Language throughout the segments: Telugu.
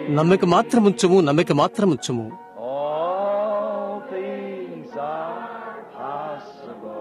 నమ్మిక మాత్రముంచుము నమ్మిక మాత్రముంచుము All things are possible.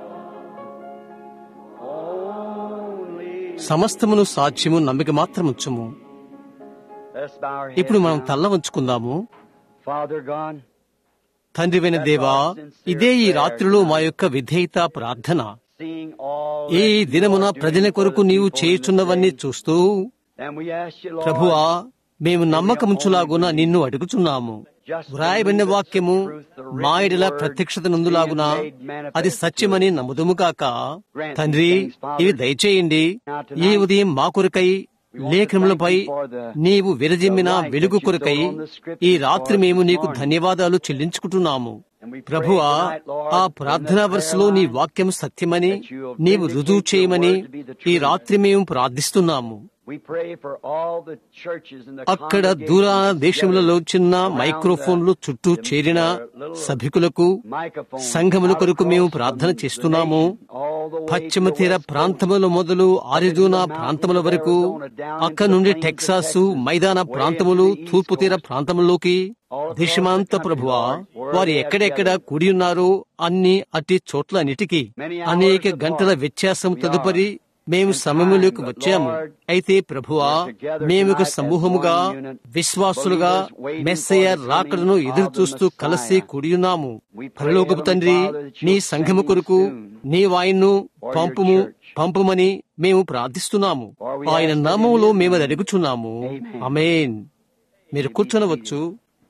Only. సమస్తమును సాధ్యము నమ్మిక మాత్రముంచుము Let's bow our ఇప్పుడు heads మనం now. తల్ల ఉంచుకుందాము Father God, తండ్రివైన దేవా ఇదే ఈ రాత్రిలో మా యొక్క విధేయత ప్రార్థన seeing all ఈ that you దినమున are doing ప్రజల for కొరకు the నీవు people in చేయుచున్నవన్నీ this day. చూస్తూ And we ask you, Lord, ప్రభువా మేము నమ్మకముంచులాగున నిన్ను అడుగుచున్నాము వ్రాయబడిన వాక్యము మా ఎడల ప్రత్యక్షత నందులాగున అది సత్యమని నమ్ముదుముగాక తండ్రి ఇవి దయచేయండి ఈ ఉదయం మా కొరకై లేఖనములపై నీవు విరజిమ్మిన వెలుగు కొరకై ఈ రాత్రి మేము నీకు ధన్యవాదాలు చెల్లించుకుంటున్నాము ప్రభువా ఆ ప్రార్థనా వరుసలో నీ వాక్యం సత్యమని నీవు రుజువు చేయమని ఈ రాత్రి మేము ప్రార్థిస్తున్నాము we pray for all the churches and the అక్కడ దూర దేశములలో చిన్న మైక్రోఫోన్లు చుట్టూ చేరిన సభికులకు సంఘముల కొరకు మేము ప్రార్థన చేస్తున్నాము పశ్చిమ తీర ప్రాంతముల మొదలు ఆరిజోనా ప్రాంతముల వరకు అక్కడ నుండి టెక్సాసు మైదాన ప్రాంతములు తూర్పు తీర ప్రాంతములోకి దేశమాంత ప్రభువా వారు ఎక్కడెక్కడ కూడి ఉన్నారో అన్ని అట్టి చోట్లన్నిటికీ అనేక గంటల వ్యత్యాసం తదుపరి మేము సమయంలోకి వచ్చాము అయితే ప్రభువా మేము ఒక సమూహముగా విశ్వాసులుగా మెస్సయ్య రాకడను ఎదురు చూస్తూ కలిసి కూడియున్నాము పరలోకపు తండ్రి నీ సంఘము కొరకు నీ వాయిన్ను పంపుము పంపుమని మేము ప్రార్థిస్తున్నాము ఆయన నామములో మేము అది అడుగుచున్నాము అమేన్ మీరు కూర్చొనవచ్చు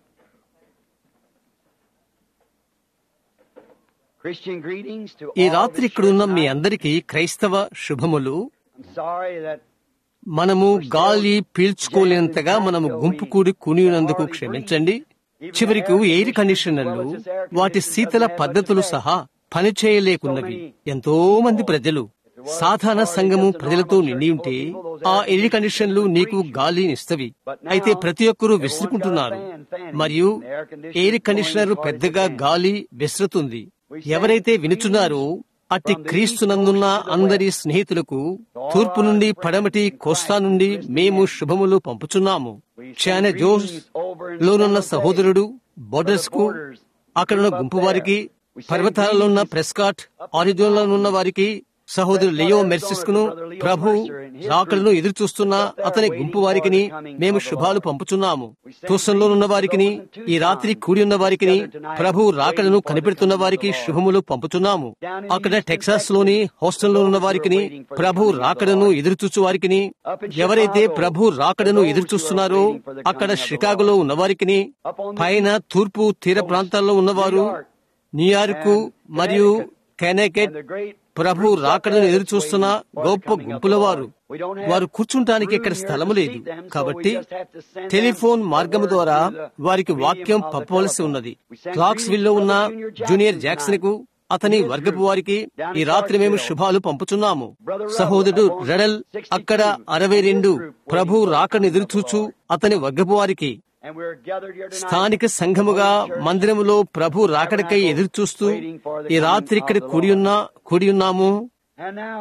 Christian greetings to ఈ all రాత్రి the ఇక్కడ ఉన్న church. మీ అందరికీ క్రైస్తవ శుభములు I'm sorry that మనము గాలి పీల్చుకోలేనంతగా మనము గుంపు కూడి కూనినందుకు క్షమించండి చివరికి ఎయిర్ కండిషనర్లు వాటి శీతల పద్ధతులు సహా పనిచేయలేకున్నవి ఎంతో మంది ప్రజలు సాధారణ సంఘము ప్రజలతో నిండి ఉంటే ఆ ఎయిర్ కండిషన్లు నీకు గాలి ఇస్తవి అయితే ప్రతి ఒక్కరూ విసురుకుంటున్నారు మరియు ఎయిర్ కండిషనర్ పెద్దగా గాలి విసురుతుంది ఎవరైతే వినుచున్నారో అట్టి క్రీస్తునందున్న అందరి స్నేహితులకు తూర్పు నుండి పడమటి కోస్తా నుండి మేము శుభములు పంపుచున్నాము చానే జోస్ లోనున్న సహోదరుడు బోర్డర్స్ కు అక్కడున్న గుంపు వారికి పర్వతాలలో ఉన్న ప్రెస్కాట్ ఆరిజోన్లో ఉన్న వారికి సహోదరు లియో మెర్సిస్ కును ప్రభు రాకలను ఎదురు చూస్తున్న అతని గుంపు వారికిని మేము శుభాలు పంపుచున్నాము తూసంలో ఉన్న వారికిని ఈ రాత్రి కూడి ఉన్న వారికిని ప్రభు రాకలను కనిపెడుతున్న వారికి శుభములు పంపుచున్నాము అక్కడ టెక్సాస్ లోని హాస్టల్లో ఉన్న వారికిని ప్రభు రాకడను ఎదురు చూచు వారికిని ఎవరైతే ప్రభు రాకడను ఎదురు చూస్తున్నారో అక్కడ షికాగోలో ఉన్న వారికిని పైన తూర్పు తీర ప్రాంతాల్లో ఉన్నవారు న్యూయార్కు మరియు కెనెకెట్ ప్రభు రాకడను ఎదురు చూస్తున్న గొప్ప గుంపుల వారు వారు కూర్చుంటానికి ఇక్కడ స్థలము లేదు కాబట్టి టెలిఫోన్ మార్గము ద్వారా వారికి వాక్యం పంపవలసి ఉన్నది క్లాక్స్ విల్లో ఉన్న జూనియర్ జాక్సన్ కు అతని వర్గపు వారికి ఈ రాత్రి మేము శుభాలు పంపుచున్నాము సహోదరుడు రెడల్ అక్కడ అరవై రెండు ప్రభు రాకను ఎదురుచూచు అతని వర్గపు వారికి and we're gathered here tonight. స్థానిక సంఘముగా మందిరములో ప్రభు రాకడకై ఎదురు చూస్తూ ఈ రాత్రి ఇక్కడ కూడియున్నా కూడియున్నాము And now,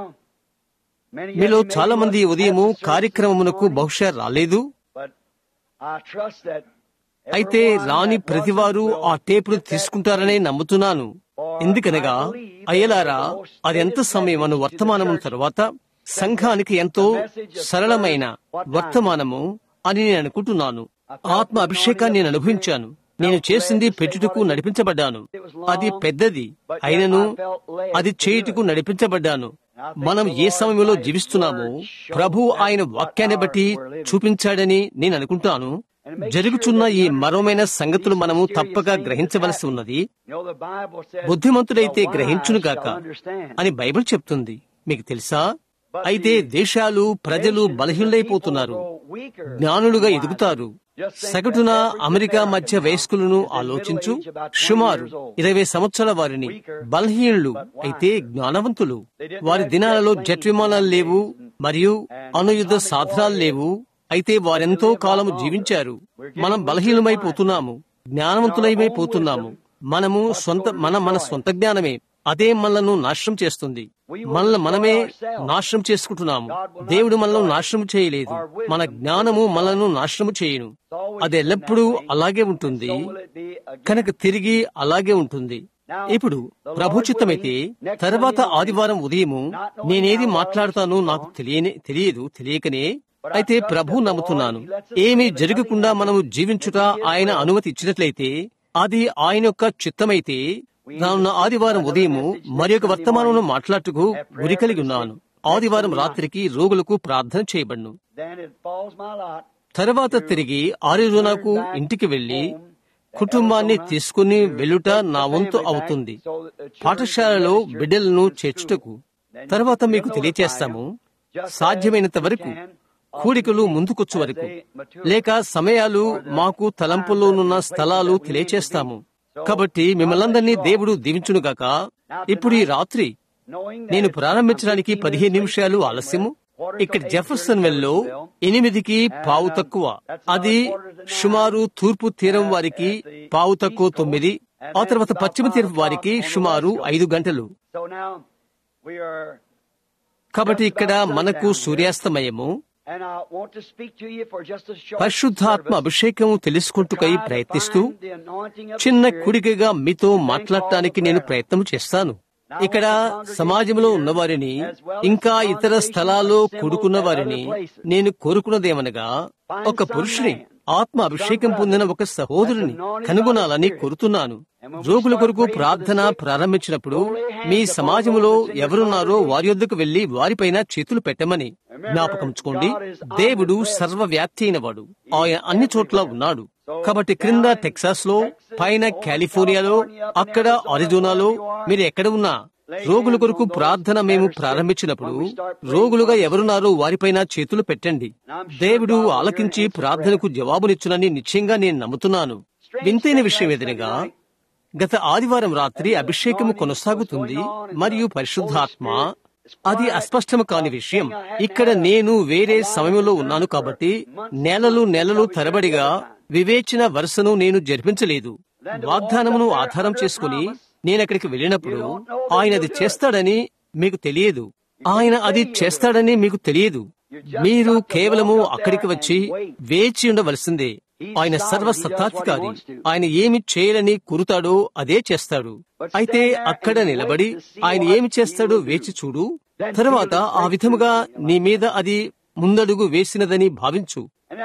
many of మీలో you may చాలా be మంది at the ఉదయము service this కార్యక్రమమునకు morning, బహుశా రాలేదు but I trust that అయితే everyone రాని that ప్రతివారు wasn't ఆ will టేపులు get that తీసుకుంటారనే నమ్ముతున్నాను ఎందుకనగా అయ్యలారా అది ఎంత సమయం అను వర్తమానము తర్వాత సంఘానికి ఎంతో సరళమైన వర్తమానము అని నేను అనుకుంటున్నాను ఆత్మ అభిషేకాన్ని నేను అనుభవించాను నేను చేసింది పెట్టుటకు నడిపించబడ్డాను అది పెద్దది అయినను అది చేయుటకు నడిపించబడ్డాను మనం ఏ సమయంలో జీవిస్తున్నామో ప్రభు ఆయన వాక్యాన్ని బట్టి చూపించాడని నేను అనుకుంటాను జరుగుచున్న ఈ మరోమైన సంగతులు మనము తప్పక గ్రహించవలసి ఉన్నది You know, the Bible says, బుద్ధిమంతుడైతే "The wise గ్రహించునుగాక shall understand." అని బైబిల్ చెప్తుంది మీకు తెలుసా అయితే దేశాలు ప్రజలు బలహీనైపోతున్నారు జ్ఞానులుగా ఎదుగుతారు సగటున అమెరికా మధ్య వయస్కులను ఆలోచించు సుమారు ఇరవై సంవత్సరాల వారిని బలహీనులు అయితే జ్ఞానవంతులు వారి దినాలలో జెట్ విమానాలు లేవు మరియు అణుయుద్ధ సాధనాలు లేవు అయితే వారెంతో కాలము జీవించారు మనం బలహీనమైపోతున్నాము జ్ఞానవంతులమైపోతున్నాము మనము సొంత మన మన సొంత జ్ఞానమే అదే మనలను నాశనం చేస్తుంది మనల్ని మనమే నాశనం చేసుకుంటున్నాము దేవుడు మనల్ని నాశనం చేయలేదు మన జ్ఞానము మనలను నాశనం చేయను అది ఎల్లప్పుడూ అలాగే ఉంటుంది కనుక తిరిగి అలాగే ఉంటుంది ఇప్పుడు ప్రభు చిత్తమైతే తర్వాత ఆదివారం ఉదయము నేనేది మాట్లాడతానో నాకు తెలియని తెలియదు తెలియకనే అయితే ప్రభు నమ్ముతున్నాను ఏమీ జరగకుండా మనము జీవించుట ఆయన అనుమతి ఇచ్చినట్లయితే అది ఆయన యొక్క చిత్తమైతే రానున్న ఆదివారం ఉదయము మరి ఒక వర్తమానంలో మాట్లాడుటకు గురి కలిగి ఉన్నాను ఆదివారం రాత్రికి రోగులకు ప్రార్థన చేయబడును తర్వాత తిరిగి ఆరిజోనాకు ఇంటికి వెళ్లి కుటుంబాన్ని తీసుకుని వెళ్ళుట నా వంతు అవుతుంది పాఠశాలలో బిడ్డలను చేర్చుటకు తర్వాత మీకు తెలియచేస్తాము సాధ్యమైనంత వరకు కూడికలు ముందుకొచ్చు వరకు లేక సమయాలు మాకు తలంపుల్లోనున్న స్థలాలు తెలియచేస్తాము కాబట్టి మిమ్మల్ందరినీ దేవుడు దీవించునుగాక ఇప్పుడు ఈ రాత్రి నేను ప్రారంభించడానికి పదిహేను నిమిషాలు ఆలస్యము ఇక్కడ జెఫర్సన్ వెల్లో ఎనిమిదికి పావు తక్కువ అది సుమారు తూర్పు తీరం వారికి పావు తక్కువ తొమ్మిది ఆ తర్వాత పశ్చిమ తీరం వారికి సుమారు ఐదు గంటలు కాబట్టి ఇక్కడ మనకు సూర్యాస్తమయము పరిశుద్ధాత్మ అభిషేకం తెలుసుకుంటుకై ప్రయత్నిస్తూ చిన్న కుడికగా మీతో మాట్లాడటానికి నేను ప్రయత్నం చేస్తాను ఇక్కడ సమాజంలో ఉన్నవారిని ఇంకా ఇతర స్థలాల్లో కూడుకున్న వారిని నేను కోరుకున్నదేమనగా ఒక పురుషుని ఆత్మ అభిషేకం పొందిన ఒక సహోదరుని కనుగొనాలని కోరుతున్నాను రోగుల కొరకు ప్రార్థన ప్రారంభించినప్పుడు మీ సమాజంలో ఎవరున్నారో వారి యొద్దకు వెళ్లి వారిపైన చేతులు పెట్టమని జ్ఞాపకంచుకోండి దేవుడు సర్వవ్యాప్తి అయినవాడు ఆయన అన్ని చోట్ల ఉన్నాడు కాబట్టి క్రింద టెక్సాస్ లో పైన కాలిఫోర్నియాలో అక్కడ అరిజోనాలో మీరు ఎక్కడ ఉన్నా రోగుల కొరకు ప్రార్థన మేము ప్రారంభించినప్పుడు రోగులుగా ఎవరున్నారో వారిపైన చేతులు పెట్టండి దేవుడు ఆలకించి ప్రార్థనకు జవాబునిచ్చునని నిశ్చయంగా నేను నమ్ముతున్నాను వింతైన విషయం ఏదనగా గత ఆదివారం రాత్రి అభిషేకము కొనసాగుతుంది మరియు పరిశుద్ధాత్మ అది అస్పష్టము కాని విషయం ఇక్కడ నేను వేరే సమయంలో ఉన్నాను కాబట్టి నెలలు నెలలు తరబడిగా వివేచన వరుసను నేను జరిపించలేదు వాగ్దానమును ఆధారం చేసుకుని నేనక్కడికి వెళ్ళినప్పుడు ఆయన అది చేస్తాడని మీకు తెలియదు ఆయన అది చేస్తాడని మీకు తెలియదు మీరు కేవలము అక్కడికి వచ్చి వేచి ఉండవలసిందే ఆయన సర్వసత్తాధికారి ఆయన ఏమి చేయాలని కురుతాడో అదే చేస్తాడు అయితే అక్కడ నిలబడి ఆయన ఏమి చేస్తాడో వేచి చూడు తరువాత ఆ విధముగా నీ మీద అది ముందడుగు వేసినదని భావించు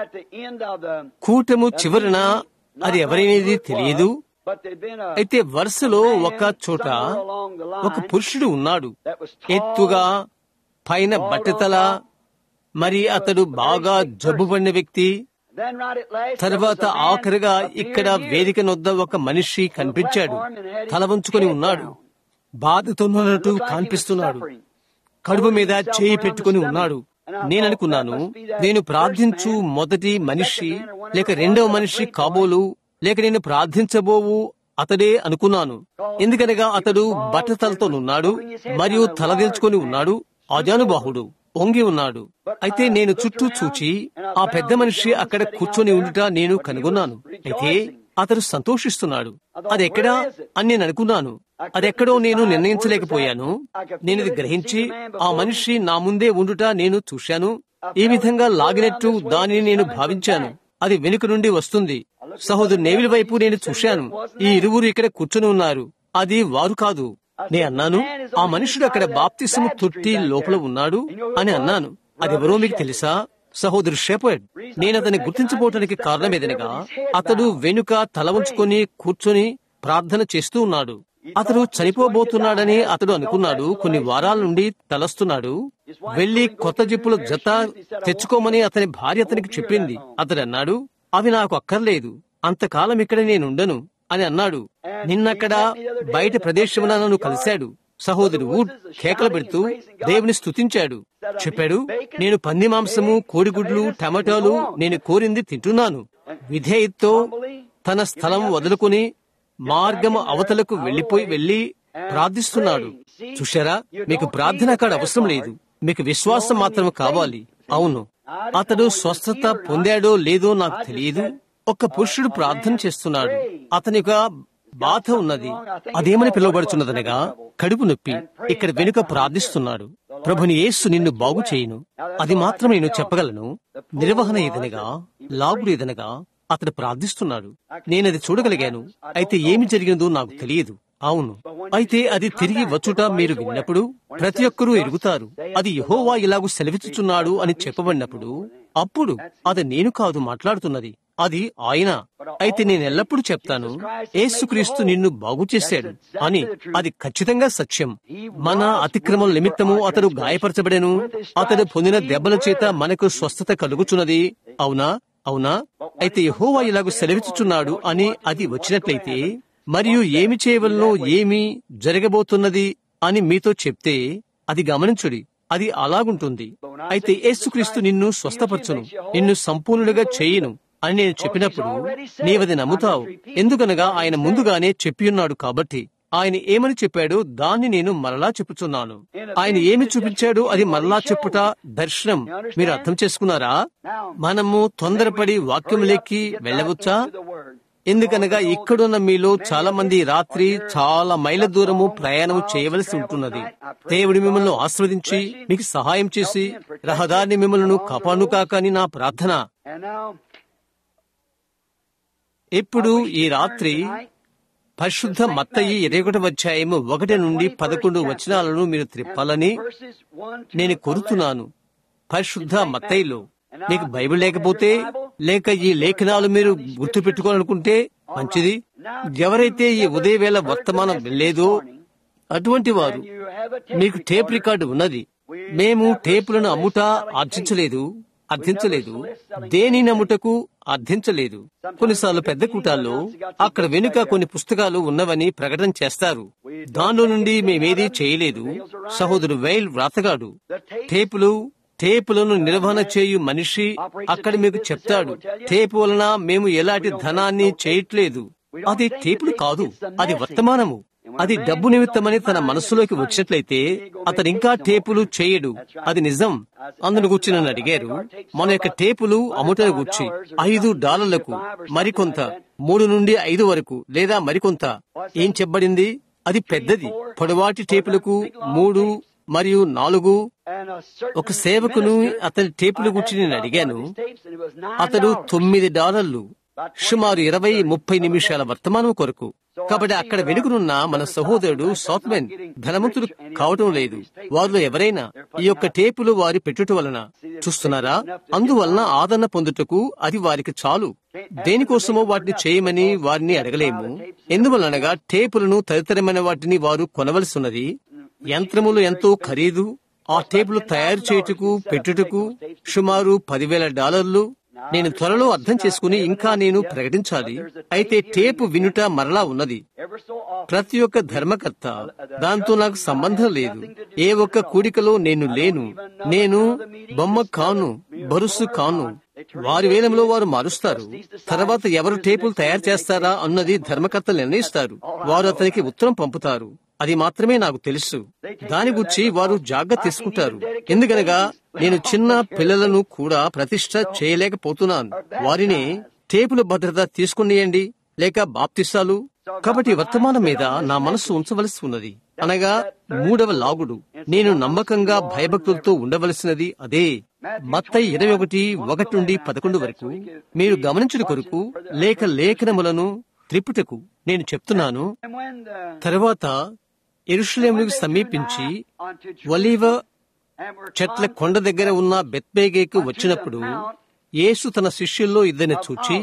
కూటము చివరన అది ఎవరైనది తెలియదు అయితే వరుసలో ఒక చోట ఒక పురుషుడు ఉన్నాడు ఎత్తుగా పైన బట్టతల మరి అతడు బాగా జబ్బు పడిన వ్యక్తి తర్వాత ఆఖరిగా ఇక్కడ వేదిక నొద్ద ఒక మనిషి కనిపించాడు తల వంచుకొని ఉన్నాడు బాధతోన్నట్టు కనిపిస్తున్నాడు కడుపు మీద చేయి పెట్టుకుని ఉన్నాడు నేననుకున్నాను నేను ప్రార్థించు మొదటి మనిషి లేక రెండవ మనిషి కాబోలు లేక నేను ప్రార్థించబోవు అతడే అనుకున్నాను ఎందుకనగా అతడు బట్టతలతోనున్నాడు మరియు తలదిల్చుకొని ఉన్నాడు అజానుబాహుడు ఒంగి ఉన్నాడు అయితే నేను చుట్టూ చూచి ఆ పెద్ద మనిషి అక్కడ కూర్చొని ఉండుట నేను కనుగొన్నాను అయితే అతడు సంతోషిస్తున్నాడు అదెక్కడా అని నేను అనుకున్నాను అదెక్కడో నేను నిర్ణయించలేకపోయాను నేను ఇది గ్రహించి ఆ మనిషి నా ముందే ఉండుట నేను చూశాను ఈ విధంగా లాగినట్టు దానిని నేను భావించాను అది వెనుక నుండి వస్తుంది సహోదరు నేవిల వైపు నేను చూశాను ఈ ఇరువురు ఇక్కడ కూర్చొని ఉన్నారు అది వారు కాదు నే అన్నాను ఆ మనుషుడు అక్కడ బాప్తిసము తొట్టి లోపల ఉన్నాడు అని అన్నాను అదెవరో మీకు తెలుసా సహోదరు షెపర్డ్ నేను అతన్ని గుర్తించబోవటానికి కారణం ఏదనగా అతడు వెనుక తల ఉంచుకొని కూర్చొని ప్రార్థన చేస్తూ ఉన్నాడు అతడు చనిపోబోతున్నాడని అతడు అనుకున్నాడు కొన్ని వారాల నుండి తలస్తున్నాడు వెళ్లి కొత్త జిప్పుల జత తెచ్చుకోమని అతని భార్య అతనికి చెప్పింది అతడు అన్నాడు అవి నాకు అక్కర్లేదు అంతకాలం ఇక్కడ నేనుండను అని అన్నాడు నిన్నక్కడ బయట ప్రదేశమున నన్ను కలిశాడు సహోదరు వుడ్ కేకలు పెడుతూ దేవుని స్తుతించాడు చెప్పాడు నేను పంది మాంసము కోడిగుడ్లు టమాటాలు నేను కోరింది తింటున్నాను విధేయతతో తన స్థలం వదులుకుని మార్గము అవతలకు వెళ్లిపోయి వెళ్లి ప్రార్థిస్తున్నాడు చూశారా మీకు ప్రార్థన కాడ అవసరం లేదు మీకు విశ్వాసం మాత్రం కావాలి అవును అతడు స్వస్థత పొందాడో లేదో నాకు తెలియదు ఒక పురుషుడు ప్రార్థన చేస్తున్నాడు అతని బాధ ఉన్నది అదేమని పిలువబడుచున్నదనగా కడుపు నొప్పి ఇక్కడ వెనుక ప్రార్థిస్తున్నాడు ప్రభుని యేసు నిన్ను బాగు చేయును అది మాత్రమే నేను చెప్పగలను నిర్వహణ ఏదనగా లాగుడు ఏదనగా అతడు ప్రార్థిస్తున్నాడు నేనది చూడగలిగాను అయితే ఏమి జరిగినదో నాకు తెలియదు అవును అయితే అది తిరిగి వచ్చుట మీరు విన్నప్పుడు ప్రతి ఒక్కరూ ఎరుగుతారు అది యహోవా ఇలాగు సెలవిచ్చుచున్నాడు అని చెప్పబడినప్పుడు అప్పుడు అది నేను కాదు మాట్లాడుతున్నది అది ఆయన అయితే నేను ఎల్లప్పుడూ చెప్తాను ఏసుక్రీస్తు నిన్ను బాగు చేశాడు అని అది ఖచ్చితంగా సత్యం మన అతిక్రమం నిమిత్తము అతడు గాయపరచబడెను అతడు పొందిన దెబ్బల చేత మనకు స్వస్థత కలుగుచున్నది అవునా అవునా అయితే యహోవా ఇలాగ సెలవిచ్చుచున్నాడు అని అది వచ్చినట్లయితే మరియు ఏమి చేయవలనో ఏమి జరగబోతున్నది అని మీతో చెప్తే అది గమనించుడి అది అలాగుంటుంది అయితే యేసుక్రీస్తు నిన్ను స్వస్థపరచును నిన్ను సంపూర్ణుడిగా చేయును అని నేను చెప్పినప్పుడు నీవది నమ్ముతావు ఎందుకనగా ఆయన ముందుగానే చెప్పియున్నాడు కాబట్టి ఆయన ఏమని చెప్పాడు దాన్ని నేను మరలా చెప్పుచున్నాను ఆయన ఏమి చూపించాడు అది మరలా చెప్పుట దర్శనం మీరు అర్థం చేసుకున్నారా మనము తొందరపడి వాక్యములెక్కి వెళ్ళవచ్చా ఎందుకనగా ఇక్కడున్న మీలో చాలా మంది రాత్రి చాలా మైళ్ళ దూరము ప్రయాణం చేయవలసి ఉంటున్నది దేవుడి మిమ్మల్ని ఆస్వాదించి మీకు సహాయం చేసి రహదారిని మిమ్మల్ని కాపాడు కాక అని నా ప్రార్థన ఇప్పుడు ఈ రాత్రి పరిశుద్ధ మత్తయి ఇరవై ఒకటి అధ్యాయము ఒకటి నుండి పదకొండు వచనాలను మీరు త్రిప్పాలని నేను కోరుతున్నాను పరిశుద్ధ మత్తయిలో మీకు బైబిల్ లేకపోతే లేక ఈ లేఖనాలు మీరు గుర్తు పెట్టుకోవాలనుకుంటే మంచిది ఎవరైతే ఈ ఉదయవేళ వర్తమానం లేదో అటువంటి వారు మీకు టేప్ రికార్డు ఉన్నది మేము టేపులను అమ్ముట ఆర్జించలేదు అర్థించలేదు దేని నమ్ముటకు అర్థించలేదు కొన్నిసార్లు పెద్ద కూటాల్లో అక్కడ వెనుక కొన్ని పుస్తకాలు ఉన్నవని ప్రకటన చేస్తారు దానిలో నుండి మేమేదీ చేయలేదు సహోదరు వైల్ వ్రాతగాడు టేపులు టేపులను నిర్వహణ చేయు మనిషి అక్కడ మీకు చెప్తాడు టేపు వలన మేము ఎలాంటి ధనాన్ని చేయట్లేదు అది టేపులు కాదు అది వర్తమానము అది డబ్బు నిమిత్తమని తన మనస్సులోకి వచ్చినట్లయితే అతను ఇంకా టేపులు చేయడు అది నిజం అందును గుర్చి నన్ను అడిగారు మన యొక్క టేపులు అమ్ముటను గుర్చి ఐదు డాలర్లకు మరికొంత మూడు నుండి ఐదు వరకు లేదా మరికొంత ఏం చెప్పబడింది అది పెద్దది పొడవాటి టేపులకు మూడు మరియు నాలుగు ఒక సేవకును అతని టేపుల గురించి నేను అడిగాను అతడు తొమ్మిది డాలర్లు సుమారు ఇరవై ముప్పై నిమిషాల వర్తమానం కొరకు కాబట్టి అక్కడ వెనుకనున్న మన సహోదరుడు సాఫ్ట్మెన్ ధనవంతుడు కావటం లేదు వారిలో ఎవరైనా ఈ యొక్క టేపులు వారి పెట్టుట వలన చూస్తున్నారా అందువలన ఆదరణ పొందుటకు అది వారికి చాలు దేనికోసమో వాటిని చేయమని వారిని అడగలేము ఎందువలనగా టేపులను తదితరమైన వాటిని వారు కొనవలసి ఉన్నది యంత్రములు ఎంతో ఖరీదు ఆ టేపులు తయారు చేయుటకు పెట్టుటకు సుమారు పదివేల డాలర్లు నేను త్వరలో అర్థం చేసుకుని ఇంకా నేను ప్రకటించాలి అయితే టేపు వినుట మరలా ఉన్నది ప్రతి ఒక్క ధర్మకర్త దాంతో నాకు సంబంధం లేదు ఏ ఒక్క కూడికలో నేను లేను నేను బొమ్మ కాను బరుసు కాను వారి వేలంలో వారు మారుస్తారు తర్వాత ఎవరు టేపులు తయారు చేస్తారా అన్నది ధర్మకర్తలు నిర్ణయిస్తారు వారు అతనికి ఉత్తరం పంపుతారు అది మాత్రమే నాకు తెలుసు దాని గురించి వారు జాగ్రత్త తీసుకుంటారు ఎందుకనగా నేను చిన్న పిల్లలను కూడా ప్రతిష్ట చేయలేకపోతున్నాను వారిని టేపుల భద్రత తీసుకునియండి లేక బాప్తిస్తాలు కాబట్టి వర్తమానం మీద నా మనస్సు ఉంచవలసి ఉన్నది అనగా మూడవ లాగుడు నేను నమ్మకంగా భయభక్తులతో ఉండవలసినది అదే మత్తయి ఇరవై ఒకటి ఒకటి నుండి పదకొండు వరకు మీరు గమనించిన కొరకు లేక లేఖనములను త్రిపుటకు నేను చెప్తున్నాను తర్వాత ఎరుషులేములకు సమీపించి ఒలీవ చెట్ల కొండ దగ్గర ఉన్న బెత్బేగేకు వచ్చినప్పుడు యేసు తన శిష్యుల్లో ఇద్దరిని చూచి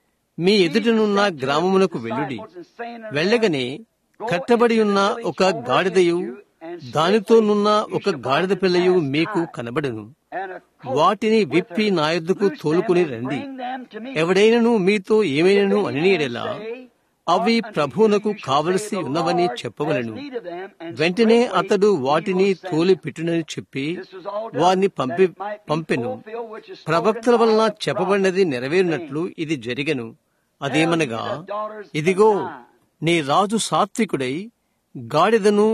మీ ఎదుటనున్న గ్రామమునకు వెళ్ళుడి వెళ్ళగనే కట్టబడి ఉన్న ఒక గాడిదయు దానితోనున్న ఒక గాడిద పిల్లయు మీకు కనబడను వాటిని విప్పి నా యొద్దకు తోలుకుని రండి ఎవడైనను మీతో ఏమైనను అనినేడలా అవి ప్రభువునకు కావలసి ఉన్నవని చెప్పవలను వెంటనే అతడు వాటిని తోలి పెట్టునని చెప్పి వారిని పంపి పంపెను ప్రవక్తల వలన చెప్పబడినది నెరవేరినట్లు ఇది జరిగను అదేమనగా ఇదిగో నీ రాజు సాత్వికుడై గాడిదను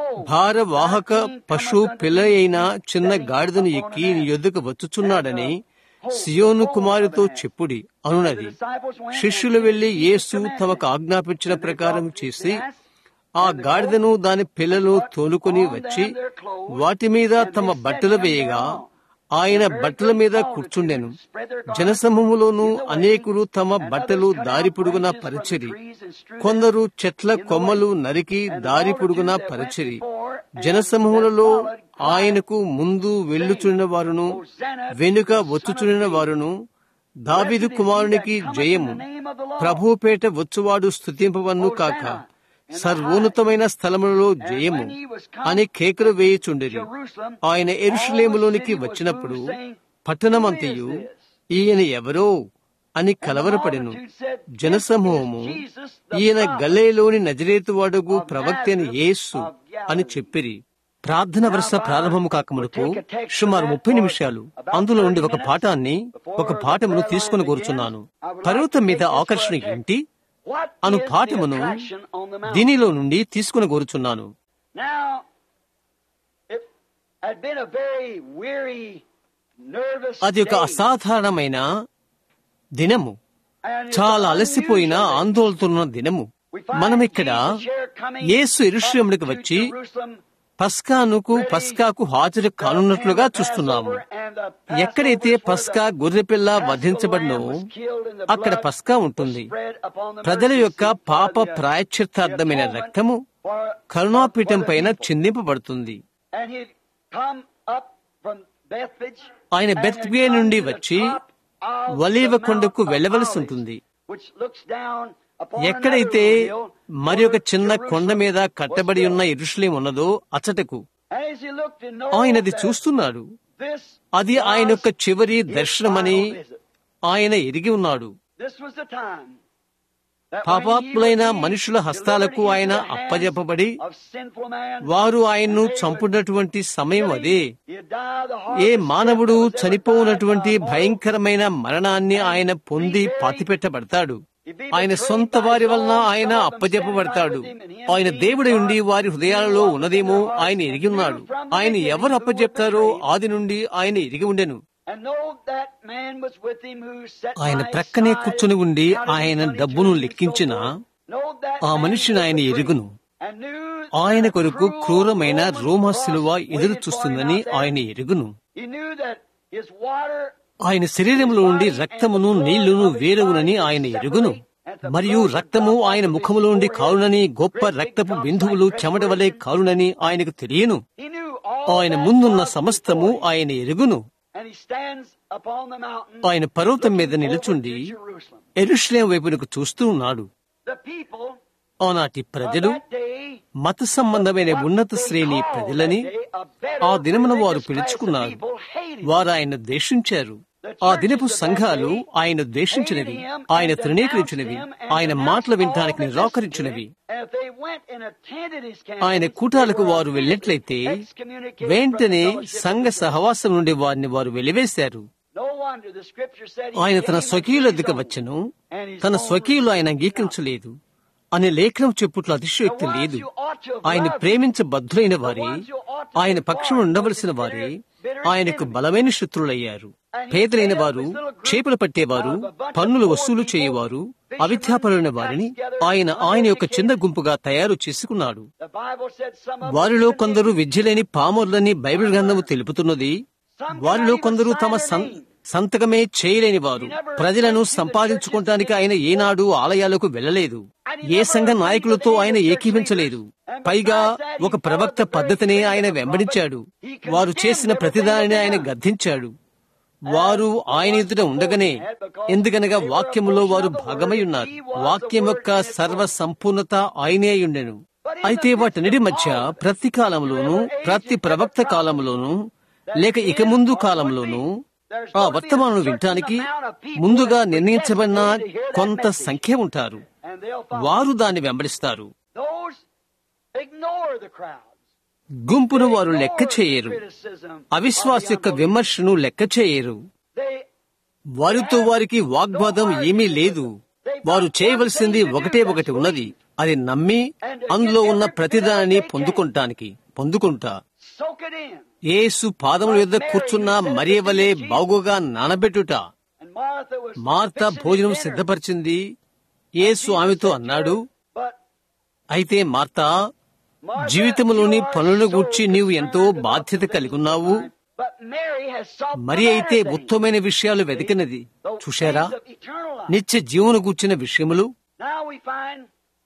భారవాహక పశు పిల్ల అయిన చిన్న గాడిదను ఎక్కి నీ యొద్దకు వచ్చుచున్నాడని సియోను కుమారుతో చెప్పుడి అనున్నది శిష్యులు వెళ్లి యేసు తమకు ఆజ్ఞాపించిన ప్రకారం చేసి ఆ గాడిదను దాని పిల్లలు తోలుకొని వచ్చి వాటి మీద తమ బట్టలు వేయగా ఆయన బట్టల మీద కూర్చుండెను జనసమూహములోను అనేకులు తమ బట్టలు దారి పొడుగున పరిచిరి కొందరు చెట్ల కొమ్మలు నరికి దారి పొడుగున పరిచిరి జనసమూహములలో ఆయనకు ముందు వెళ్ళుచున్న వారును వెనుక వచ్చుచున్న వారును దావిదు కుమారునికి జయము ప్రభుపేట వచ్చువాడు స్థుతింపవన్ను కాక సర్వోన్నతమైన స్థలములలో జయము అని కేకలు వేయుచుండిరి ఆయన ఎరుషులేములోనికి వచ్చినప్పుడు పట్టణమంతయు ఈయన ఎవరో అని కలవరపడెను జనసమూహము ఈయన గల్లేలోని నజరేతు వాడుగు ప్రవక్త అయిన యేసు అని చెప్పిరి ప్రార్థన వరుస ప్రారంభము కాకమునుకు సుమారు ముప్పై నిమిషాలు అందులో నుండి ఒక పాఠాన్ని ఒక పాఠమును తీసుకుని కూర్చున్నాను పర్వతం మీద ఆకర్షణ ఏంటి అను పాఠమును దీనిలో నుండి తీసుకుని కోరుచున్నాను Now, it had been a very weary, nervous అది ఒక day. అసాధారణమైన దినము And it's చాలా అలసిపోయిన unusual. ఆందోళనతో దినము We find మనం ఇక్కడ Jesus here coming Yesu ఎరుషలేమునికి up to వచ్చి Jerusalem, పస్కానుకు పస్కాకు హాజరు కానున్నట్లుగా చూస్తున్నాము ఎక్కడైతే పస్కా గొర్రెపిల్ల వధించబడినో అక్కడ పస్కా ఉంటుంది ప్రజల యొక్క పాప ప్రాయశ్చిత్తార్థమైన రక్తము కరుణాపీఠం పైన చిందింపబడుతుంది ఆయన బెత్బే నుండి వచ్చి ఒలీవ కొండకు వెళ్ళవలసి ఉంటుంది ఎక్కడైతే మరి ఒక చిన్న కొండ మీద కట్టబడి ఉన్న ఇరుషులేం ఉన్నదో అచ్చటకు ఆయనది చూస్తున్నాడు అది ఆయన యొక్క చివరి దర్శనమని ఆయన ఎరిగి ఉన్నాడు పాపాత్ములైన మనుషుల హస్తాలకు ఆయన అప్పజెప్పబడి వారు ఆయన్ను చంపునటువంటి సమయం అదే ఏ మానవుడు చనిపోనటువంటి భయంకరమైన మరణాన్ని ఆయన పొంది పాతిపెట్టబడతాడు ఆయన సొంత వారి వలన ఆయన అప్పజెప్పబడతాడు ఆయన దేవుడి నుండి వారి హృదయాలలో ఉన్నదేమో ఆయన ఎరిగి ఉన్నాడు ఆయన ఎవరు అప్పజెప్తారో ఆది నుండి ఆయన ఎరిగి ఉండెను ఆయన ప్రక్కనే కూర్చుని ఉండి ఆయన డబ్బును లెక్కించిన ఆ మనిషిని ఆయన ఎరుగును ఆయన కొరకు క్రూరమైన రోమ శిలువ ఎదురు చూస్తుందని ఆయన ఎరుగును ఆయన శరీరంలో నుండి రక్తమును నీళ్లును వేరువునని ఆయన ఎరుగును మరియు రక్తము ఆయన ముఖములో నుండి కారునని గొప్ప రక్తపు బిందువులు చెమట వలె కారునని ఆయనకు తెలియను ఆయన ముందున్న సమస్తము ఆయన ఎరుగును ఆయన పర్వతం మీద నిలుచుండి ఎరుషులేం వైపునకు చూస్తూ ఉన్నాడు ఆనాటి ప్రజలు మత సంబంధమైన ఉన్నత శ్రేణి ప్రజలని ఆ దినమున వారు పిలుచుకున్నారు వారు ఆయన ద్వేషించారు ఆ దినపు సంఘాలు ఆయన ద్వేషించినవి ఆయన తృణీకరించినవి ఆయన మాటలు వినటానికి నిరాకరించినవి ఆయన కూటాలకు వారు వెళ్ళినట్లయితే వెంటనే సంఘ సహవాసం నుండి వారిని వారు వెలివేశారు ఆయన తన స్వకీయుల దిగ వచ్చను తన స్వకీయులు ఆయన అంగీకరించలేదు అనే లేఖనం చెప్పుట్ల అతిశయోక్తి లేదు ఆయన ప్రేమించబద్ధులైన వారే ఆయన పక్షం ఉండవలసిన వారే ఆయనకు బలమైన శత్రులయ్యారు పేదలైన వారు చేపలు పట్టేవారు పన్నులు వసూలు చేయవారు అవిద్యాపరులైన వారిని ఆయన ఆయన యొక్క చిన్న గుంపుగా తయారు చేసుకున్నాడు వారిలో కొందరు విద్యలేని పామరులని బైబిల్ గ్రంథము తెలుపుతున్నది వారిలో కొందరు తమ సంతకమే చేయలేని వారు ప్రజలను సంపాదించుకోవటానికి ఆయన ఏనాడు ఆలయాలకు వెళ్లలేదు ఏ సంఘ నాయకులతో ఆయన ఏకీవించలేదు పైగా ఒక ప్రవక్త పద్ధతిని ఆయన వెంబడించాడు వారు చేసిన ప్రతిదానిని ఆయన గద్దించాడు వారు ఆయన ఎదుట ఉండగానే ఎందుకనగా వాక్యములో వారు భాగమై ఉన్నారు వాక్యం యొక్క సర్వ సంపూర్ణత ఆయనే ఉండెను అయితే వాటన్నిటి మధ్య ప్రతి కాలంలోనూ ప్రతి ప్రవక్త కాలంలోనూ లేక ఇక ముందు కాలంలోనూ ఆ వర్తమానం వినటానికి ముందుగా నిర్ణయించబడిన కొంత సంఖ్య ఉంటారు వారు దాన్ని వెంబడిస్తారు గుంపును వారు లెక్క చేయరు అవిశ్వాస యొక్క విమర్శను లెక్క చేయరు వారితో వారికి వాగ్వాదం ఏమీ లేదు వారు చేయవలసింది ఒకటే ఒకటి ఉన్నది అది నమ్మి అందులో ఉన్న ప్రతిదానిని పొందుకుంటానికి పొందుకుంటా ఏసు పాదముల యొద్ద కూర్చున్న మరియవలే బాగుగా నానబెట్టుట మార్త భోజనం సిద్ధపరిచింది యేసు ఆమెతో అన్నాడు అయితే మార్తా Martha, జీవితంలోని you are పనులను so గూర్చి నీవు ఎంతో concerned about బాధ్యత the కలిగి ఉన్నావు But Mary has sought the మరి అయితే better things, ఉత్తమమైన విషయాలు వెతికినది the చూశారా things of eternal life. నిత్య జీవన గూర్చిన విషయములు Now we find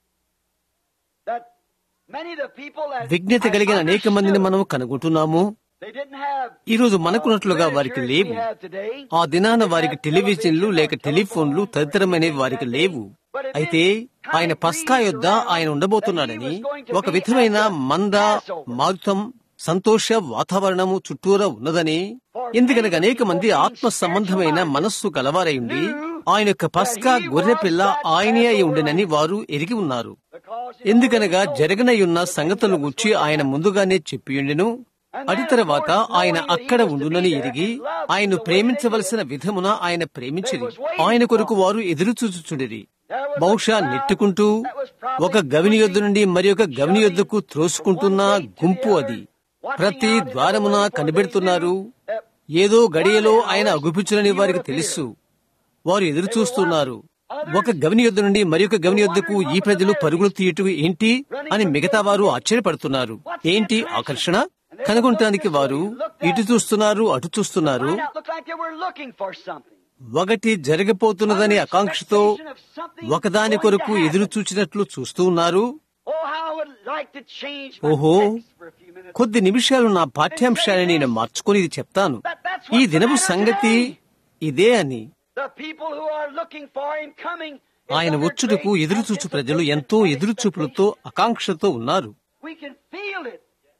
that many of the people that విజ్ఞత had కలిగిన అనేక మందిని understood, మనం కనుగొంటున్నాము they didn't have ఈ రోజు మనకున్నట్లుగా వారికి literature లేవు we have today. ఆ దినాన వారికి టెలివిజన్లు లేక టెలిఫోన్లు తదితరమైనవి వారికి లేవు అయితే ఆయన పస్కా యొద్ద ఆయన ఉండబోతున్నాడని ఒక విధమైన మంద మారుతం సంతోష వాతావరణము చుట్టూరా ఉన్నదని ఎందుకనగా అనేక మంది ఆత్మ సంబంధమైన మనస్సు గలవారై ఉండి ఆయన యొక్క పస్కా గొర్రె పిల్ల ఆయనే అయి ఉండనని వారు ఎరిగి ఉన్నారు Because ఎందుకనగా జరగనయున్న సంగతులను గుర్చి ఆయన ముందుగానే చెప్పియుండెను అటు తర్వాత ఆయన అక్కడ ఉండునని ఎరిగి ఆయన ప్రేమించవలసిన విధమున ఆయన ప్రేమించిరి ఆయన కొరకు వారు ఎదురు చూచుచుండిరి బహుశా నెట్టుకుంటూ ఒక గవిని యొద్ద నుండి మరి ఒక గవిని యొద్దకు త్రోసుకుంటున్న గుంపు అది ప్రతి ద్వారమున కనిపెడుతున్నారు ఏదో గడియలో ఆయన అగుపించునని వారికి తెలుసు వారు ఎదురు చూస్తున్నారు ఒక గవిని యొద్ద నుండి మరి ఒక గవిని యొద్దకు ఈ ప్రజలు పరుగులు తీయటం ఏంటి అని మిగతా వారు ఆశ్చర్యపడుతున్నారు ఏంటి ఆకర్షణ కనుగొనటానికి వారు ఇటు చూస్తున్నారు అటు చూస్తున్నారు might not look like they were looking for something. ఒకటి జరగబోతున్నదని ఆకాంక్షతో Expectation of something ఒకదాని going కొరకు to happen. ఎదురు చూచినట్లు చూస్తూ ఉన్నారు Oh, how I would like to change my ఓహో text for a few minutes. కొద్ది నిమిషాలు నా పాఠ్యాంశాన్ని నేను మార్చుకొని ఇది చెప్తాను ఈ దినపు సంగతి ఇదే అని The people who are looking for him coming is ఆయన under వచ్చుటకు great ఎదురుచూచు ప్రజలు ఎంతో anticipation, ఎదురుచూపులతో ఆకాంక్షతో ఉన్నారు We can feel it.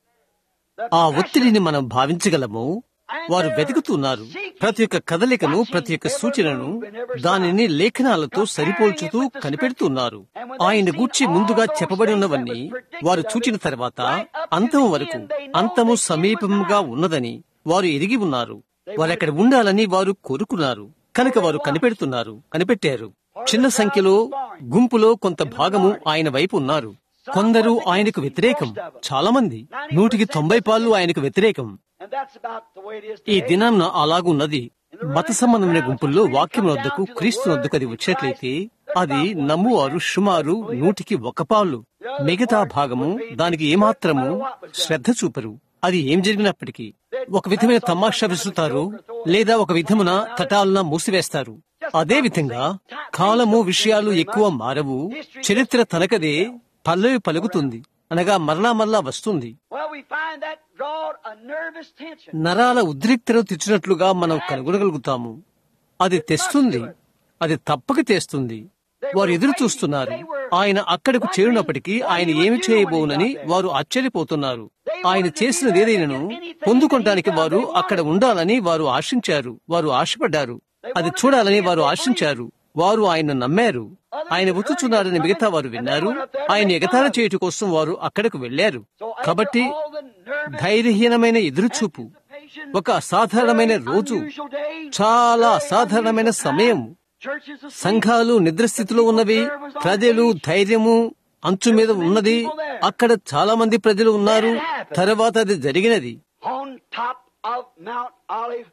The ఆ passion ఒత్తిడిని మనం భావించగలము వారు వెతుకుతున్నారు ప్రతి ఒక్క కదలికను ప్రతి ఒక్క సూచనను దానిని లేఖనాలతో సరిపోల్చుతూ కనిపెడుతున్నారు ఆయన గూర్చి ముందుగా చెప్పబడి ఉన్నవన్నీ వారు చూచిన తర్వాత అంతము వరకు అంతము సమీపంగా ఉన్నదని వారు ఎరిగి ఉన్నారు వారు అక్కడ ఉండాలని వారు కోరుకున్నారు కనుక వారు కనిపెడుతున్నారు కనిపెట్టారు చిన్న సంఖ్యలో గుంపులో కొంత భాగము ఆయన వైపు ఉన్నారు కొందరు ఆయనకు వ్యతిరేకం చాలా మంది నూటికి తొంభై పాళ్ళు ఆయనకు వ్యతిరేకం And that's about the way it is ఈ today. దినాన్న అలాగున్నది మత సంబంధమైన గుంపుల్లో వాక్యం వద్దకు క్రీస్తు వద్దకు అది వచ్చేట్లయితే అది నమ్మువారు సుమారు నూటికి ఒక పాలు మిగతా భాగము దానికి ఏమాత్రము శ్రద్ధ చూపరు అది ఏం జరిగినప్పటికీ ఒక విధమైన తమాషా విసురుతారు లేదా ఒక విధమున తటాలున మూసివేస్తారు అదే విధంగా కాలము విషయాలు ఎక్కువ మారవు చరిత్ర తనకదే పల్లవి పలుకుతుంది అనగా మరలా మరలా వస్తుంది Well, we find that drawed a nervous tension. నరాల ఉద్రిక్తను తెచ్చినట్లుగా మనం కనుగొనగలుగుతాము అది తెస్తుంది అది తప్పక తెస్తుంది వారు ఎదురు చూస్తున్నారు ఆయన అక్కడకు చేరినప్పటికీ ఆయన ఏమి చేయబోనని వారు ఆశ్చర్యపోతున్నారు ఆయన చేసినది ఏదైనాను పొందుకోవటానికి వారు అక్కడ ఉండాలని వారు ఆశించారు వారు ఆశపడ్డారు అది చూడాలని వారు ఆశించారు వారు ఆయన నమ్మారు ఆయన వచ్చుచున్నారని మిగతా వారు విన్నారు ఆయన ఎగతాళి చేయుట కోసం వారు అక్కడకు వెళ్లారు So after కాబట్టి all the nervous ధైర్యహీనమైన ఎదురుచూపు anticipation, ఒక అసాధారణమైన very రోజు unusual day, చాలా very అసాధారణమైన unusual సమయం time, churches asleep, సంఘాలు నిద్రస్థితిలో ఉన్నవి ప్రజలు ధైర్యము అంచు మీద ఉన్నది అక్కడ చాలా మంది ప్రజలు ఉన్నారు తర్వాత అది జరిగినది on top of Mount Olive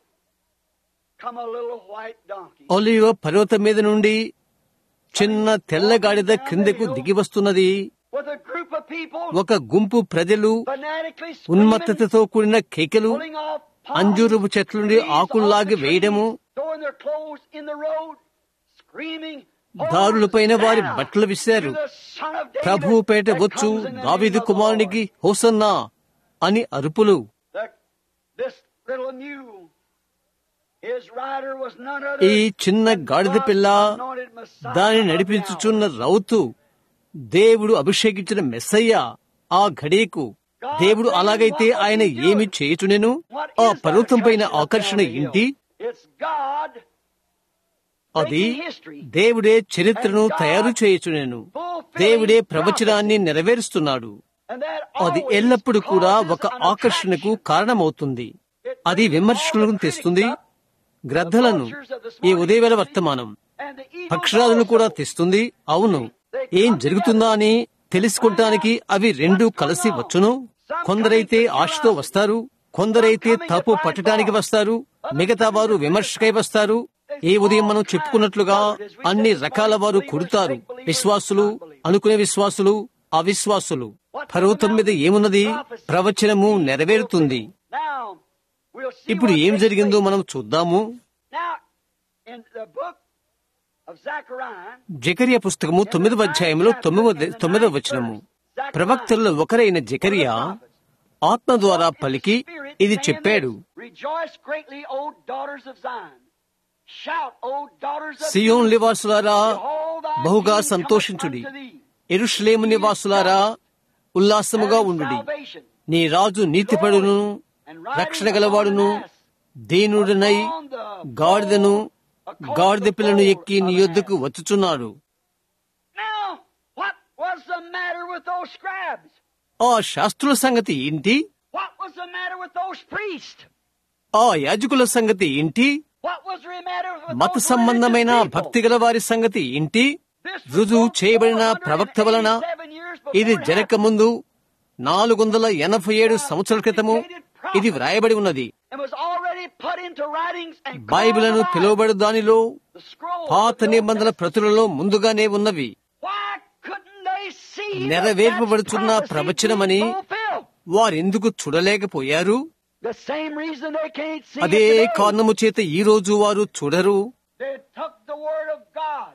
come a little white donkey. ఒలివ పర్వతం మీద నుండి చిన్న తెల్లగాడిద క్రిందకు దిగి వస్తున్నది With a group of people ఒక గుంపు ప్రజలు fanatically screaming, ఉన్మత్తతతో కూడిన కేకలు pulling off palm అంజూరపు చెట్ల నుండి trees ఆకుల్లాగి off the వేయడము trees, throwing their clothes in the road, screaming, దారులపైన వారి "Hosanna బట్టలు విసిరారు to the Son of David ప్రభువు పేట that వచ్చు comes in the దావీదు name of the కుమారునికి హోసన్నా అని అరుపులు Lord." The- This little mule, his rider was none ఈ other చిన్న than గాడిద God's పిల్ల anointed Messiah దాని of the నడిపించుచున్న hour. రౌతు దేవుడు అభిషేకించిన మెస్సయ్య ఆ ఘడియకు దేవుడు అలాగైతే ఆయన ఏమి చేయుచునెను What ఆ is that పర్వతం పైన attraction up ఆకర్షణ there on the hill? ఏంటి It's God అది breaking history. దేవుడే చరిత్రను తయారు చేయుచునెను దేవుడే ప్రవచనాన్ని నెరవేరుస్తున్నాడు And that అది always ఎల్లప్పుడూ కూడా causes ఒక an ఆకర్షణకు attraction. కారణమవుతుంది అది విమర్శకులను తెస్తుంది గ్రద్దలను ఈ ఉదయవేళ వర్తమానం And the eagles పక్షరాలను కూడా also. తెస్తుంది అవును ఏం జరుగుతుందా అని తెలుసుకుంటానికి అవి రెండు కలిసి వచ్చును కొందరైతే ఆశతో వస్తారు కొందరైతే తప్పు పట్టడానికి వస్తారు మిగతా వారు విమర్శకై వస్తారు ఏ ఉదయం మనం చెప్పుకున్నట్లుగా అన్ని రకాల వారు కుడతారు విశ్వాసులు అనుకునే విశ్వాసులు అవిశ్వాసులు పర్వతం మీద ఏమున్నది ప్రవచనము నెరవేరుతుంది Now, we'll see ఇప్పుడు what ఏం takes జరిగిందో place. మనం చూద్దాము Now, in the book of Zechariah, Zechariah పుస్తకము తొమ్మిదవ అధ్యాయంలో తొమ్మిదవ తొమ్మిదవ వచనము ప్రవక్తల్లో ఒకరైన జకరియా ఆత్మ ద్వారా పలికి ఇది చెప్పాడు Rejoice greatly, O daughters of Zion. Shout, O daughters of Sion Judah. నివాసులారా Behold, thy బహుగా king సంతోషించుడి cometh unto thee. ఎరుషలేము నివాసులారా ఉల్లాసముగా ఉండుడి Salvation. నీ రాజు నీతిపడును రక్షణ గలవాడును దీనుడనై గాడిదను గాడిద పిల్లను ఎక్కి నీ యొద్దకు వచ్చుచున్నాడు Now, what was the matter with those scribes? ఆ శాస్త్రుల సంగతి ఏంటి What was the matter with those priests? ఆ యాజకుల సంగతి ఏంటి What was the matter with మత those సంబంధమైన religious people? భక్తి గల వారి సంగతి ఏంటి This was రుజువు so చేయబడిన ప్రవక్త వలన 487 years before ఇది it జరగక ముందు నాలుగు వందల ఎనభై ఏడు సంవత్సరాల క్రితము ఇది వ్రాయబడి ఉన్నది and was already put into writings and బైబిలను called alive. పిలువబడు దానిలో The scroll పాత of the నిబంధనల ప్రతులలో ముందుగానే ఉన్నవి Why couldn't they see that నెరవేర్పబడుచున్న that's prophecy ప్రవచనమని being fulfilled? వారెందుకు చూడలేకపోయారు The same reason they can't see అదే it today. కారణము చేత ఈ రోజు వారు చూడరు They took the word of God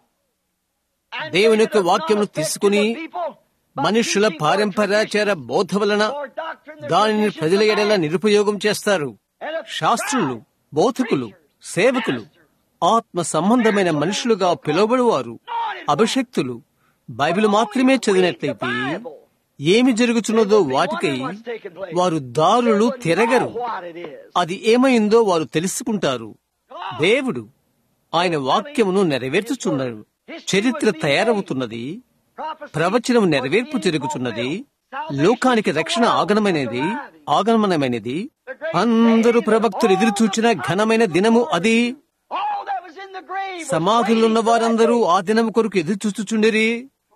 and దేవుని made యొక్క it of వాక్యమును no effect to తీసుకుని the people, but మనుష్యుల teaching పారంపర్యాచార or బోధ వలన or doctrine the దానిని traditions ప్రజల of ఎడల man. నిరుపయోగం చేస్తారు And if శాస్త్రులు scribes, బోధకులు preachers, సేవకులు pastors, ఆత్మ సంబంధమైన మనుషులుగా పిలువబడువారు అభిషక్తులు బైబిల్ మాత్రమే చదివినట్లయితే ఏమి జరుగుతున్నదో వాటికై వారు దారులు తిరగరు what it is. అది ఏమైందో వారు తెలుసుకుంటారు దేవుడు ఆయన వాక్యమును నెరవేర్చుచున్నాడు చరిత్ర తయారవుతున్నది Prophecy ప్రవచనం was నెరవేర్పు being జరుగుతున్నది fulfilled. లోకానికి రక్షణ ఆగమనమైనది ఆగమనమైనది అందరూ ప్రవక్తులు ఎదురు చూచిన ఘనమైన దినము అది All that was in the grave was సమాధులున్న waiting for that వారందరూ day. ఆ దినం కొరకు ఎదురు చూచుచుండిరి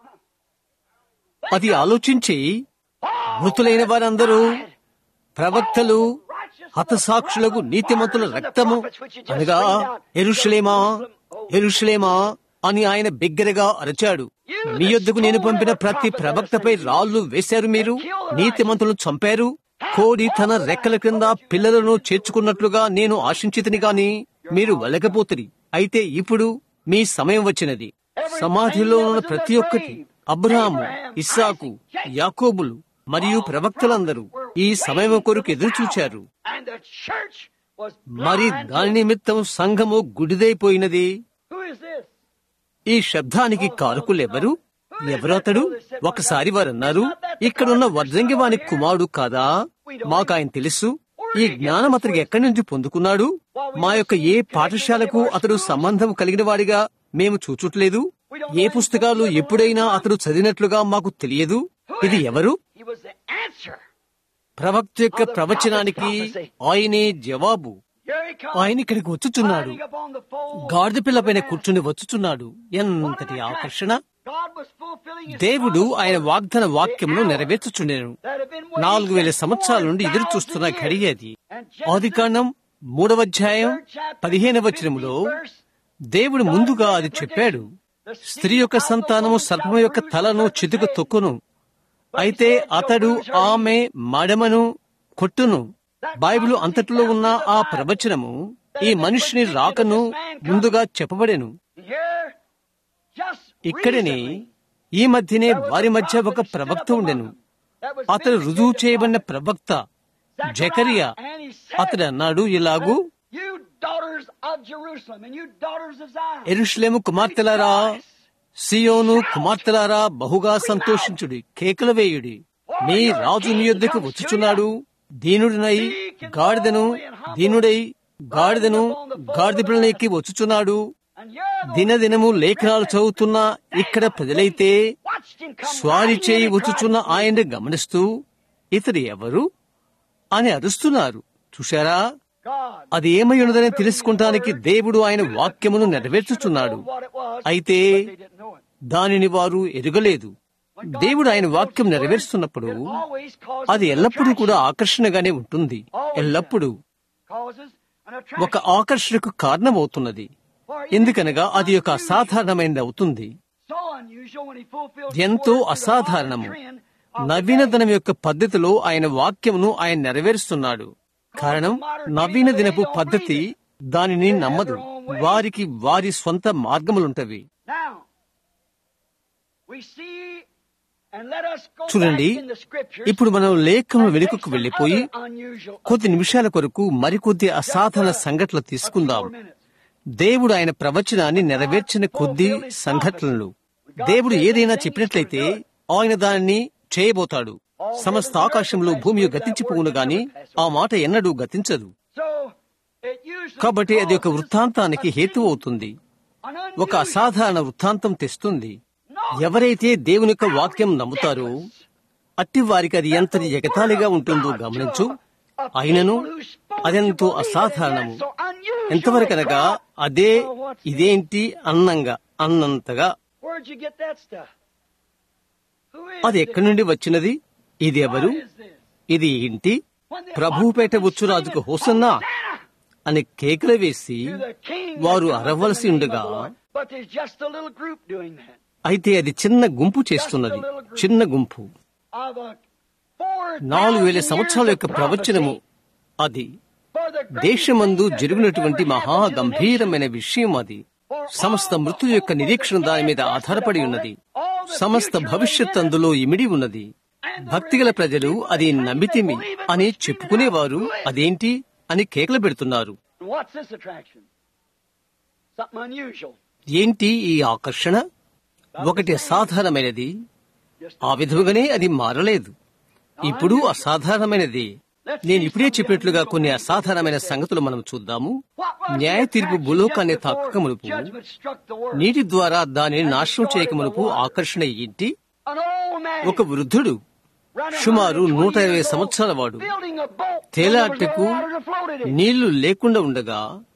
అది ఆలోచించి మృతులైన వారందరూ ప్రవక్తలు హతసాక్షులకు నీతిమంతుల రక్తము అనగా ఎరుషలేమా ఎరుషలేమా అని ఆయన బిగ్గరగా అరచాడు మీ యొద్దకు నేను పంపిన ప్రతి ప్రవక్తపై రాళ్లు వేశారు మీరు నీతిమంతులను చంపారు కోడి తన రెక్కల క్రింద పిల్లలను చేర్చుకున్నట్లుగా నేను ఆశించితిని గాని మీరు వెళ్ళకపోతురి అయితే ఇప్పుడు మీ సమయం వచ్చినది సమాధిలో ఉన్న ప్రతి ఒక్కటి అబ్రహాము ఇస్సాకు యాకోబులు మరియు ప్రవక్తలందరూ ఈ సమయం కొరకు ఎదురు చూచారు And the church was మరి blind. దాని నిమిత్తం సంఘము గుడిదైపోయినది Who is this? ఈ శబ్దానికి కారకులెవరు ఎవరు అతడు ఒకసారి వారన్నారు ఇక్కడున్న వర్ధంగి వాని కుమారుడు కాదా మాకు ఆయన తెలుసు ఈ జ్ఞానం అతనికి ఎక్కడి నుంచి పొందుకున్నాడు మా యొక్క ఏ పాఠశాలకు అతడు సంబంధం కలిగిన వాడిగా మేము చూచుట్లేదు ఏ పుస్తకాలు ఎప్పుడైనా అతడు చదివినట్లుగా మాకు తెలియదు ఇది ఎవరు He was the answer. ప్రవక్త యొక్క ప్రవచనానికి ఆయనే జవాబు Here he comes. ఆయన ఇక్కడికి వచ్చుచున్నాడు riding upon the foal. గాడిద పిల్లపైన కూర్చుని వచ్చుచున్నాడు ఎంతటి ఆకర్షణ God was fulfilling his దేవుడు promise ఆయన for వాగ్దాన the వాక్యమును hour నెరవేర్చుచుండెను that had been waiting నాలుగు వేల since సంవత్సరాల నుండి ఎదురు 4,000 చూస్తున్న years. ఘడియ అది And ఆది Genesis, కాండం మూడవ అధ్యాయం third chapter, పదిహేను వచనములో 15th verse, దేవుడు ముందుగా అది చెప్పాడు the స్త్రీ యొక్క seed of the సంతానము woman సర్పము shall యొక్క bruise తలను the చితుకు serpent's తొక్కును head. అయితే అతడు ఆమె మడమను కొట్టును బైబిలు అంతటిలో ఉన్న ఆ ప్రవచనము ఈ మనుషుని రాకను ముందుగా చెప్పబడెను Here, just ఇక్కడనే recently, ఈ మధ్యనే there was వారి a మధ్య ఒక prophet stood ప్రవక్త up ఉండెను among them that was అతడు vindicated రుజువు చేయబడిన prophet. ప్రవక్త Zechariah, Zechariah and he said, అతడు అన్నాడు ఇలాగు You daughters of Jerusalem and you daughters of Zion. Jerusalem కుమార్తెలారా సియోను కుమార్తెలారా బహుగా సంతోషించుడి కేకలు వేయుడి మీ రాజు నీ యొద్దకు వచ్చుచున్నాడు దీనుడినై గాడిదను దీనుడై గాడిదను గాడిద పిల్లని ఎక్కి వచ్చుచున్నాడు And you're the దినదినము లేఖనాలు చదువుతున్న ఇక్కడ ప్రజలైతే watched him come స్వారీ riding చేయి in a వచ్చుచున్న Christ. ఆయన్ని గమనిస్తూ ఇతడు ఎవరు అని అరుస్తున్నారు చూశారా God. అది ఏమై ఉన్నదని తెలుసుకుంటానికి దేవుడు ఆయన వాక్యమును నెరవేర్చుచున్నాడు What it was, అయితే but they didn't know it. దానిని వారు ఎరుగలేదు దేవుడు ఆయన వాక్యం నెరవేరుస్తున్నప్పుడు It always causes అది an ఎల్లప్పుడూ కూడా attraction. ఆకర్షణగానే ఉంటుంది ఎల్లప్పుడూ Causes an ఒక attraction. ఆకర్షణకు కారణమవుతున్నది For ఎందుకనగా అది ఒక అసాధారణమైనది అవుతుంది So unusual when he fulfilled ఎంతో his word to the అసాధారణము modern trend of the నవీనదనం యొక్క పద్ధతిలో ఆయన వాక్యమును ఆయన నెరవేరుస్తున్నాడు కారణం నవీన దినపు పద్ధతి దానిని నమ్మదు వారికి వారి స్వంత మార్గములుంటవి Now, we see, and let us go చూడండి back in the scriptures ఇప్పుడు మనం లేఖను and వెనుకకు take some వెళ్లిపోయి other unusual కొద్ది నిమిషాల కొరకు మరికొద్ది అసాధారణ సంఘటనలు తీసుకుందాం four minutes. దేవుడు ఆయన ప్రవచనాన్ని నెరవేర్చిన కొద్ది సంఘటనలు దేవుడు ఏదైనా చెప్పినట్లయితే ఆయన దానిని చేయబోతాడు సమస్త ఆకాశంలో భూమి గతించిపోవును గాని ఆ మాట ఎన్నడూ గతించదు So, it usually కాబట్టి అది ఒక causes వృత్తాంతానికి a హేతు scene, అవుతుంది an ఒక unusual- అసాధారణ వృత్తాంతం తెస్తుంది ఎవరైతే దేవుని యొక్క వాక్యం నమ్ముతారో అట్టి వారికి అది ఎంతటి ఎగతాళిగా ఉంటుందో గమనించు అయినను అదెంతో అసాధారణము ఎంతవరకనగా అదే ఇదేంటి అన్నంగా అన్నంతగా Where'd you get that stuff? Who is అది ఎక్కడి నుండి వచ్చినది ఇది ఎవరు What is this? ఇది ఏంటి ప్రభుపేట వచ్చురాజుకు హోసన్నా అని కేకలు వేసి To the king వారు that comes in అరవలసి the name of ఉండగా the Lord. But there's just a little group doing that. అయితే అది చిన్న గుంపు చేస్తున్నది చిన్న గుంపు Of a four నాలుగు వేల thousand సంవత్సరాల years యొక్క of ప్రవచనము prophecy అది for the greatest దేశమందు thing that జరిగినటువంటి ever మహా happened to the గంభీరమైన విషయం అది సమస్త మృతుల యొక్క నిరీక్షణ దాని మీద ఆధారపడి ఉన్నది సమస్త భవిష్యత్ అందులో ఇమిడి ఉన్నది భక్తిగల ప్రజలు అది నమ్మితిమి అని చెప్పుకునేవారు అదేంటి అని కేకలు పెడుతున్నారు And What's this attraction? Something unusual. ఏంటి ఈ ఆకర్షణ ఒకటి అసాధారణమైనది Just ఆ విధముగానే అది మారలేదు ఇప్పుడు అసాధారణమైనది నేను ఇప్పుడే చెప్పినట్లుగా కొన్ని అసాధారణమైన సంగతులు మనం చూద్దాము What was the న్యాయ తీర్పు attraction భూలోకాన్ని just before తాకక మునుపు judgment struck the world? నీటి ద్వారా దానిని నాశనం చేయక మునుపు ఆకర్షణ ఏంటి An old man ఒక వృద్ధుడు running సుమారు 120 నూట ఇరవై years old, సంవత్సరాల వాడు building a boat when there was no తేలాటకు water to float it in. నీళ్లు లేకుండా ఉండగా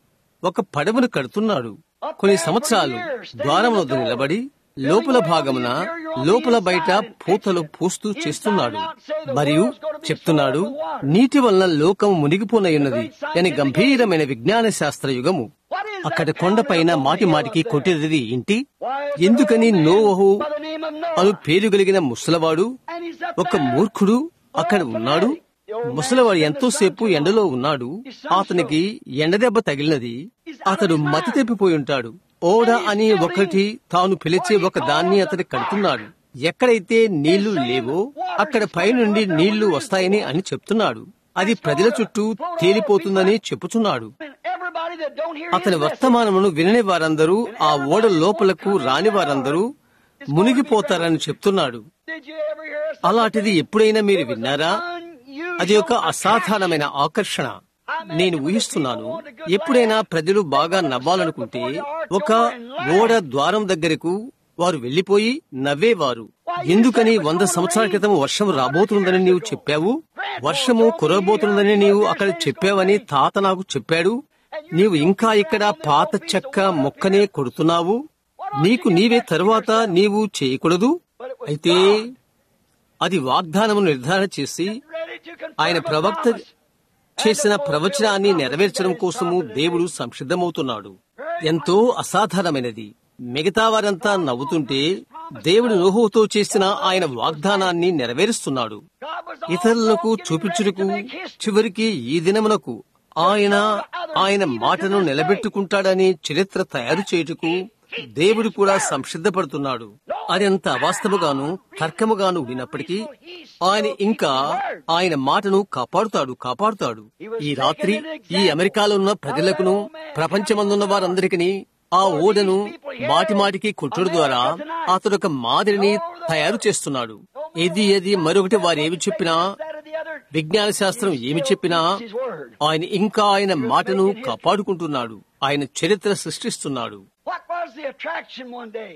ఒక పడవను కడుతున్నాడు కొన్ని సంవత్సరాలు ద్వారం వద్ద నిలబడి లోపల భాగమున లోపల బయట పూతలు పూస్తూ చేస్తున్నాడు మరియు చెప్తున్నాడు నీటి వలన లోకం మునిగిపోనయున్నది అని గంభీరమైన విజ్ఞాన శాస్త్ర యుగము What is అక్కడ that కొండపైన terrible మాటి tale మాటికి up there? కొట్టేది ఏంటి Why is the ఎందుకని old man నోవహు by the name of Noah, అను పేరు కలిగిన ముసలవాడు and he's up ఒక there, మూర్ఖుడు అక్కడ all ఉన్నాడు fanatic. The old man ముసలివాడు is in the ఎంతోసేపు sun too ఎండలో long. ఉన్నాడు His sunstroke. అతనికి ఎండదెబ్బ తగిలినది He's out of అతడు his మతి mind. తెప్పిపోయి ఉంటాడు ఓడ అని ఒకటి తాను పిలిచే ఒక దాన్ని అతడు కడుతున్నాడు ఎక్కడైతే నీళ్లు లేవో అక్కడ పైనుండి నీళ్లు వస్తాయని అని చెప్తున్నాడు అది ప్రజల చుట్టూ తేలిపోతుందని చెప్పుచున్నాడు And everybody that don't hear అతని his message వర్తమానమును వినని వారందరూ ఆ ఓడ లోపలకు రాని వారందరూ మునిగిపోతారని చెప్తున్నాడు Did you ever hear us? అలాంటిది ఎప్పుడైనా మీరు విన్నారా Unusual అది ఒక అసాధారణమైన ఆకర్షణ నేను ఊహిస్తున్నాను ఎప్పుడైనా ప్రజలు బాగా నవ్వాలనుకుంటే ఒక ఓడ ద్వారం దగ్గరకు వారు వెళ్లిపోయి నవ్వేవారు ఎందుకని వంద సంవత్సరాల క్రితం వర్షం రాబోతుందని నీవు చెప్పావు వర్షము కురబోతుందని నీవు అక్కడ చెప్పావని తాత నాకు చెప్పాడు నీవు ఇంకా ఇక్కడ పాత చెక్క మొక్కనే కొడుతున్నావు నీకు నీవే తరువాత నీవు చేయకూడదు అయితే అది వాగ్దానము నిర్ధారణ చేసి ready to confirm ఆయన a ప్రవక్త promise. చేసిన ప్రవచనాన్ని నెరవేర్చడం కోసము దేవుడు సంసిద్ధమవుతున్నాడు ఎంతో అసాధారణమైనది మిగతా వారంతా నవ్వుతుంటే దేవుడు నోహుతో చేసిన ఆయన వాగ్దానాన్ని నెరవేరుస్తున్నాడు God was ఇతరులకు also getting చూపించుటకు ready to make history. చివరికి ఈ దినమునకు ఆయన ఆయన మాటను నిలబెట్టుకుంటాడని చరిత్ర తయారు చేయుటకు దేవుడు కూడా సంసిద్ధపడుతున్నాడు అది అంత అవాస్తవగాను తర్కముగాను ఉండినప్పటికీ ఆయన ఇంకా ఆయన మాటను కాపాడుతాడు కాపాడుతాడు ఈ రాత్రి ఈ అమెరికాలో ఉన్న ప్రజలకును ప్రపంచమందున్న వారందరికీ ఆ ఓడను మాటి మాటికి కొట్టుడు ద్వారా అతడు ఒక మాదిరిని తయారు చేస్తున్నాడు ఇది అది మరొకటి వారు ఏమి చెప్పినా That or the other, విజ్ఞాన శాస్త్రం ఏమి చెప్పినా his word. ఆయన ఇంకా ఆయన మాటను కాపాడుకుంటున్నాడు ఆయన చరిత్ర సృష్టిస్తున్నాడు What was the attraction one day?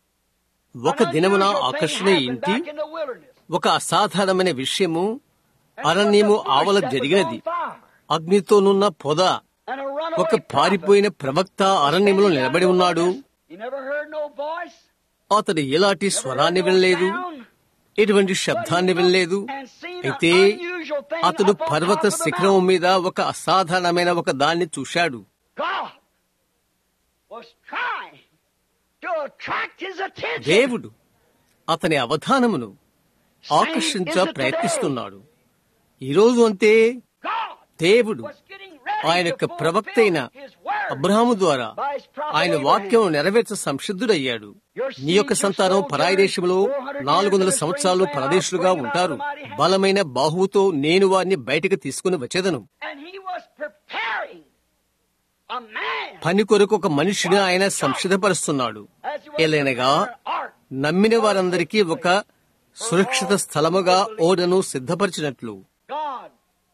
ఒక దినమున ఆకర్షణ ఏంటి Back in the wilderness. ఒక అసాధారణమైన విషయము అరణ్యము ఆవల జరిగినది అగ్నితోనున్న పొద And a runaway ఒక పారిపోయిన ప్రవక్త అరణ్యంలో నిలబడి ఉన్నాడు You never heard no voice? అతడు ఎలాంటి స్వరాన్ని వినలేదు ఎటువంటి శబ్దాన్ని వినలేదు అయితే అతడు పర్వత శిఖరం మీద ఒక అసాధారణమైన ఒక దాన్ని చూశాడు God was trying to attract his attention. దేవుడు అతని అవధానమును ఆకర్షించ ప్రయత్నిస్తున్నాడు ఈరోజు అంతే God దేవుడు was getting ready ఆయన to యొక్క ప్రవక్త అయిన fulfill his word. అబ్రహాము ద్వారా by his prophet ఆయన Abraham. వాక్యం నెరవేర్చ సంసిద్ధుడయ్యాడు నీ యొక్క సంతానం పరాయి దేశంలో నాలుగు వందల సంవత్సరాలు పరదేశులుగా ఉంటారు బలమైన బాహువుతో నేను వారిని బయటకు తీసుకుని వచ్చేదను And he was preparing a man పని కొరకు ఒక మనిషిని ఆయన సంసిద్ధపరుస్తున్నాడు as he was ఎలైనగా preparing an ark. నమ్మిన వారందరికీ ఒక సురక్షిత స్థలముగా ఓడను సిద్ధపరిచినట్లు God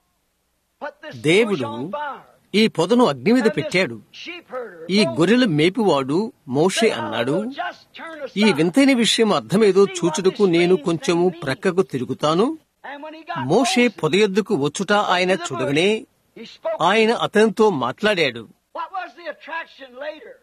put this దేవుడు bush on fire. ఈ పొదను అగ్ని మీద And this పెట్టాడు sheep herder, ఈ Moses, గొర్రెల మేపువాడు మోషే said, "I అన్నాడు will just turn ఈ aside." వింతైన విషయం అర్థమేదో చూచుటకు నేను కొంచెము ప్రక్కకు తిరుగుతాను And when he got Moshe Moses పొద ఎద్దుకు వచ్చుట ఆయన to the చూడగనే bush, he spoke. ఆయన అతనితో మాట్లాడాడు What was the attraction later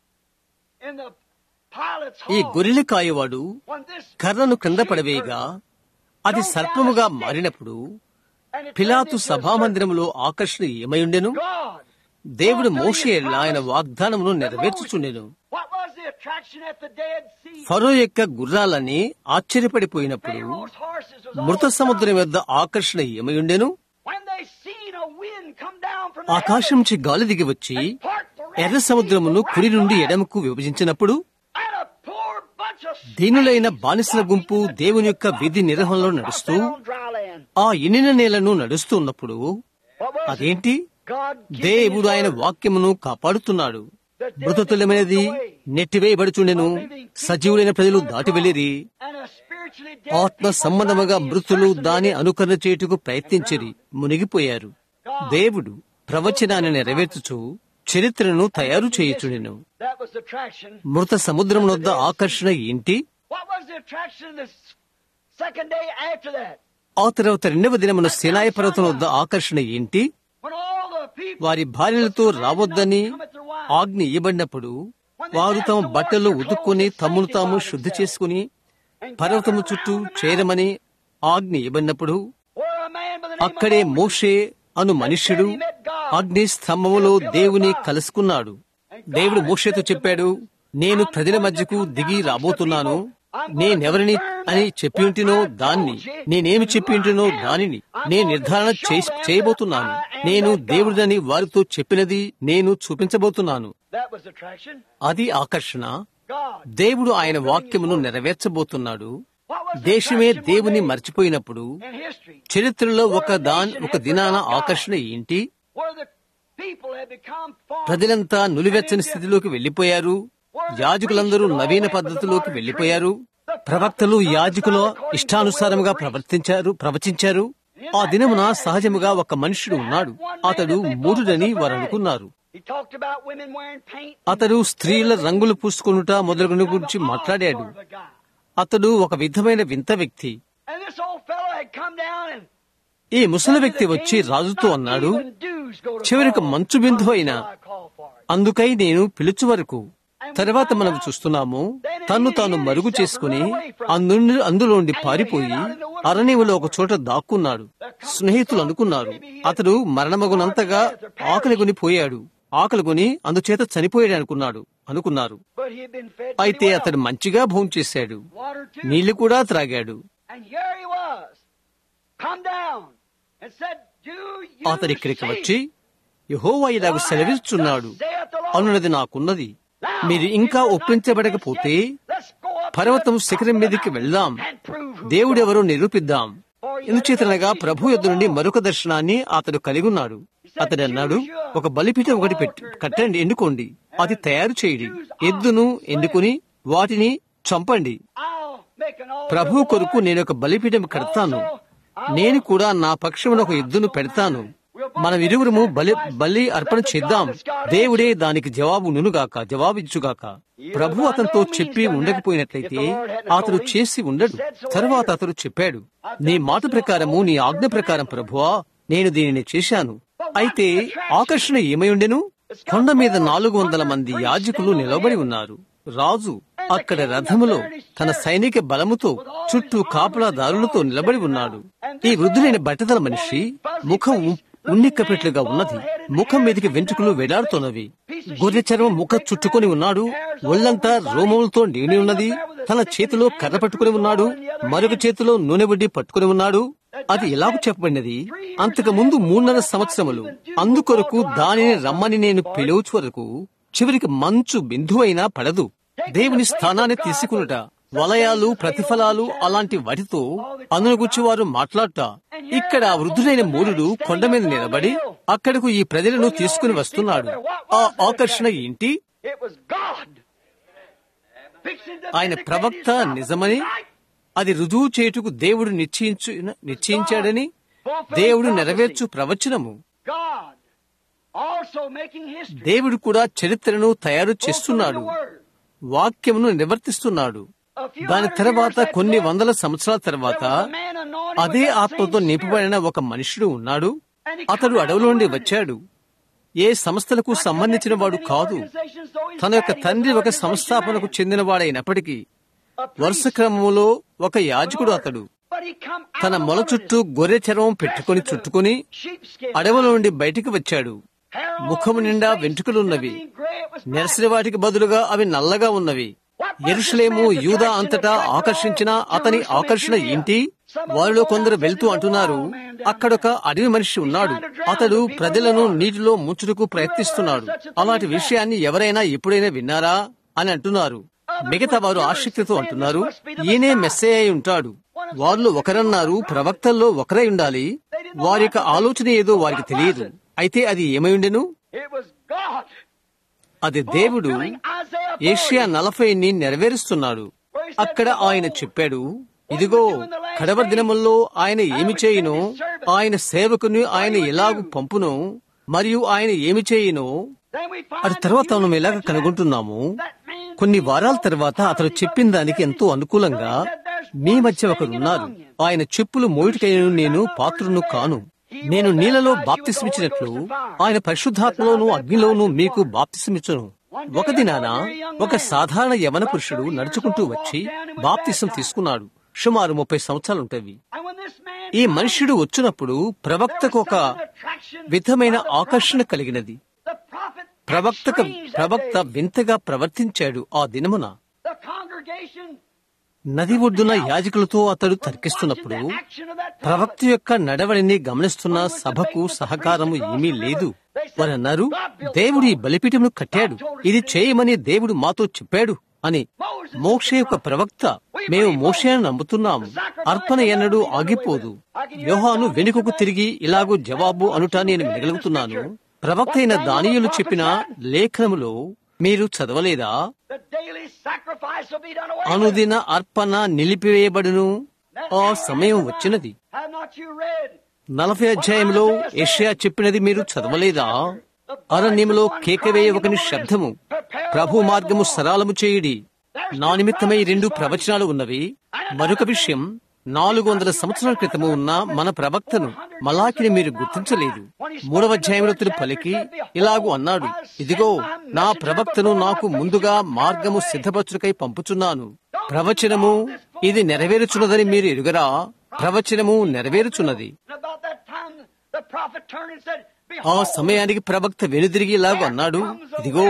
in the pilot's ఈ hall గొర్రెల కాయవాడు when this కర్రను క్రింద sheep పడవేయగా herder అది సర్పముగా మారినప్పుడు and it పిలాతు turned into a సభామందిరములో ఆకర్షణ ఏమైయుండెను serpent. God, దేవుడు మోషే ఆయన వాగ్దానమును నెరవేర్చుచుండెను what was the attraction at the Dead Sea? ఫరో యొక్క గుర్రాలని ఆశ్చర్యపడిపోయినప్పుడు Pharaoh's horses was all మృత సముద్రం stopped. యొద్ద ఆకర్షణ ఏమైయుండెను When they seen a wind come down from the ఆకాశం నుంచి గాలి దిగి వచ్చి heavens and part the Red ఎర్ర Sea సముద్రమును from కుడి right to నుండి left, ఎడమకు విభజించినప్పుడు and a poor bunch of దీనులైన slaves బానిసల walking గుంపు in the దేవుని యొక్క deep వీధి dark నిర్వహణలో dark నడుస్తూ on dry land. ఆ ఇనిన నేలను నడుస్తున్నప్పుడు What was it? అదేంటి God giving దేవుడు his ఆయన word. వాక్యమును కాపాడుతున్నాడు The dead మృతతుల్యమైనది moved away. నెట్టివేయబడుచుండెను సజీవులైన ప్రజలు దాటి వెళ్ళిరి And a spiritually dead ఆత్మ people సంబంధముగా tried to మృతులు impersonate దాని it. అనుకరణ చేయుటకు ప్రయత్నించిరి మునిగిపోయారు దేవుడు ప్రవచనాన్ని నెరవేర్చుచు చరిత్రను తయారు చేయుచుండెను That was the attraction. మృత సముద్రం వద్ద ఆకర్షణ ఏంటి What was the attraction the s- second day after that? ఆ తర్వాత రెండవ దినమున సినాయ పర్వతం వద్ద ఆకర్షణ ఏంటి When all the people వారి భార్యలతో రావద్దని ఆజ్ఞ ఇవ్వబడినప్పుడు వారు తమ బట్టలు ఉతుక్కొని తమ్మును తాము శుద్ధి చేసుకుని and పర్వతము gathered చుట్టూ around the చేరమని ఆజ్ఞ ఇవ్వబడినప్పుడు where a man by the name అక్కడే of Moses మోషే అను మనుష్యుడు అగ్ని స్తంభములో దేవుని కలుసుకున్నాడు దేవుడు మోషేతో చెప్పాడు నేను ప్రజల మధ్యకు దిగి రాబోతున్నాను నేనెవరిని అని చెప్పి ఉంటినో దాన్ని నేనేమి చెప్పి ఉంటినో దానిని నేను నిర్ధారణ చేసి- చేయబోతున్నాను నేను దేవుడిని వారితో చెప్పినది నేను చూపించబోతున్నాను That was attraction. అది ఆకర్షణ God. దేవుడు ఆయన వాక్యమును నెరవేర్చబోతున్నాడు What was the దేశమే attraction దేవుని one day మర్చిపోయినప్పుడు in history? చరిత్రలో ఒక దాన్ ఒక దినాన ఆకర్షణ ఏంటి Where the people had become formed ప్రజలంతా నులివెచ్చని స్థితిలోకి వెళ్లిపోయారు యాజకులందరూ నవీన పద్ధతిలోకి వెళ్లిపోయారు ప్రవక్తలు యాజకుల ఇష్టానుసారముగా ప్రవర్తించారు ప్రవచించారు ఆ దినమున సహజముగా ఒక మనుషుడు ఉన్నాడు అతడు మూఢుడని వారు అనుకున్నారు He talked about women wearing paint. అతడు స్త్రీల రంగులు పూసుకొనుట మొదలగున గురించి మాట్లాడాడు Sort of a guy. అతడు ఒక విధమైన వింత వ్యక్తి And this old fellow had come down and ఈ ముసలి వ్యక్తి వచ్చి రాజుతో అన్నాడు Even dues go to చివరికి call. మంచు బిందు అయినా I call for it. అందుకై నేను పిలుచు వరకు తర్వాత మనం చూస్తున్నాము తన్ను తాను మరుగు చేసుకుని అందుండి అందులోండి పారిపోయి అరణ్యములో ఒక చోట దాక్కున్నాడు స్నేహితులు అనుకున్నారు అతడు మరణమగునంతగా ఆకలిగొని పోయాడు ఆకలిగొని అందుచేత చనిపోయాడు అనుకున్నాడు అనుకున్నారు But he had been fed అయితే pretty well. అతడు మంచిగా భోంచేశాడు water too. నీళ్లు కూడా త్రాగాడు And here he was. Come down and said, Do you అతడు ఇక్కడికి see వచ్చి యహోవా ఇలాగ సెలవిస్తున్నాడు అనున్నది నాకున్నది మీరు ఇంకా ఒప్పించబడకపోతే పర్వతం శిఖరం మీదకి వెళ్దాం దేవుడెవరో నిరూపిద్దాం ఎందుచేతనగా ప్రభు యొద్ద నుండి మరొక దర్శనాన్ని అతడు కలిగి ఉన్నాడు అతడు అన్నాడు ఒక బలిపీఠం ఒకటి పెట్టి కట్టండి ఎన్నుకోండి అది తయారు చేయండి ఎద్దును ఎన్నుకుని వాటిని చంపండి ప్రభు కొరకు నేను ఒక బలిపీఠం కడతాను నేను కూడా నా పక్షమున ఒక ఎద్దును పెడతాను మనం ఇరువురము బలి బలి అర్పణ చేద్దాం దేవుడే దానికి జవాబు నునుగాక జవాబిచ్చుగాక ప్రభు అతనితో చెప్పి ఉండకపోయినట్లయితే అతడు చేసి ఉండడు తరువాత అతడు చెప్పాడు నీ మాట ప్రకారము నీ ఆజ్ఞ ప్రకారం ప్రభువా నేను దీనిని చేశాను అయితే ఆకర్షణ ఏమై ఉండెను కొండ మీద నాలుగు వందల మంది యాజకులు నిలబడి ఉన్నారు రాజు అక్కడ రథములో తన సైనిక బలముతో చుట్టూ కాపలాదారులతో నిలబడి ఉన్నాడు ఈ వృద్ధులైన బట్టతల మనిషి ముఖం ఉన్నిక్కపెట్లుగా ఉన్నది ముఖం మీదకి వెంట్రుకలు వేలాడుతున్నవి గొర్రె చర్మం ముఖ చుట్టుకొని ఉన్నాడు ఒళ్ళంతా రోమములతో నిండి ఉన్నది తన చేతిలో కర్ర పట్టుకుని ఉన్నాడు మరొక చేతిలో నూనె వడ్డీ పట్టుకుని ఉన్నాడు అది ఎలాగ చెప్పబడినది అంతకు ముందు మూడున్నర సంవత్సరములు అందుకొరకు దానిని రమ్మని నేను పిలువచ్చు వరకు చివరికి మంచు బిందువైనా పడదు దేవుని స్థానాన్ని తీసుకునుట వలయాలు ప్రతిఫలాలు అలాంటి వాటితో అనుగుచ్చి వారు మాట్లాడట ఇక్కడ వృద్ధుడైన మూరుడు కొండ మీద నిలబడి అక్కడకు ఈ ప్రజలను తీసుకుని వస్తున్నాడు ఆ ఆకర్షణ ఏంటి It was God. Fixing to ఆయన vindicate ప్రవక్త his prophet. నిజమని Right. అది రుజువు చేయుటకు దేవుడు నిశ్చయించు నిశ్చయించాడని దేవుడు నెరవేర్చు ప్రవచనము God also making history. దేవుడు కూడా చరిత్రను తయారు చేస్తున్నాడు Fulfilling the word. వాక్యమును నివర్తిస్తున్నాడు A few దాని hundred తర్వాత years కొన్ని later, వందల సంవత్సరాల there తర్వాత was a man anointed with అదే that ఆత్మతో same నింపబడిన spirit. ఒక మనుషుడు ఉన్నాడు And he అతడు come out అడవుల నుండి of the వచ్చాడు ఏ సంస్థలకు సంబంధించిన వాడు కాదు తన యొక్క తండ్రి ఒక సంస్థాపనకు చెందినవాడైనప్పటికీ వరుస క్రమంలో ఒక యాజకుడు అతడు తన మొల చుట్టూ గొర్రె చర్మం పెట్టుకుని చుట్టుకుని అడవుల నుండి బయటికి వచ్చాడు ముఖము నిండా వెంట్రుకలున్నవి నెరసిన వాటికి బదులుగా అవి నల్లగా ఉన్నవి ఎరుషలేము యూదా అంతటా ఆకర్షించిన అతని ఆకర్షణ ఏంటి వారిలో కొందరు వెళ్తూ అంటున్నారు అక్కడొక అడవి మనిషి ఉన్నాడు అతడు ప్రజలను నీటిలో ముంచుటకు ప్రయత్నిస్తున్నాడు అలాంటి విషయాన్ని ఎవరైనా ఎప్పుడైనా విన్నారా అని అంటున్నారు మిగతా వారు ఆసక్తితో అంటున్నారు ఈయనే మెస్సే అయి ఉంటాడు వారిలో ఒకరన్నారు ప్రవక్తల్లో ఒకరై ఉండాలి వారి యొక్క ఆలోచన ఏదో వారికి తెలియదు అయితే అది ఏమై ఉండెను It was God. అది దేవుడు fulfilling Isaiah 40. ఏషియా నలభైని నెరవేరుస్తున్నాడు అక్కడ ఆయన చెప్పాడు ఇదిగో కడవ దినముల్లో ఆయన ఏమి చేయునో ఆయన సేవకుని ఆయన ఎలాగు పంపునో మరియు ఆయన ఏమి చేయునో Then we find అది తర్వాత that మనం you ఎలాగ mentioned కనుగొంటున్నాము that man కొన్ని వారాల తర్వాత అతను చెప్పిన దానికి ఎంతో అనుకూలంగా మీ మధ్య ఒకరున్నారు ఆయన చెప్పులు మోయిటికైన నేను పాత్రును కాను నేను నీళ్ళలో బాప్తిస్మిచ్చినట్లు ఆయన పరిశుద్ధాత్మలోను అగ్నిలోను మీకు బాప్తిస్మిచ్చును ఒక దినాన ఒక సాధారణ యవన పురుషుడు నడుచుకుంటూ వచ్చి బాప్తిసం తీసుకున్నాడు సుమారు ముప్పై సంవత్సరాలుంటవి And when this man ఈ మనుష్యుడు వచ్చినప్పుడు ప్రవక్తకు ఒక విధమైన ఆకర్షణ కలిగినది the prophet ప్రవక్తక strange that ప్రవక్త day. వింతగా ప్రవర్తించాడు ఆ దినమున The congregation నది ఒడ్డున యాజకులతో అతడు తర్కిస్తున్నప్పుడు watching the action of that prophet. ప్రవక్త యొక్క నడవడిని గమనిస్తున్న సభకు సహకారము ఏమీ లేదు వారు అన్నారు దేవుడు ఈ బలిపీఠమును కట్టాడు ఇది చేయమని దేవుడు మాతో చెప్పాడు అని మోషే యొక్క ప్రవక్త మేము మోషేను నమ్ముతున్నాము అర్పణ ఎన్నడూ ఆగిపోదు యోహాను వెనుకకు తిరిగి ఇలాగూ జవాబు అనుట నేను వినగలుగుతున్నాను ప్రవక్త అయిన దానియులు చెప్పిన లేఖనములో మీరు చదవలేదా The daily sacrifice will be done away with. అనుదిన అర్పణ నిలిపివేయబడును ఆ సమయం వచ్చినది Have not you read? నలభై అధ్యాయంలో ఏషియా చెప్పినది మీరు చదవలేదా అరణ్యములో కేకవేయ ఒకని శబ్దము ప్రభు మార్గము సరళము చేయుడి నా నిమిత్తమై రెండు ప్రవచనాలు ఉన్నవి మరొక విషయం నాలుగు వందల సంవత్సరాల క్రితము ఉన్న మన ప్రవక్తను మలాకిని మీరు గుర్తించలేదు మూడవ అధ్యాయంలో తిరు పలికి ఇలాగూ అన్నాడు ఇదిగో నా ప్రవక్తను నాకు ముందుగా మార్గము సిద్ధపరచుకై పంపుచున్నాను ప్రవచనము ఇది నెరవేరుచున్నదని మీరు ఎరుగరా ప్రవచనము నెరవేరుచున్నది And about that time, the prophet turned and said, ఆ Behold, సమయానికి ప్రవక్త వెనుదిరిగి ఇలాగూ అన్నాడు ఇదిగో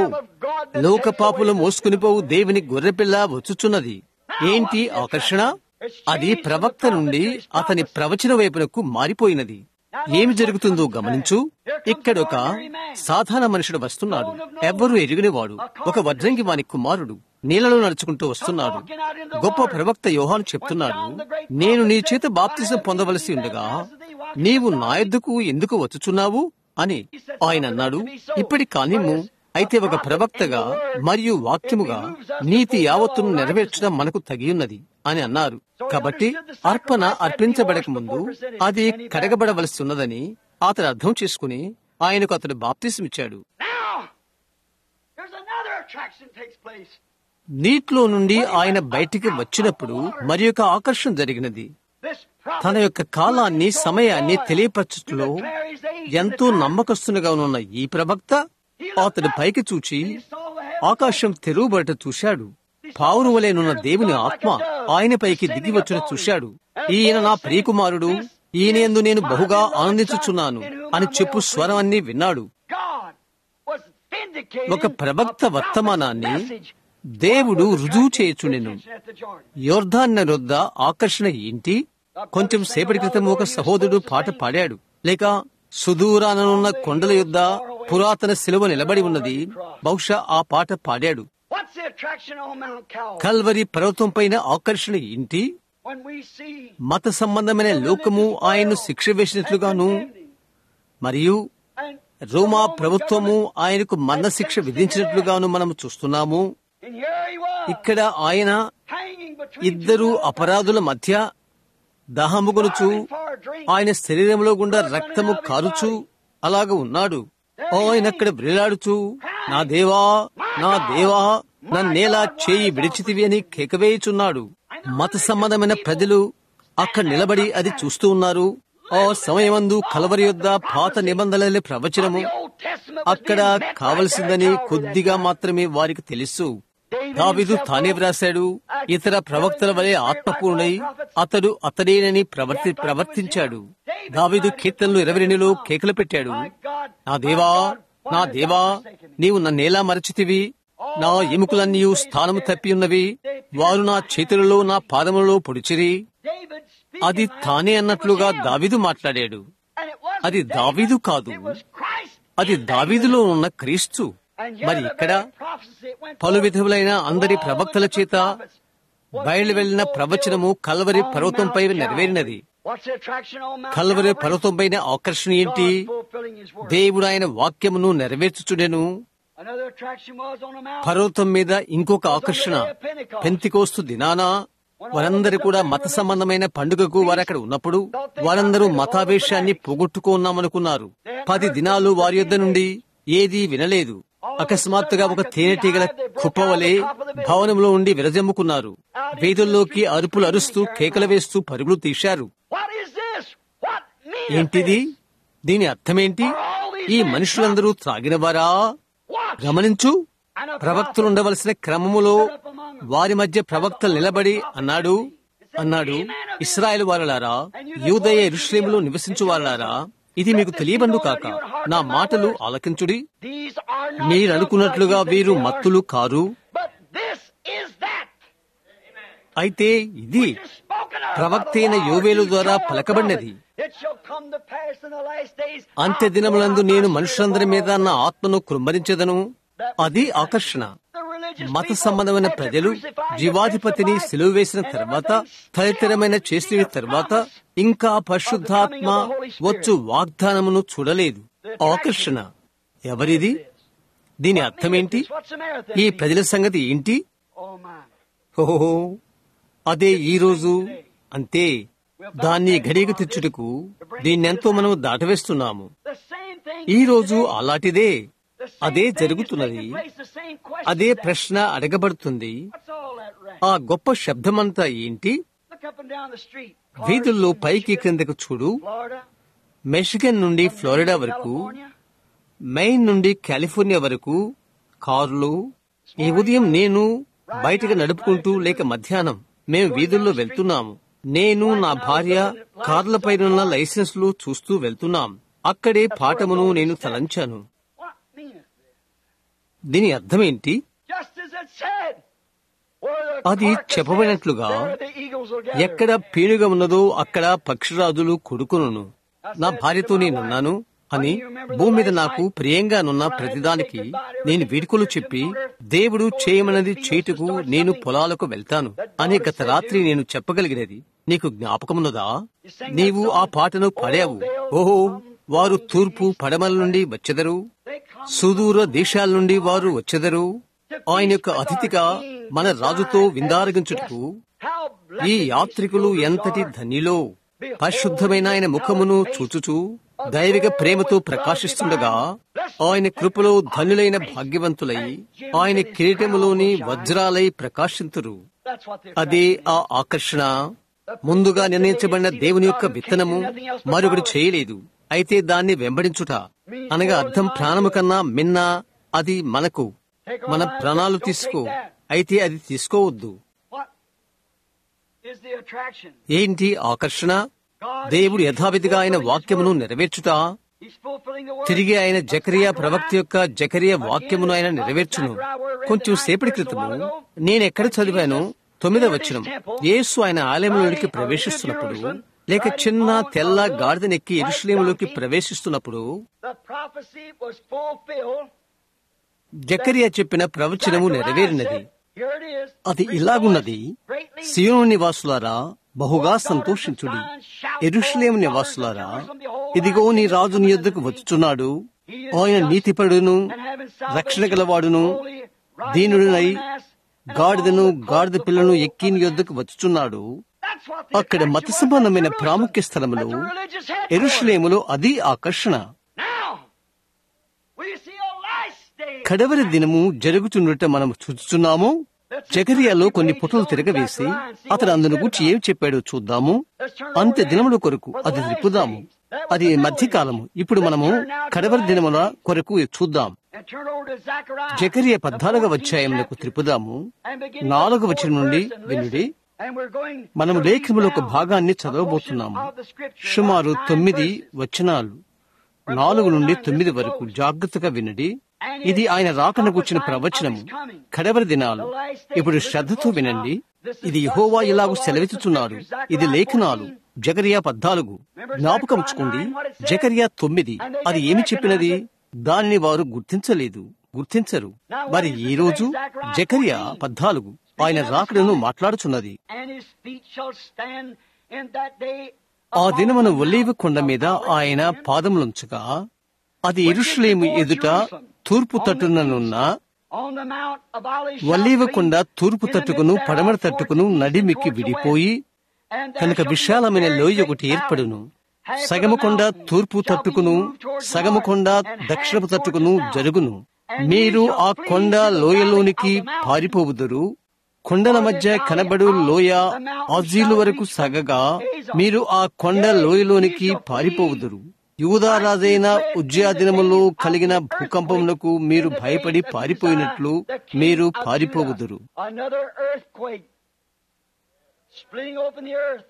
లోక పాపులు మోసుకునిపోవు దేవుని గొర్రెపిల్ల వచ్చుచున్నది ఏంటి ఆకర్షణ అది ప్రవక్త నుండి అతని ప్రవచన వైపునకు మారిపోయినది ఏమి జరుగుతుందో గమనించు ఇక్కడ ఒక సాధారణ మనుషుడు వస్తున్నాడు ఎవ్వరూ ఎరుగనివాడు ఒక వడ్రంగి వాని కుమారుడు నీళ్లలో నడుచుకుంటూ వస్తున్నాడు గొప్ప ప్రవక్త యోహాను చెప్తున్నాడు నేను నీ చేత బాప్తిజం పొందవలసి ఉండగా నీవు నా యొద్దకు ఎందుకు వచ్చుచున్నావు అని ఆయన అన్నాడు ఇప్పటి కానిమ్ము అయితే ఒక ప్రవక్తగా మరియు వాక్యముగా నీతి యావత్తును నెరవేర్చడం మనకు తగియున్నది అని అన్నారు కాబట్టి అర్పణ అర్పించబడక ముందు అది కడగబడవలసి ఉన్నదని అతడు అర్థం చేసుకుని ఆయనకు అతడు బాప్తిసమిచ్చాడు now, there's another attraction takes place. నీటిలో నుండి ఆయన బయటికి వచ్చినప్పుడు మరి యొక్క ఆకర్షణ జరిగినది This prophet తన యొక్క కాలాన్ని సమయాన్ని తెలియపరచుటలో declares his age ఎంతో నమ్మకస్తునిగా ఉన్న ఈ ప్రవక్త అతడు పైకి చూచి saw the heaven ఆకాశం తెరువబడట చూశాడు పావురువలేనున్న దేవుని ఆత్మ ఆయన పైకి దిగి వచ్చిన చూశాడు ఈయన నా ప్రియకుమారుడు ఈయన యందు నేను బహుగా ఆనందించుచున్నాను అని చెప్పు స్వరం అన్ని విన్నాడు God was vindicating ఒక ప్రవక్త a prophet's వర్తమానాన్ని message దేవుడు రుజువు చేయుచునెను at the Jordan. యోర్ధాన్ నరొద్ద ఆకర్షణ ఏంటి కొంచెం సేపటి క్రితం ఒక సహోదరుడు పాట పాడాడు లేక సుదూరాననున్న కొండల యొద్ద పురాతన శిలువ నిలబడి ఉన్నది బహుశా ఆ పాట పాడాడు What's the attraction on Mount Calvary? Calvary పర్వతం పైన ఆకర్షణ ఏంటి When we see మత సంబంధమైన లోకము ఆయన్ను శిక్ష వేసినట్లుగాను మరియు and రోమా ప్రభుత్వము ఆయనకు మరణ శిక్ష విధించినట్లుగాను మనం చూస్తున్నాము and here he was ఇక్కడ ఆయన hanging between ఇద్దరు two brothers, అపరాధుల మధ్య దాహముగొనుచు starving for a drink. ఆయన శరీరంలో గుండా రక్తము కారుచు అలాగ ఉన్నాడు ఆయన అక్కడ వ్రేలాడుచు నా దేవా నా దేవా నన్నేలా చేయి విడిచితివి అని కేకవేయుచున్నాడు మత సంబంధమైన ప్రజలు అక్కడ నిలబడి అది చూస్తూ ఉన్నారు ఆ సమయమందు కలవరి యొద్ద పాత నిబంధనల ప్రవచనము The Old Testament was అక్కడ being met right కావలసిందని there at Calvary కొద్దిగా that time. మాత్రమే వారికి తెలుసు దావిదు తానే వ్రాశాడు ఇతర ప్రవక్తల వలె ఆత్మపూర్ణై అతడు అతడేనని ప్రవర్తి ప్రవర్తించాడు దావిదు కీర్తనలు ఇరవై రెండులో కేకలు పెట్టాడు My God, నా దేవా my God, నా why hast దేవా thou forsaken me? నీవు నన్నేలా మరచితివి నా ఎముకలన్నీ స్థానము తప్పి ఉన్నవి వారు నా చేతులలో నా పాదములలో పొడిచిరి David speaking అది like తానే it was అన్నట్లుగా him. దావిదు మాట్లాడాడు And it wasn't అది David, దావీదు కాదు. it was Christ అది in David. దావీదులో ఉన్న క్రీస్తు And here మరి the ఇక్కడ very prophecy it went పలు forth విధములైన to అందరి all the ప్రవక్తల different చేత prophets. Was బయలు being వెళ్లిన fulfilled ప్రవచనము కల్వరి on పర్వతంపై Mount నెరవేరినది Calvary. What's the attraction on Mount Calvary Calvary? పర్వతంపైన ఆకర్షణ ఏంటి God fulfilling His word. దేవుడు ఆయన వాక్యమును నెరవేర్చుచుడెను Another attraction was on the mountain. పర్వతం మీద ఇంకొక ఆకర్షణ పెంతికోస్తు దినాన వారందరూ కూడా మత సంబంధమైన పండుగకు వారు అక్కడ ఉన్నప్పుడు వారందరూ మతావేశాన్ని పోగొట్టుకున్నామనుకున్నారు పది దినాలు వారి యొద్ద నుండి ఏదీ వినలేదు అకస్మాత్తుగా ఒక తేనెటీగల కుప్పవలే భవనంలో ఉండి విరజమ్ముకున్నారు వీధుల్లోకి అరుపులు అరుస్తూ కేకలు వేస్తూ పరుగులు తీశారు What is this? What meaneth ఏంటిది this? దీని అర్థమేంటి ఈ మనుషులందరూ త్రాగినవారా Watch. గమనించు And a ప్రవక్తలు prophet ఉండవలసిన క్రమములో వారి మధ్య ప్రవక్తలు నిలబడి అన్నాడు అన్నాడు ఇస్రాయేల్ వారలారా యూదయ ఇరుష్లేములో నివసించు వారలారా ఇది మీకు తెలియబండు కాక నా మాటలు ఆలకించుడి These are not మీరు just అనుకున్నట్లుగా like you వీరు think they are, మత్తులు కారు But this is that. అయితే ఇది which is spoken of ప్రవక్త by the అయిన Lord యోవేలు through ద్వారా Joel the పలకబడినది. prophet. It shall come to pass in the last days, అంత్య I'll దినములందు pour out నేను my మనుషులందరి spirit మీద upon నా all ఆత్మను కృంభరించదను అది ఆకర్షణ The religious మత people సంబంధమైన had to ప్రజలు crucify the జీవాధిపతిని crucified సిలువ వేసిన and తర్వాత everything తదితరమైన still చేసిన see the తర్వాత promise ఇంకా పరిశుద్ధాత్మ of the coming of the Holy Spirit. వచ్చు వాగ్దానమును చూడలేదు ఆకర్షణ ఎవరిది దీని What అర్థమేంటి meaneth this? What's the matter with ఈ them ప్రజల సంగతి ఏంటి people? Oh my. ఓహో అదే ఈ రోజు అంతే దాన్ని గడియకు తెచ్చుటకు దీన్నెంతో మనం దాటవేస్తున్నాము The same thing ఈ is రోజు today. అలాంటిదే The same అదే thing is జరుగుతున్నది. taking place, the same question అదే is ప్రశ్న అడగబడుతుంది asked. What's all that racket? ఆ గొప్ప శబ్దమంతా ఏంటి Look up and down the street. వీధుల్లో Cars in పైకి Michigan, క్రిందకు చూడు Florida, మెషిగన్ నుండి ఫ్లోరిడా వరకు California. మెయిన్ నుండి కాలిఫోర్నియా వరకు కార్లు ఈ ఉదయం నేను బయటకు నడుపుకుంటూ లేక మధ్యాహ్నం మేము వీధుల్లో వెళ్తున్నాము నేను నా భార్య కార్లపైనున్న లైసెన్స్లు చూస్తూ వెళ్తున్నాం అక్కడే పాఠమును నేను తలంచాను What meaneth this? దీని అర్థమేంటి Just as it said. Where the అది carcass చెప్పబడినట్లుగా is, there the eagles will gather. ఎక్కడ పీనుగ ఉన్నదో అక్కడ పక్షిరాజులు కొడుకును నా భార్యతో నేనున్నాను అని భూమి మీద నాకు ప్రియంగానున్న ప్రతిదానికి నేను వీడుకోలు చెప్పి దేవుడు చేయమన్నది చేటుకు నేను పొలాలకు వెళ్తాను అని గత రాత్రి నేను చెప్పగలిగినది నీకు జ్ఞాపకమున్నదా నీవు ఆ పాటను పాడావు ఓహో వారు తూర్పు పడమల నుండి వచ్చెదరు They come సుదూర దేశాల నుండి వారు వచ్చెదరు ఆయన యొక్క అతిథిగా మన రాజుతో విందారగించుటకు How ఈ blessed యాత్రికులు these ఎంతటి are. ధన్యులో పరిశుద్ధమైన ఆయన ముఖమును చూచుచూ దైవిక ప్రేమతో ప్రకాశిస్తుండగా ఆయన కృపలో ధన్యులైన భాగ్యవంతులై ఆయన కిరీటములోని వజ్రాలై ప్రకాశింతురు That's what they అదే ఆ ఆకర్షణ ముందుగా నిర్ణయించబడిన దేవుని యొక్క విత్తనము మరొకటి చేయలేదు అయితే దాన్ని వెంబడించుట అనగా అర్థం ప్రాణము కన్నా మిన్న అది మనకు మన ప్రాణాలు తీసుకో అయితే అది తీసుకోవద్దు What is the attraction? ఏంటి ఆకర్షణ దేవుడు యథావిధిగా ఆయన వాక్యమును నెరవేర్చుట He's fulfilling the word. తిరిగి ఆయన జకరియా ప్రవక్త యొక్క జకరియా వాక్యమును ఆయన నెరవేర్చును కొంచెం సేపటి క్రితము నేనెక్కడ చదివాను తొమ్మిదో వచనం యేసు ఆయన ఆలయంలోనికి ప్రవేశిస్తున్నప్పుడు లేక చిన్న తెల్ల గాడిదనెక్కి ఎరుషులేములోకి ప్రవేశిస్తున్నప్పుడు The prophecy was fulfilled. Zechariah చెప్పిన ప్రవచనము నెరవేరినది Here it is. అది ఇలాగున్నది సియోను నివాసులారా బహుగా సంతోషించుడి ఎరుషులేము నివాసులారా ఇదిగో నీ రాజు నీ యొద్దకు వచ్చుచున్నాడు ఆయన నీతిపరుడును రక్షణ గలవాడును దీనుడునై గాడిదను గాడిద పిల్లను ఎక్కి నీ యొద్దకు వచ్చుచున్నాడు That's what the అక్కడ attraction మత was సంబంధమైన of ప్రాముఖ్య Jerusalem. స్థలములు That's a religious headquarters. ఎరుషులేములో అది ఆకర్షణ Now, we see a last day. కడవరి దినము జరుగుచుండుట మనం చూస్తున్నాము జకరియాలో కొన్ని పుటలు తిరగవేసి అతడు అందును గూర్చి ఏం చెప్పాడో చూద్దాము అంత్య దినముల కొరకు అది త్రిప్పుదాము అది మధ్యకాలము ఇప్పుడు మనము కడవరి దినముల కొరకు చూద్దాం And turn over to Zechariah. జకరియ పద్నాలుగవ అధ్యాయములకు త్రిప్పుదాము And beginning నాలుగవ with the వచనం fourth నుండి verse and వినుడి listen. And we're going మనము to లేఖములో ఒక read now భాగాన్ని a చదవబోతున్నాము portion of the scripture, సుమారు about nine తొమ్మిది verses. వచనాలు నాలుగు నుండి తొమ్మిది వరకు జాగ్రత్తగా వినండి ఇది ఆయన రాకను కూర్చిన ప్రవచనము కడవరి దినాలు ఇప్పుడు శ్రద్ధతో వినండి ఇది యెహోవా ఇలాగు సెలవిస్తున్నాడు ఇది లేఖనాలు జకరియా పద్నాలుగు జ్ఞాపకం ఉంచుకోండి జకరియా తొమ్మిది అది ఏమి చెప్పినది దానిని వారు గుర్తించలేదు గుర్తించరు మరి ఈ రోజు జకరియా పద్నాలుగు ఆయన రాకడను మాట్లాడుచున్నది And his feet shall stand in that day ఆ upon దినమున the ఒలీవ mount కొండ of మీద Olivet ఆయన Mount, పాదములుంచగా అది ఎరుషులేము ఎదుట తూర్పు తట్టుననున్న on the mount of Olivet ఒలీవ shall కొండ flee తూర్పు in the తట్టుకును midst పడమర thereof తట్టుకును towards the east నడిమికి and towards the విడిపోయి west. And there కనుక shall be a విశాలమైన very లోయ great ఒకటి valley. ఏర్పడును Half of సగము the కొండ mountain తూర్పు shall be తట్టుకును moved towards the సగము north, కొండ and half దక్షిణపు towards తట్టుకును the south. జరుగును And మీరు ye shall ఆ flee కొండ to the లోయలోనికి valley of the mountain. పారిపోవుదురు కొండల మధ్య కనబడు లోయ ఆజీలు వరకు సగగా మీరు ఆ కొండ లోయలోనికి పారిపోవుదురు యూదారాజైన ఉజ్జయా దినములో కలిగిన భూకంపమునకు మీరు భయపడి పారిపోయినట్లు మీరు పారిపోవుదురు Another earthquake splitting open the earth.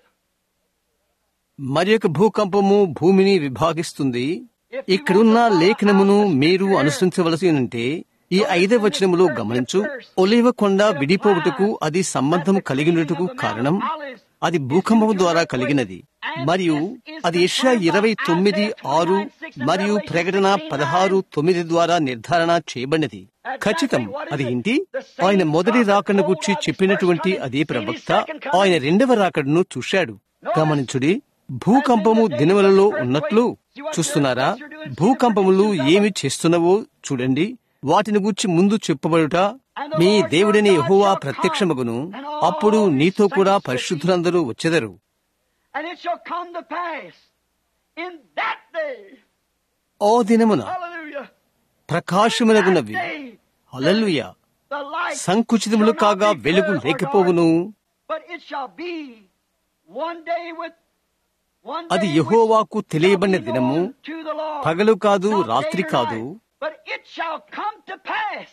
మరి ఒక భూకంపము భూమిని విభాగిస్తుంది ఇక్కడున్న లేఖనమును మీరు అనుసరించవలసి ఉంటే ఈ ఐదవ వచనములో గమనించు ఒలివ కొండ విడిపోవుటకు అది సంబంధం కలిగినట్టుకు కారణం అది భూకంపం ద్వారా కలిగినది మరియు అది యెషయా ఇరవై తొమ్మిది ఆరు మరియు ప్రకటన పదహారు తొమ్మిది ద్వారా నిర్ధారణ చేయబడినది ఖచ్చితం అది ఏంటి ఆయన మొదటి రాకడను గురించి చెప్పినటువంటి అదే ప్రవక్త ఆయన రెండవ రాకడను చూశాడు గమనించుడి భూకంపము దినములలో ఉన్నట్లు చూస్తున్నారా భూకంపములు ఏమి చేస్తున్నవో చూడండి వాటిని గూర్చి ముందు చెప్పబడుట మీ దేవుడిని యెహోవా ప్రత్యక్షమగును అప్పుడు నీతో కూడా పరిశుద్ధులందరూ వచ్చెదరు And it shall come to pass in that day. ఓ దినమున Hallelujah. ప్రకాశములగునవి That day, hallelujah the light సంకుచితములు shall not కాగా be వెలుగు clear or లేకపోవును dark, But it shall be one day with one అది day యెహోవాకు which తెలియబడిన shall be దినము known to the Lord. పగలు కాదు Not day రాత్రి or కాదు night, But it shall come to pass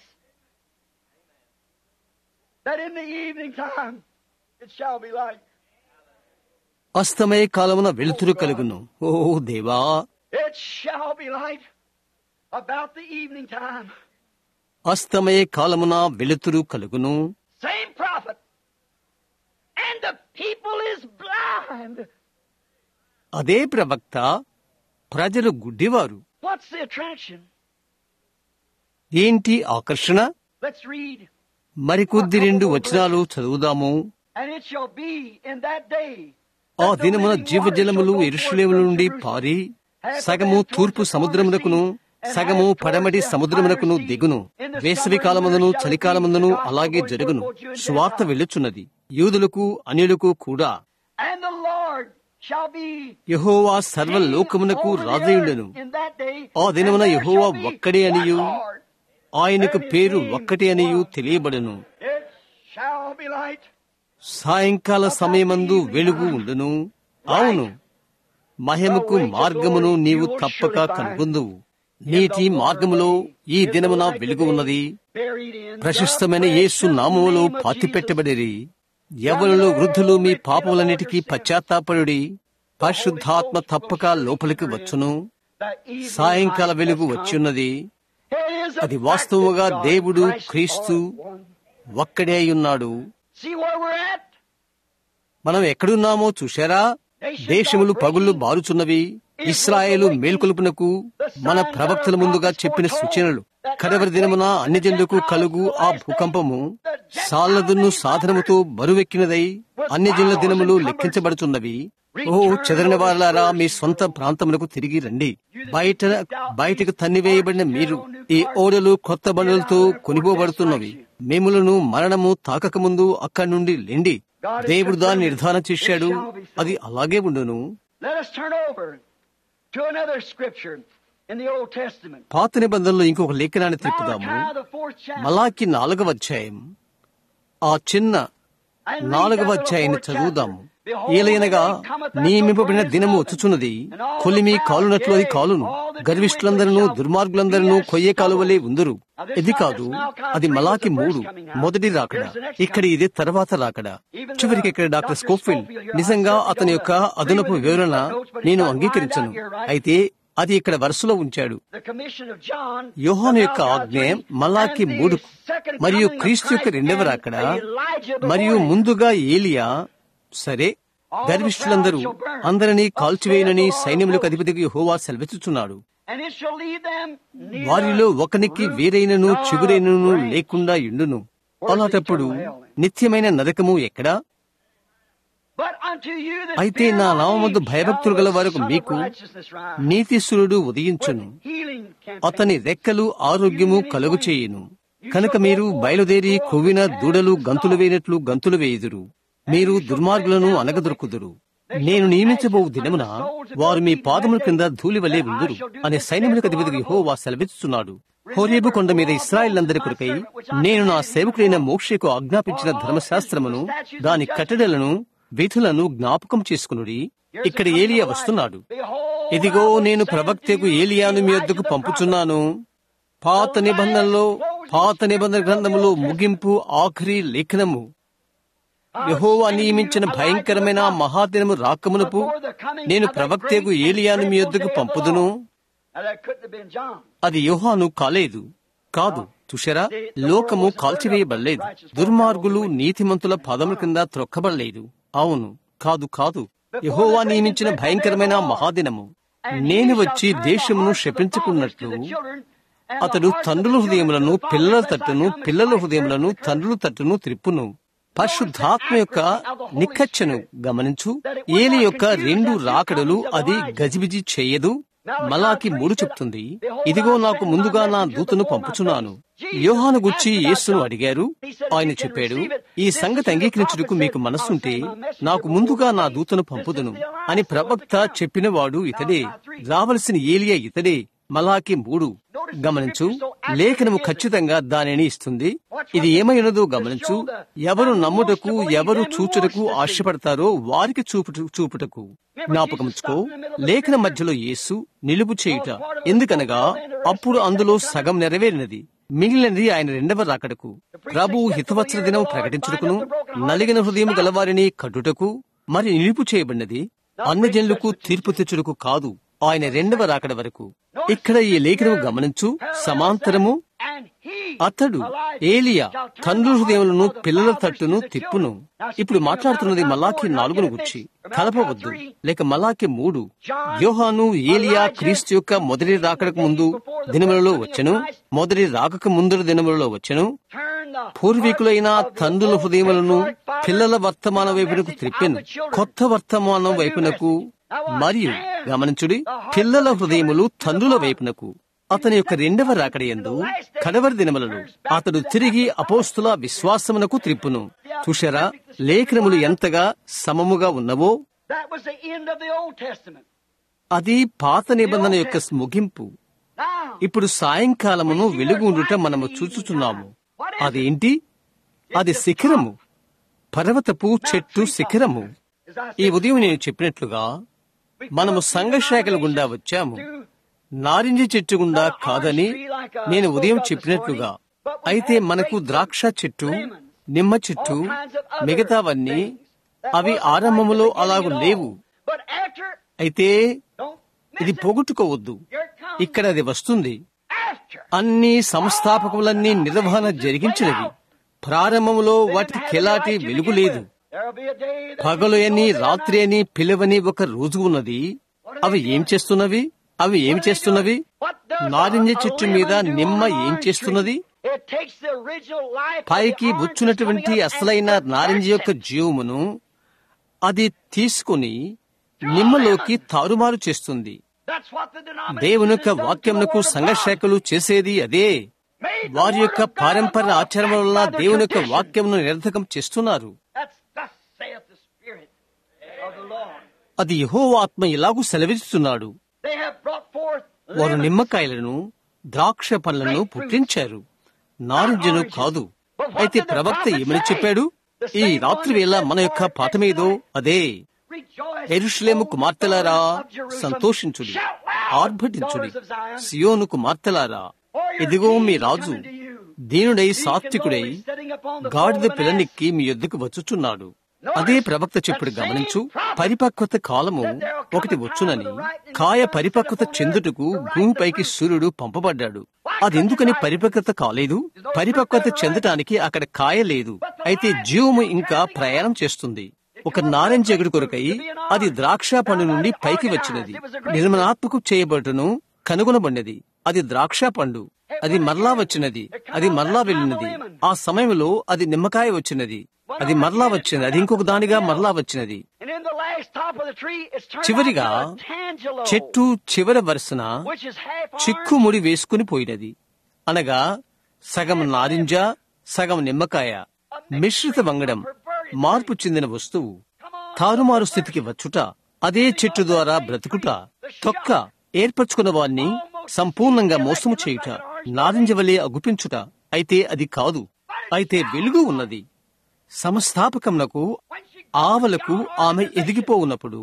that in the evening time it shall be light. అస్తమయ కాలమున వెలుతురు కలుగును ఓ దేవా It shall be light about the evening time. అస్తమయ కాలమున వెలుతురు కలుగును Same prophet. And the people is blind. అదే ప్రవక్త ప్రజలు గుడ్డివారు What's the attraction? ఏంటి ఆకర్షణ Let's read. మరికొద్ది రెండు వచనాలు చదువుదాము And it shall be in that day. ఆ that the దినమున living జీవజలములు waters shall go Jerusalem forth from నుండి Jerusalem. పారి Half of సగము them తూర్పు towards the సముద్రమునకును former sea, and సగము half towards పడమటి the సముద్రమునకును higher sea. దిగును In the వేసవి summer కాలమందును shall it be చలికాలమందును the gospel అలాగే going జరుగును forth both Jew and సువార్త Gentile. వెళ్ళుచున్నది యూదులకు అన్యులకు కూడా And the Lord shall be యెహోవా సర్వ king లోకమునకు over the రాజయుండెను earth in that day, ఆ దినమున and there Jehovah shall be ఒక్కడే అనియు one Lord. ఆయనకు And his పేరు name ఒక్కటి అనియు one. తెలియబడును It shall be light. సాయంకాల సమయమందు వెలుగు ఉండును అవును మహిమకు మార్గమును నీవు తప్పక కనుగొందువు నీటి మార్గములో ఈ దినమున వెలుగు ఉన్నది Buried in ప్రశస్తమైన the యేసు precious నామములో name of పాతి Jesus. పెట్టబడిరి యవనులు వృద్ధులు మీ పాపములన్నిటికీ పశ్చాత్తాపడుడి పరిశుద్ధాత్మ తప్పక లోపలికి వచ్చును సాయంకాల వెలుగు వచ్చియున్నది అది వాస్తవముగా దేవుడు క్రీస్తు ఒక్కడే అయి ఉన్నాడు మనం ఎక్కడున్నామో చూశారా దేశములు పగుళ్ళు బారుచున్నవి ఇస్రాయేలు మేల్కొలుపునకు మన ప్రవక్తల ముందుగా చెప్పిన సూచనలు కడవరి దినమున అన్ని జనులకు కలుగు ఆ భూకంపము సాలదును సాధనముతో బరువెక్కినదై అన్ని జనుల దినములు లెక్కించబడుచున్నవి ఓ చెదరిన వారలారా మీ సొంత ప్రాంతములకు తిరిగి రండి బయట బయటకు తన్నివేయబడిన మీరు ఈ ఓడలు కొత్త బండులతో కొనిపోబడుతున్నవి మేములను మరణము తాకకముందు అక్కడి నుండి లెండి దేవుడు దాన్ని నిర్ధారణ చేశాడు అది అలాగే ఉండును Let us turn over to another scripture in the Old Testament. పాత నిబంధనలో ఇంకొక లేఖనాన్ని తిప్పుదాము Malachi, the fourth chapter. మలాకి నాలుగవ అధ్యాయం ఆ చిన్న And read నాలుగవ that little అధ్యాయాన్ని fourth చదువుదాము chapter. Behold, ఏలయనగా the day cometh that నియమింపబడిన the Lord దినము is వచ్చుచున్నది coming, and all the కొలిమి proud, కాలునట్లు అది yea, కాలును all that do గర్విష్ఠులందరూ wicked shall దుర్మార్గులందరూ be as కొయ్యే కాలువలే stubble. ఉందరు Now this ఇది not కాదు this Malachi అది three was మలాకి the first మూడు coming out. మొదటి రాకడ Here's the next ఇక్కడ coming. ఇది తర్వాత రాకడ Even the చివరికి ఇక్కడ doctor Dr. Scofield Scofield here, I నిజంగా certainly అతని don't యొక్క agree అదనపు with his వివరణ footnotes, but he's నేను got lined అంగీకరించను out here, right? అయితే అది ఇక్కడ వరుసలో ఉంచాడు The commission of John, యోహాను the యొక్క Malachi ఆజ్ఞ three, మలాకి and the మూడు second మరియు coming of క్రీస్తు యొక్క Christ రెండవ and రాకడ Elijah before మరియు him. ముందుగా ఏలియా సరే గర్విష్ఠులందరూ అందరినీ కాల్చివేయనని సైన్యములకు అధిపతికి యెహోవా సెలవిచ్చుచున్నాడు And it shall lead them neither వారిలో ఒకనికి వేరైనను root nor చిగురైనను branch. లేకుండా ఎండును అలాంటప్పుడు నిత్యమైన నరకము ఎక్కడా But unto you that అయితే fear నా my నామమందు name భయభక్తులు shall గల the వారికి Son of మీకు righteousness rise. నీతిశురుడు ఉదయించును With healing campaign. అతని రెక్కలు ఆరోగ్యము కలుగు చేయును కనుక మీరు బయలుదేరి కొవ్విన దూడలు గంతులు వేయనట్లు గంతులు వేయుదురు మీరు దుర్మార్గులను అనగదొరుకుదురు నేను నియమించబో దినమున వారు మీ పాదముల కింద ధూళి వలె ఉందురు అనే సైన్యములకు అధిపతికి యెహోవా సెలవిస్తున్నాడు హోరేబు కొండ మీద ఇస్రాయిలందరి కొరకై నేను నా సేవకుడైన మోక్షకు ఆజ్ఞాపించిన ధర్మశాస్త్రమును దాని కట్టడలను విధులను జ్ఞాపకం చేసుకునుడి ఇక్కడ ఏలియా వస్తున్నాడు Behold, ఇదిగో నేను ప్రవక్తకు ఏలియాను మీ వద్దకు పంపుచున్నాను పాత నిబంధనలో పాత నిబంధన గ్రంథములో ముగింపు ఆఖరి లేఖనము యెహోవా నియమించిన భయంకరమైన ఆ మహాదినము రాకమునపు నేను ప్రవక్తకు ఏలియాను మీ వద్దకు పంపుదును Now that couldn't have been John. అది యోహాను కాలేదు కాదు చూశారా లోకము కాల్చివేయబడలేదు దుర్మార్గులు నీతిమంతుల పదముల కింద త్రొక్కబడలేదు అవును కాదు కాదు యెహోవా నియమించిన భయంకరమైన మహాదినము నేను వచ్చి దేశమును శపించుకున్నట్లు అతడు తండ్రుల హృదయములను పిల్లల తట్టును పిల్లల హృదయములను తండ్రుల తట్టును త్రిప్పును పరిశుద్ధాత్మ యొక్క నిక్కచ్చను గమనించు ఏలి యొక్క రెండు రాకడలు అది గజిబిజి చేయదు మలాకి మూడు చెప్తుంది ఇదిగో నాకు ముందుగా నా దూతను పంపుచున్నాను యోహాను గుచ్చి యేసును అడిగారు ఆయన చెప్పాడు ఈ సంగతి అంగీకరించుటకు మీకు మనస్సుంటే నాకు ముందుగా నా దూతను పంపుదును అని ప్రవక్త చెప్పినవాడు ఇతడే రావలసిన ఏలియా ఇతడే మలాకి మూడు గమనించు లేఖనము ఖచ్చితంగా దానిని ఇస్తుంది ఇది ఏమైనదో గమనించు ఎవరు నమ్ముటకు ఎవరు చూచుటకు ఆశపడతారో వారికి చూపుట చూపుటకు జ్ఞాపకముచ్చుకో లేఖన మధ్యలో యేసు నిలుపు చేయుట ఎందుకనగా అప్పుడు అందులో సగం నెరవేరినది మిగిలినది ఆయన రెండవ రాకడకు ప్రభు హితవత్సర దినం ప్రకటించుటకును నలిగిన హృదయం గలవారిని కట్టుటకు మరి నిలుపు చేయబడినది అన్ని జనులకు తీర్పు తెచ్చుటకు కాదు ఆయన రెండవ రాకడ వరకు ఇక్కడ ఈ లేఖనం గమనించు సమాంతరము And he, అతడు ఏలియా తండ్రి హృదయములను పిల్లల తట్టును తిప్పును ఇప్పుడు మాట్లాడుతున్నది మలాకి నాలుగును గుర్చి కలపవద్దు లేక మలాకి మూడు యోహాను ఏలియా క్రీస్తు యొక్క మొదటి రాకడకు ముందు దినములలో వచ్చెను మొదటి రాకక ముందు దినములలో వచ్చెను turn the పూర్వీకులైన తండ్రుల హృదయములను పిల్లల వర్తమాన వైపునకు త్రిప్పెను కొత్త వర్తమానం వైపునకు మరియు గమనించుడి పిల్లల హృదయములు తండ్రుల వైపునకు అతని యొక్క రెండవ రాకడయందు కడవరి దినములలో అతడు తిరిగి అపోస్తుల విశ్వాసమునకు త్రిప్పును చూశారా లేఖనములు ఎంతగా సమముగా ఉన్నవో That was the end of the Old Testament. అది పాత నిబంధన యొక్క ముగింపు Now, ఇప్పుడు సాయంకాలమును వెలుగుండుట మనము చూచుచున్నాము అదేంటి అది శిఖరము పర్వతపు చెట్టు శిఖరము as I ఈ said, ఉదయం నేను చెప్పినట్లుగా మనము సంఘశాఖల గుండా వచ్చాము నారింజ చెట్టు గుండా కాదని నేను ఉదయం చెప్పినట్లుగా అయితే మనకు ద్రాక్ష చెట్టు నిమ్మ చెట్టు మిగతావన్నీ అవి ఆరంభములో అలాగు లేవు but after అయితే Don't miss ఇది it. పోగొట్టుకోవద్దు Here it comes. ఇక్కడ అది వస్తుంది After. అన్ని సంస్థాపకులన్నీ నిర్వహణ జరిగించినవి ప్రారంభంలో వాటికి కెలాటి వెలుగు లేదు There'll be a day that పగలు you అని know that రాత్రి అని పిలవని ఒక రోజు ఉన్నది అవి ఏం చేస్తున్నవి అవి ఏం చేస్తున్నవి What does నారింజ a చెట్టు మీద lemon do నిమ్మ on an ఏం orange చేస్తున్నది tree? It takes the original life of the పైకి orange వచ్చున్నటువంటి that's coming up అసలైన and నారింజ యొక్క subverts it. జీవమును అది తీసుకుని నిమ్మలోకి తారుమారు చేస్తుంది That's what the denomination దేవుని యొక్క has done to the వాక్యమునకు word of సంఘ God. శాఖలు చేసేది అదే Made the వారి word యొక్క of God పారంపర్య more ఆచారణ వల్ల fact by their దేవుని యొక్క tradition. వాక్యమును నిరర్థకం చేస్తున్నారు That's thus saith the Spirit of the Lord. అది యహో ఆత్మ ఇలాగూ సెలవిస్తున్నాడు They have brought forth వారు lemons. నిమ్మకాయలను ద్రాక్ష పండ్లను పుట్టించారు నారింజను కాదు అయితే ప్రవక్త ఏమని చెప్పాడు ఈ రాత్రి వేళ మన యొక్క పాఠమేదో అదే Rejoice, Jerusalem O కుమార్తెలారా daughters of Jerusalem. సంతోషించుడి Shout loud, ఆర్భటించుడి daughters of Zion. Zion కుమార్తెలారా For your ఇదిగో మీ king Raju coming to you. దీనుడై Meek and సాత్వికుడై lowly, sitting upon the గాడిద foal of an పిల్లనిక్కి మీ యొద్దకు వచ్చుచున్నాడు అదే ప్రవక్త చెప్పుడు గమనించు పరిపక్వత కాలము ఒకటి వచ్చునని కాయ పరిపక్వత చెందుటకు భూమిపైకి సూర్యుడు పంపబడ్డాడు అది ఎందుకని పరిపక్వత కాలేదు పరిపక్వత చెందటానికి అక్కడ కాయ లేదు అయితే జీవము ఇంకా ప్రయాణం చేస్తుంది ఒక నారింజ ఎగుడు కొరకై అది ద్రాక్ష పండు నుండి పైకి వచ్చినది నిర్మలాత్మకు చేయబడును కనుగొనబడినది అది ద్రాక్ష పండు అది మరలా వచ్చినది అది మరలా వెళ్ళినది ఆ సమయంలో అది నిమ్మకాయ వచ్చినది అది మరలా వచ్చినది అది ఇంకొక దానిగా మరలా వచ్చినది And in the last top of the tree, it's turned చివరిగా out to a tangelo, చెట్టు చివరి వరుసన which is half orange, చిక్కుముడి వేసుకుని పోయినది అనగా సగం నారింజ సగం నిమ్మకాయ మిశ్రిత వంగడం మార్పు చెందిన వస్తువు తారుమారు స్థితికి వచ్చుట అదే చెట్టు ద్వారా బ్రతుకుట తొక్క ఏర్పరచుకున్న వాణ్ణి సంపూర్ణంగా మోసము చేయుట నారింజ వలె అగుపించుట అయితే అది కాదు అయితే వెలుగు ఉన్నది సంస్థాపకమునకు ఆవలకు ఆమె ఎదిగిపోవున్నప్పుడు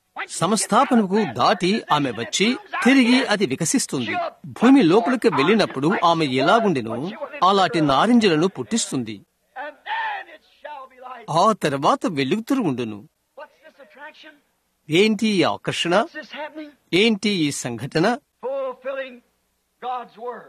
సంస్థాపనకు దాటి ఆమె వచ్చి తిరిగి అది వికసిస్తుంది భూమి లోపలికి వెళ్ళినప్పుడు ఆమె ఎలాగుండెనో అలాంటి నారింజలను పుట్టిస్తుంది and then it shall be light. ఆ తర్వాత వెలుగుతురు ఉండును What's this attraction? ఏంటి ఈ ఆకర్షణ What's this happening? ఏంటి ఈ సంఘటన Fulfilling God's word.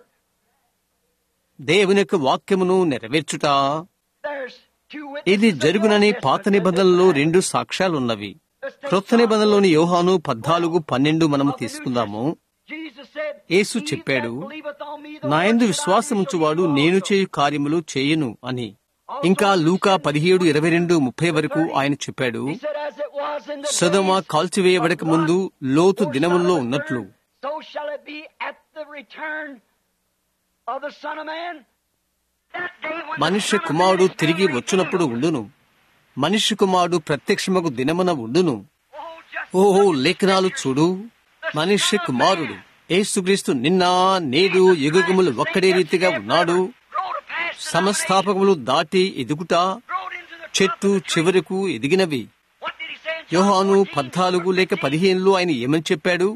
దేవుని యొక్క వాక్యమును నెరవేర్చుట There's two ఇది witnesses. జరుగునని పాత నిబంధనలో రెండు సాక్ష్యాలున్నవి క్రొత్త నిబంధనలోని యోహాను పద్నాలుగు పన్నెండు మనము తీసుకుందాము Jesus said, Yesu "He that చెప్పాడు, believeth on me, the నా works యందు that I విశ్వాసముంచువాడు do shall he నేను do చేయు also." కార్యములు చేయను అని ఇంకా లూకా పదిహేడు ఇరవై రెండు ముప్పై వరకు ఆయన చెప్పాడు He said, "As it was in the సొదమ days కాల్చివేయబడక of ముందు Lot, లోతు so దినముల్లో shall it ఉన్నట్లు return, So shall it be at the return of the Son of Man. That day when the మనుష్య Son of కుమారుడు Man is తిరిగి revealed. వచ్చునప్పుడు ఉండును మనుష్య కుమారుడు ప్రత్యక్షమగు దినమున ఉండును Oh, just ఓహో look at the లేఖనాలు scriptures. చూడు మనుష్య కుమారుడు యేసుక్రీస్తు నిన్న నేడు యుగములు ఒక్కడే రీతిగా ఉన్నాడు సంస్థాపకములు దాటి ఎదుగుట చెట్టు చివరకు ఎదిగినవి యోహాను పద్నాలుగు లేక పదిహేనులో ఆయన ఏమని చెప్పాడు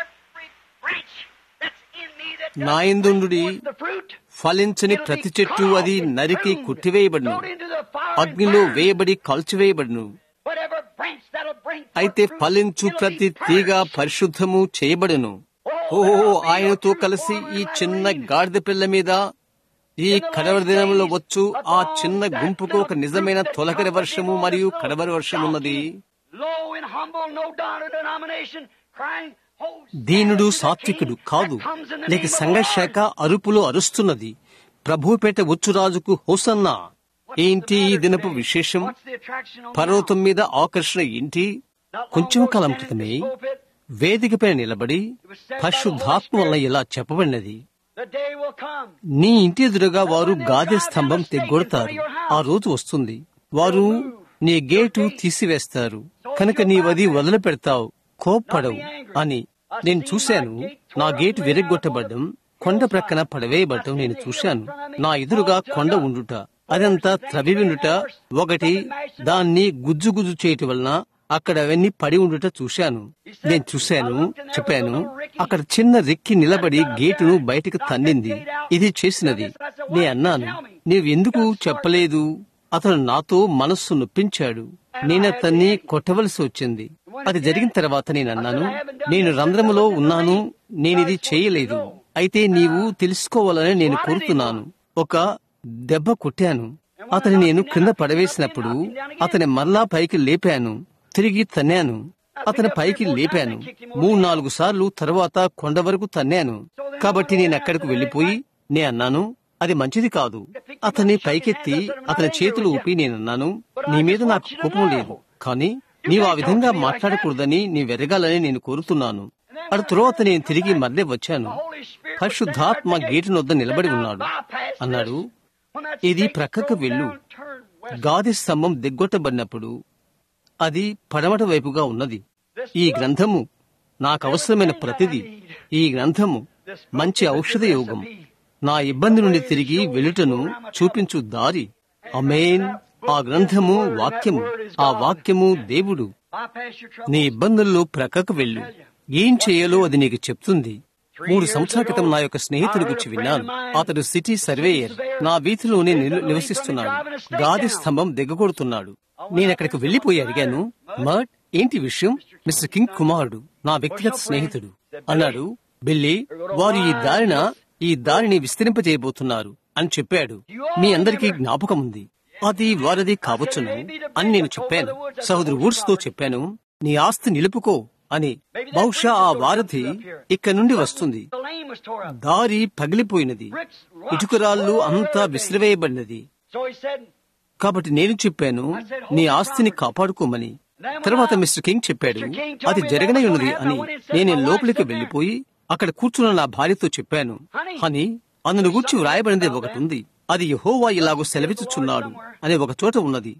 నాయందుండుడి ఫలించని ప్రతి చెట్టు అది నరికి కొట్టివేయబడును అగ్నిలో వేయబడి కాల్చివేయబడును అయితే ఫలించు ప్రతి తీగ పరిశుద్ధము చేయబడును ఓహో ఆయనతో కలిసి ఈ చిన్న గాడిద పిల్ల మీద ఈ కడవరి దినంలో వచ్చు ఆ చిన్న గుంపుకు ఒక నిజమైన తొలకరి వర్షము మరియు కడవరి వర్షం ఉన్నది దీనుడు సాత్వికుడు కాదు లేక సంఘశాఖ అరుపులో అరుస్తున్నది ప్రభుపేట వచ్చురాజుకు హోసన్నా ఏంటి ఈ దినపు విశేషం పర్వతం మీద ఆకర్షణ ఏంటి కొంచెం కాలం క్రితమే వేదికపై నిలబడి పరిశుద్ధాత్మ వల్ల ఇలా చెప్పబడినది నీ ఇంటి ఎదురుగా వారు గాదె స్తంభం తెగ్గొడతారు ఆ రోజు వస్తుంది వారు నీ గేటు తీసివేస్తారు కనుక నీవది వదిలిపెడతావు కోప్పడవు అని నేను చూశాను నా గేటు విరగ్గొట్టబడ్డం కొండ ప్రక్కన పడవేయబడటం నేను చూశాను నా ఎదురుగా కొండ ఉండుట అదంతా త్రవివినుట ఒకటి దాన్ని గుజ్జు గుజ్జు చేయటం వలన అక్కడ అవన్నీ పడి ఉండుట చూశాను నేను చూశాను చెప్పాను అక్కడ చిన్న రెక్కి నిలబడి గేటును బయటకు తన్నింది ఇది చేసినది నే అన్నాను నీవెందుకు చెప్పలేదు అతను నాతో మనస్సు నొప్పించాడు నేను అతన్ని కొట్టవలసి వచ్చింది అది జరిగిన తర్వాత నేను అన్నాను నేను రంధ్రములో ఉన్నాను నేనిది చేయలేదు అయితే నీవు తెలుసుకోవాలని నేను కోరుతున్నాను ఒక దెబ్బ కొట్టాను అతని నేను క్రింద పడవేసినప్పుడు అతని మరలా పైకి లేపాను తిరిగి తన్నాను అతని పైకి లేపాను మూడు నాలుగు సార్లు తర్వాత కొండ వరకు తన్నాను కాబట్టి నేను అక్కడికి వెళ్లిపోయి నే అన్నాను అది మంచిది కాదు అతన్ని పైకెత్తి అతని చేతులు ఊపి నేనన్నాను నీ మీద నాకు కోపం లేదు కానీ నీవు ఆ విధంగా మాట్లాడకూడదని నీ వెరగాలని నేను కోరుతున్నాను అటు తరువాత నేను తిరిగి మళ్ళీ వచ్చాను పరిశుద్ధాత్మ గేటు నొద్ద నిలబడి ఉన్నాడు అన్నాడు ఇది ప్రక్కకు వెళ్ళు గాది స్తంభం దిగ్గొట్టబడినప్పుడు అది పడమట వైపుగా ఉన్నది ఈ గ్రంథము నాకు అవసరమైన ప్రతిదీ ఈ గ్రంథము మంచి ఔషధ యోగం నా ఇబ్బంది నుండి తిరిగి వెలుటను చూపించు దారి అమేన్ ఆ గ్రంథము వాక్యము ఆ వాక్యము దేవుడు నీ ఇబ్బందుల్లో ప్రక్కకు వెళ్ళు ఏం చేయాలో అది నీకు చెప్తుంది మూడు సంవత్సరాల క్రితం నా యొక్క స్నేహితుడి గురించి విన్నాను అతడు సిటీ సర్వేయర్ నా వీధిలోనే నిలు- నివసిస్తున్నాడు గాది స్తంభం దిగగొడుతున్నాడు నేను అక్కడికి వెళ్లిపోయి అడిగాను మట్ ఏంటి విషయం మిస్టర్ కింగ్ కుమారుడు నా వ్యక్తిగత స్నేహితుడు అన్నాడు బిల్లి వారు ఈ దారిన ఈ దారిని విస్తరింపజేయబోతున్నారు అని చెప్పాడు మీ అందరికీ జ్ఞాపకం ఉంది అది వారిది కావచ్చును అని నేను చెప్పాను సహోదరు వుడ్స్ తో చెప్పాను నీ ఆస్తి నిలుపుకో అని బహుశా ఆ వారధి ఇక్కడ నుండి వస్తుంది దారి పగిలిపోయినది ఇటుకరాళ్ళు అంతా విసిరివేయబడినది కాబట్టి నేను చెప్పాను నీ ఆస్తిని కాపాడుకోమని తర్వాత మిస్టర్ కింగ్ చెప్పాడు అది జరగనే ఉన్నది అని నేను లోపలికి వెళ్లిపోయి అక్కడ కూర్చున్న నా భార్యతో చెప్పాను అని అందును గూర్చి వ్రాయబడినది ఒకటి ఉంది అది యహోవా ఇలాగో సెలవిచ్చుచున్నాడు అనే ఒక చోట ఉన్నది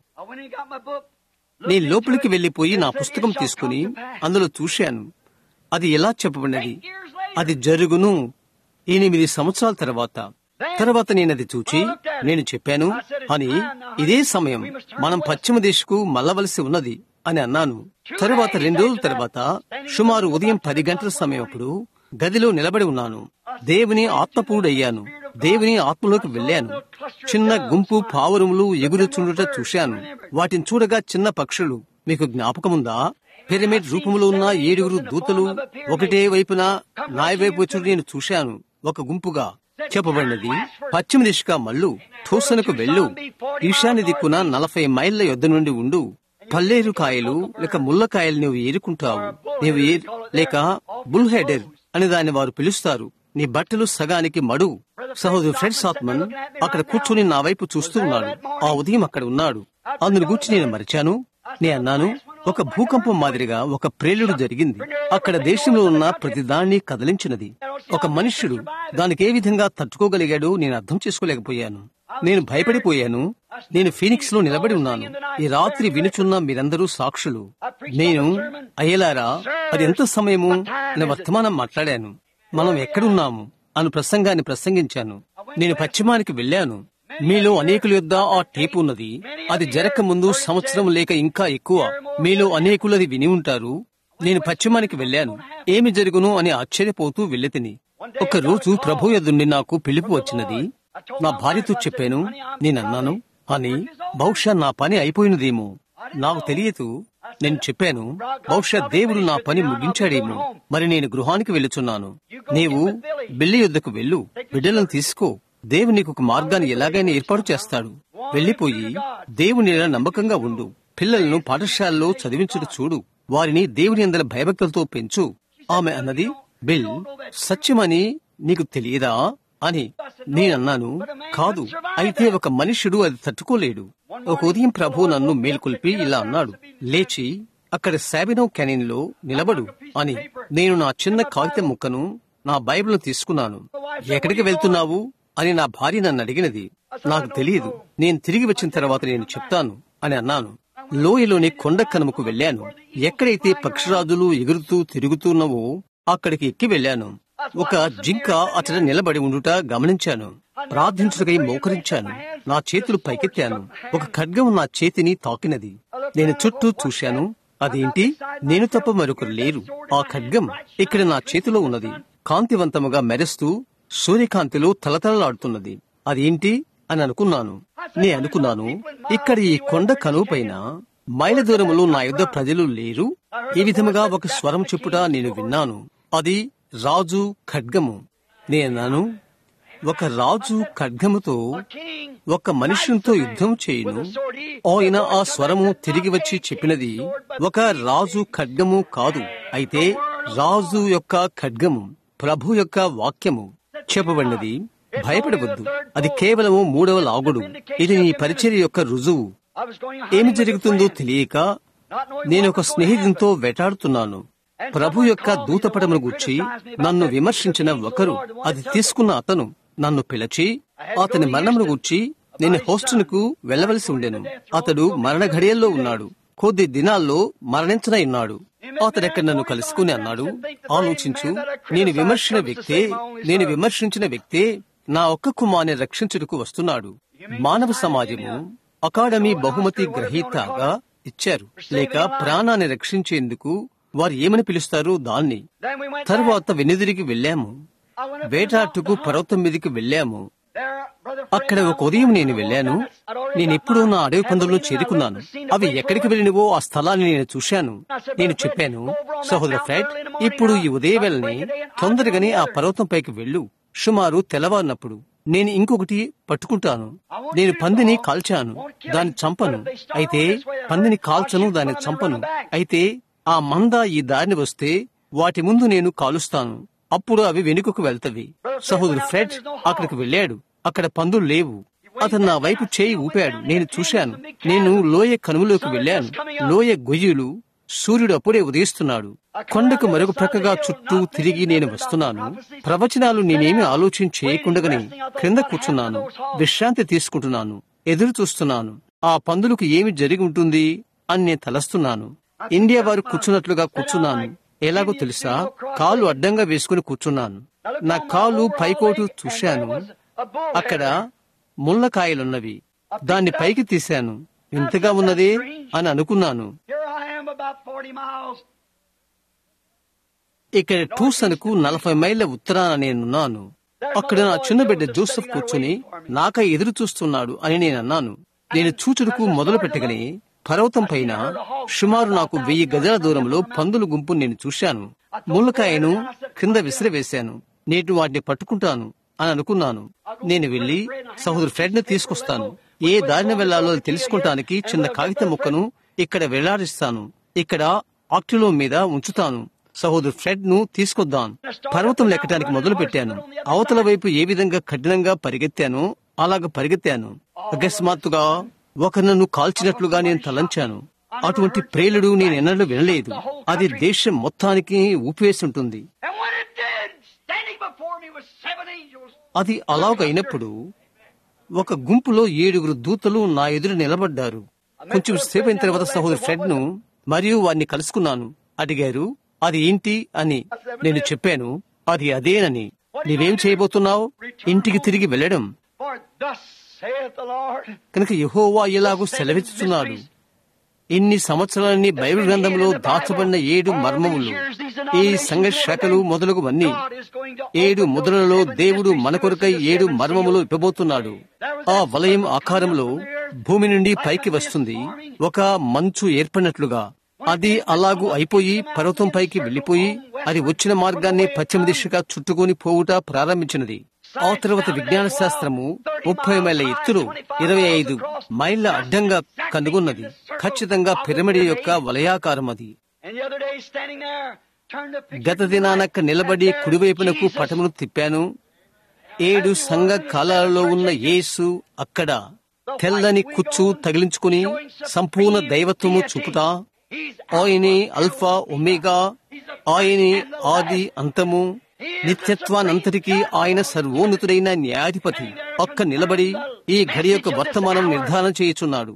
నేను లోపలికి వెళ్లిపోయి నా పుస్తకం తీసుకుని అందులో చూశాను అది ఎలా చెప్పబడినది అది జరుగును ఎనిమిది సంవత్సరాల తర్వాత తర్వాత నేను అది చూచి నేను చెప్పాను అని ఇదే సమయం మనం పశ్చిమ దిశకు మళ్ళవలసి ఉన్నది అని అన్నాను తరువాత రెండు రోజుల తర్వాత సుమారు ఉదయం పది గంటల సమయం అప్పుడు గదిలో నిలబడి ఉన్నాను దేవుని ఆత్మపూడయ్యాను దేవుని ఆత్మలోకి వెళ్ళాను చిన్న గుంపు పావురములు ఎగురుచుండుట చూశాను వాటిని చూడగా చిన్న పక్షులు మీకు జ్ఞాపకముందా పిరమిడ్ రూపంలో ఉన్న ఏడుగురు దూతలు ఒకటే వైపున నాయ వైపు వచ్చుడు నేను చూశాను ఒక గుంపుగా చెప్పబడినది పశ్చిమ దిశగా మల్లు తూసనకు వెళ్ళు ఈశాన్య దిక్కున నలభై మైళ్ళ యొద్ద నుండి ఉండు పల్లేరు కాయలు లేక ముళ్ళకాయలు నువ్వు ఏరుకుంటావు నీవు ఏ- లేక బుల్ హెడర్ అని దాన్ని వారు పిలుస్తారు నీ బట్టలు సగానికి మడు సహోదరు ఫ్రెడ్ సాత్మన్ అక్కడ కూర్చుని నా వైపు చూస్తూ ఉన్నాడు ఆ ఉదయం అక్కడ ఉన్నాడు అందుని గూర్చి నేను మరిచాను నే అన్నాను ఒక భూకంపం మాదిరిగా ఒక ప్రేలుడు జరిగింది అక్కడ దేశంలో ఉన్న ప్రతి దాన్ని కదిలించినది ఒక మనుష్యుడు దానికి ఏ విధంగా తట్టుకోగలిగాడో నేను అర్థం చేసుకోలేకపోయాను నేను భయపడిపోయాను నేను ఫీనిక్స్ లో నిలబడి ఉన్నాను ఈ రాత్రి వినుచున్న మీరందరూ సాక్షులు నేను అయ్యలారా అది ఎంత సమయము అనే వర్తమానం మాట్లాడాను మనం ఎక్కడున్నాము అను ప్రసంగాన్ని ప్రసంగించాను నేను పశ్చిమానికి వెళ్ళాను మీలో అనేకుల యొద్ద ఆ టేపు ఉన్నది అది జరగక ముందు సంవత్సరం లేక ఇంకా ఎక్కువ మీలో అనేకులు అది విని ఉంటారు నేను పశ్చిమానికి వెళ్ళాను ఏమి జరుగును అని ఆశ్చర్యపోతూ వెళ్ళితిని ఒక రోజు ప్రభు యొద్ద నాకు పిలుపు వచ్చినది నా భార్యతో చెప్పాను నేనన్నాను అని బహుశా నా పని అయిపోయినదేమో నాకు తెలియదు నేను చెప్పాను బహుశా దేవుడు నా పని ముగించాడేమో మరి నేను గృహానికి వెళ్ళుచున్నాను నీవు బిల్లి యుద్ధకు వెళ్ళు బిడ్డలను తీసుకో దేవుడు నీకు ఒక మార్గాన్ని ఎలాగైనా ఏర్పాటు చేస్తాడు వెళ్లిపోయి దేవుని ఎడల నమ్మకంగా ఉండు పిల్లలను పాఠశాలలో చదివించుడు చూడు వారిని దేవుని అందరి భయభక్తులతో పెంచు ఆమె అన్నది బిల్ సత్యమని నీకు తెలియదా అని నేనన్నాను కాదు అయితే ఒక మనుష్యుడు అది తట్టుకోలేడు ఒక ఉదయం ప్రభు నన్ను మేల్కొల్పి ఇలా అన్నాడు లేచి అక్కడ శాబినో కెనిన్ లో నిలబడు అని నేను నా చిన్న కాగితం ముక్కను నా బైబిల్ తీసుకున్నాను ఎక్కడికి వెళ్తున్నావు అని నా భార్య నన్ను అడిగినది నాకు తెలియదు నేను తిరిగి వచ్చిన తర్వాత నేను చెప్తాను అని అన్నాను లోయలోని కొండ కనుమకు వెళ్ళాను ఎక్కడైతే పక్షిరాజులు ఎగురుతూ తిరుగుతున్నావో అక్కడికి ఎక్కి వెళ్ళాను ఒక జింక అతడ నిలబడి ఉండుట గమనించాను ప్రార్థించుటకై మోకరించాను నా చేతులు పైకెత్తాను ఒక ఖడ్గం నా చేతిని తాకినది నేను చుట్టూ చూశాను అదేంటి నేను తప్ప మరొకరు లేరు ఆ ఖడ్గం ఇక్కడ నా చేతిలో ఉన్నది కాంతివంతముగా మెరుస్తూ సూర్యకాంతిలో తలతలలాడుతున్నది అదేంటి అని అనుకున్నాను నే అనుకున్నాను ఇక్కడ ఈ కొండ కనువు పైన మైల దూరంలో నా యుద్ధ ప్రజలు లేరు ఈ విధముగా ఒక స్వరం చెప్పుట నేను విన్నాను అది రాజు ఖడ్గము నేనన్నాను ఒక రాజు ఖడ్గముతో ఒక మనుష్యునితో యుద్ధం చేయును ఆయన ఆ స్వరము తిరిగి వచ్చి చెప్పినది ఒక రాజు ఖడ్గము కాదు అయితే రాజు యొక్క ఖడ్గము ప్రభు యొక్క వాక్యము చెప్పబడినది భయపడవద్దు అది కేవలము మూడవ లాగుడు ఇది నీ పరిచర్య యొక్క రుజువు ఏమి జరుగుతుందో తెలియక నేను ఒక స్నేహితునితో వేటాడుతున్నాను ప్రభు యొక్క దూతపటమును గుర్చి నన్ను విమర్శించిన ఒకరు అది తీసుకున్న అతను నన్ను పిలిచి అతని మరణమును గుర్చి నేను హోస్టల్కు వెళ్లవలసి ఉండెను అతడు మరణ ఘడియల్లో ఉన్నాడు కొద్ది దినాల్లో మరణించన ఉన్నాడు అతడెక్కడ నన్ను కలుసుకుని అన్నాడు ఆలోచించు నేను విమర్శించిన వ్యక్తే నేను విమర్శించిన వ్యక్తే నా ఒక్క కుమార్ని రక్షించుటకు వస్తున్నాడు మానవ సమాజము అకాడమీ బహుమతి గ్రహీతగా ఇచ్చారు లేక ప్రాణాన్ని రక్షించేందుకు వారు ఏమని పిలుస్తారు దాన్ని తరువాత వెనుదిరిగి వెళ్ళాము వేటాట్టుకు పర్వతం మీదకి వెళ్ళాము అక్కడ ఒక ఉదయం నేను వెళ్ళాను నేను ఎప్పుడూ నా అడవి పందుల్లో చేరుకున్నాను అవి ఎక్కడికి వెళ్ళినవో ఆ స్థలాన్ని నేను చూశాను నేను చెప్పాను సహోదర ఫ్రెడ్ ఇప్పుడు ఈ ఉదయవేళని తొందరగానే ఆ పర్వతం పైకి వెళ్ళు సుమారు తెల్లవారినప్పుడు నేను ఇంకొకటి పట్టుకుంటాను నేను పందిని కాల్చాను దాన్ని చంపను అయితే పందిని కాల్చను దాన్ని చంపను అయితే ఆ మంద ఈ దారిని వస్తే వాటి ముందు నేను కాలుస్తాను అప్పుడు అవి వెనుకకు వెళ్తవి సహోదరు ఫ్రెడ్ అక్కడికి వెళ్ళాడు అక్కడ పందులు లేవు అతను నా వైపు చేయి ఊపాడు నేను చూశాను నేను లోయ కనుమలోకి వెళ్ళాను లోయ గొయ్యులు సూర్యుడు అప్పుడే ఉదయిస్తున్నాడు కొండకు మరొక ప్రక్కగా చుట్టూ తిరిగి నేను వస్తున్నాను ప్రవచనాలు నేనేమి ఆలోచన చేయకుండగానే క్రింద కూర్చున్నాను విశ్రాంతి తీసుకుంటున్నాను ఎదురు చూస్తున్నాను ఆ పందులకు ఏమి జరిగి ఉంటుంది అని నేను తలస్తున్నాను ఇండియా వారు కూర్చున్నట్లుగా కూర్చున్నాను ఎలాగో తెలుసా కాలు అడ్డంగా వేసుకుని కూర్చున్నాను నా కాలు పైకోటు చూశాను అక్కడ ముళ్ళకాయలున్నవి దాన్ని పైకి తీశాను ఇంతగా ఉన్నదే అని అనుకున్నాను ఇక్కడ టూసన్కు నలభై మైళ్ళ ఉత్తరాన నేనున్నాను అక్కడ నా చిన్న బిడ్డ జోసెఫ్ కూర్చుని నాకై ఎదురు చూస్తున్నాడు అని నేను అన్నాను నేను చూచుడుకు మొదలు పెట్టగని పర్వతం పైన సుమారు నాకు వెయ్యి గజాల దూరంలో పందుల గుంపు నేను చూశాను ముళ్ళకాయను కింద విసిరివేశాను నేటి వాటిని పట్టుకుంటాను అని అనుకున్నాను నేను వెళ్లి సహోదరు ఫ్రెడ్ ని తీసుకొస్తాను ఏ దారిన వెళ్లాలో తెలుసుకుంటానికి చిన్న కాగితం ముక్కను ఇక్కడ వెళ్లాడిస్తాను ఇక్కడ ఆక్టిలో మీద ఉంచుతాను సహోదరు ఫ్రెడ్ ను తీసుకొద్దాం పర్వతం లెక్కటానికి మొదలు పెట్టాను అవతల వైపు ఏ విధంగా కఠినంగా పరిగెత్తానో అలాగ పరిగెత్తాను అకస్మాత్తుగా ఒక నన్ను కాల్చినట్లుగా నేను తలంచాను అటువంటి ప్రేలుడు నేను ఎన్నడూ వినలేదు అది దేశం మొత్తానికి ఊపివేసి ఉంటుంది అది అలాగైనప్పుడు ఒక గుంపులో ఏడుగురు దూతలు నా ఎదురు నిలబడ్డారు కొంచెం సేపు అయిన తర్వాత సహోదరు ఫ్రెడ్ ను మరియు వారిని కలుసుకున్నాను అడిగారు అది ఏంటి అని నేను చెప్పాను అది అదేనని నీవేం చేయబోతున్నావు ఇంటికి తిరిగి వెళ్ళడం కనుక యహోవా ఇలాగూ సెలవిస్తున్నాడు ఇన్ని సంవత్సరాలని బైబిల్ గ్రంథంలో దాచబడిన ఏడు మర్మములు ఈ సంఘ శాఖలు మొదలగువన్నీ ఏడు ముద్రలలో దేవుడు మన కొరకై ఏడు మర్మములు ఇవ్వబోతున్నాడు ఆ వలయం ఆకారంలో భూమి నుండి పైకి వస్తుంది ఒక మంచు ఏర్పడినట్లుగా అది అలాగూ అయిపోయి పర్వతం పైకి వెళ్లిపోయి అది వచ్చిన మార్గాన్ని పశ్చిమ దిశగా చుట్టుకొని పోవుట ప్రారంభించినది ఆ తర్వాత విజ్ఞాన శాస్త్రము ముప్పై మైళ్ళ ఎత్తులో ఇరవై ఐదు మైళ్ళ అడ్డంగా కనుగొన్నది ఖచ్చితంగా పిరమిడ్ యొక్క వలయాకారం అది గత దినానక్క నిలబడి కుడివైపునకు పటమును తిప్పాను ఏడు సంఘ కాలాలలో ఉన్న యేసు అక్కడ తెల్లని కుచ్చు తగిలించుకుని సంపూర్ణ దైవత్వము చూపుతా ఆయనే అల్ఫా ఒమేగా ఆయనే ఆది అంతము నిత్యత్వానంతటికీ ఆయన సర్వోన్నతుడైన న్యాయాధిపతి ఒక్క నిలబడి ఈ ఘడి యొక్క వర్తమానం నిర్ధారణ చేయుచున్నాడు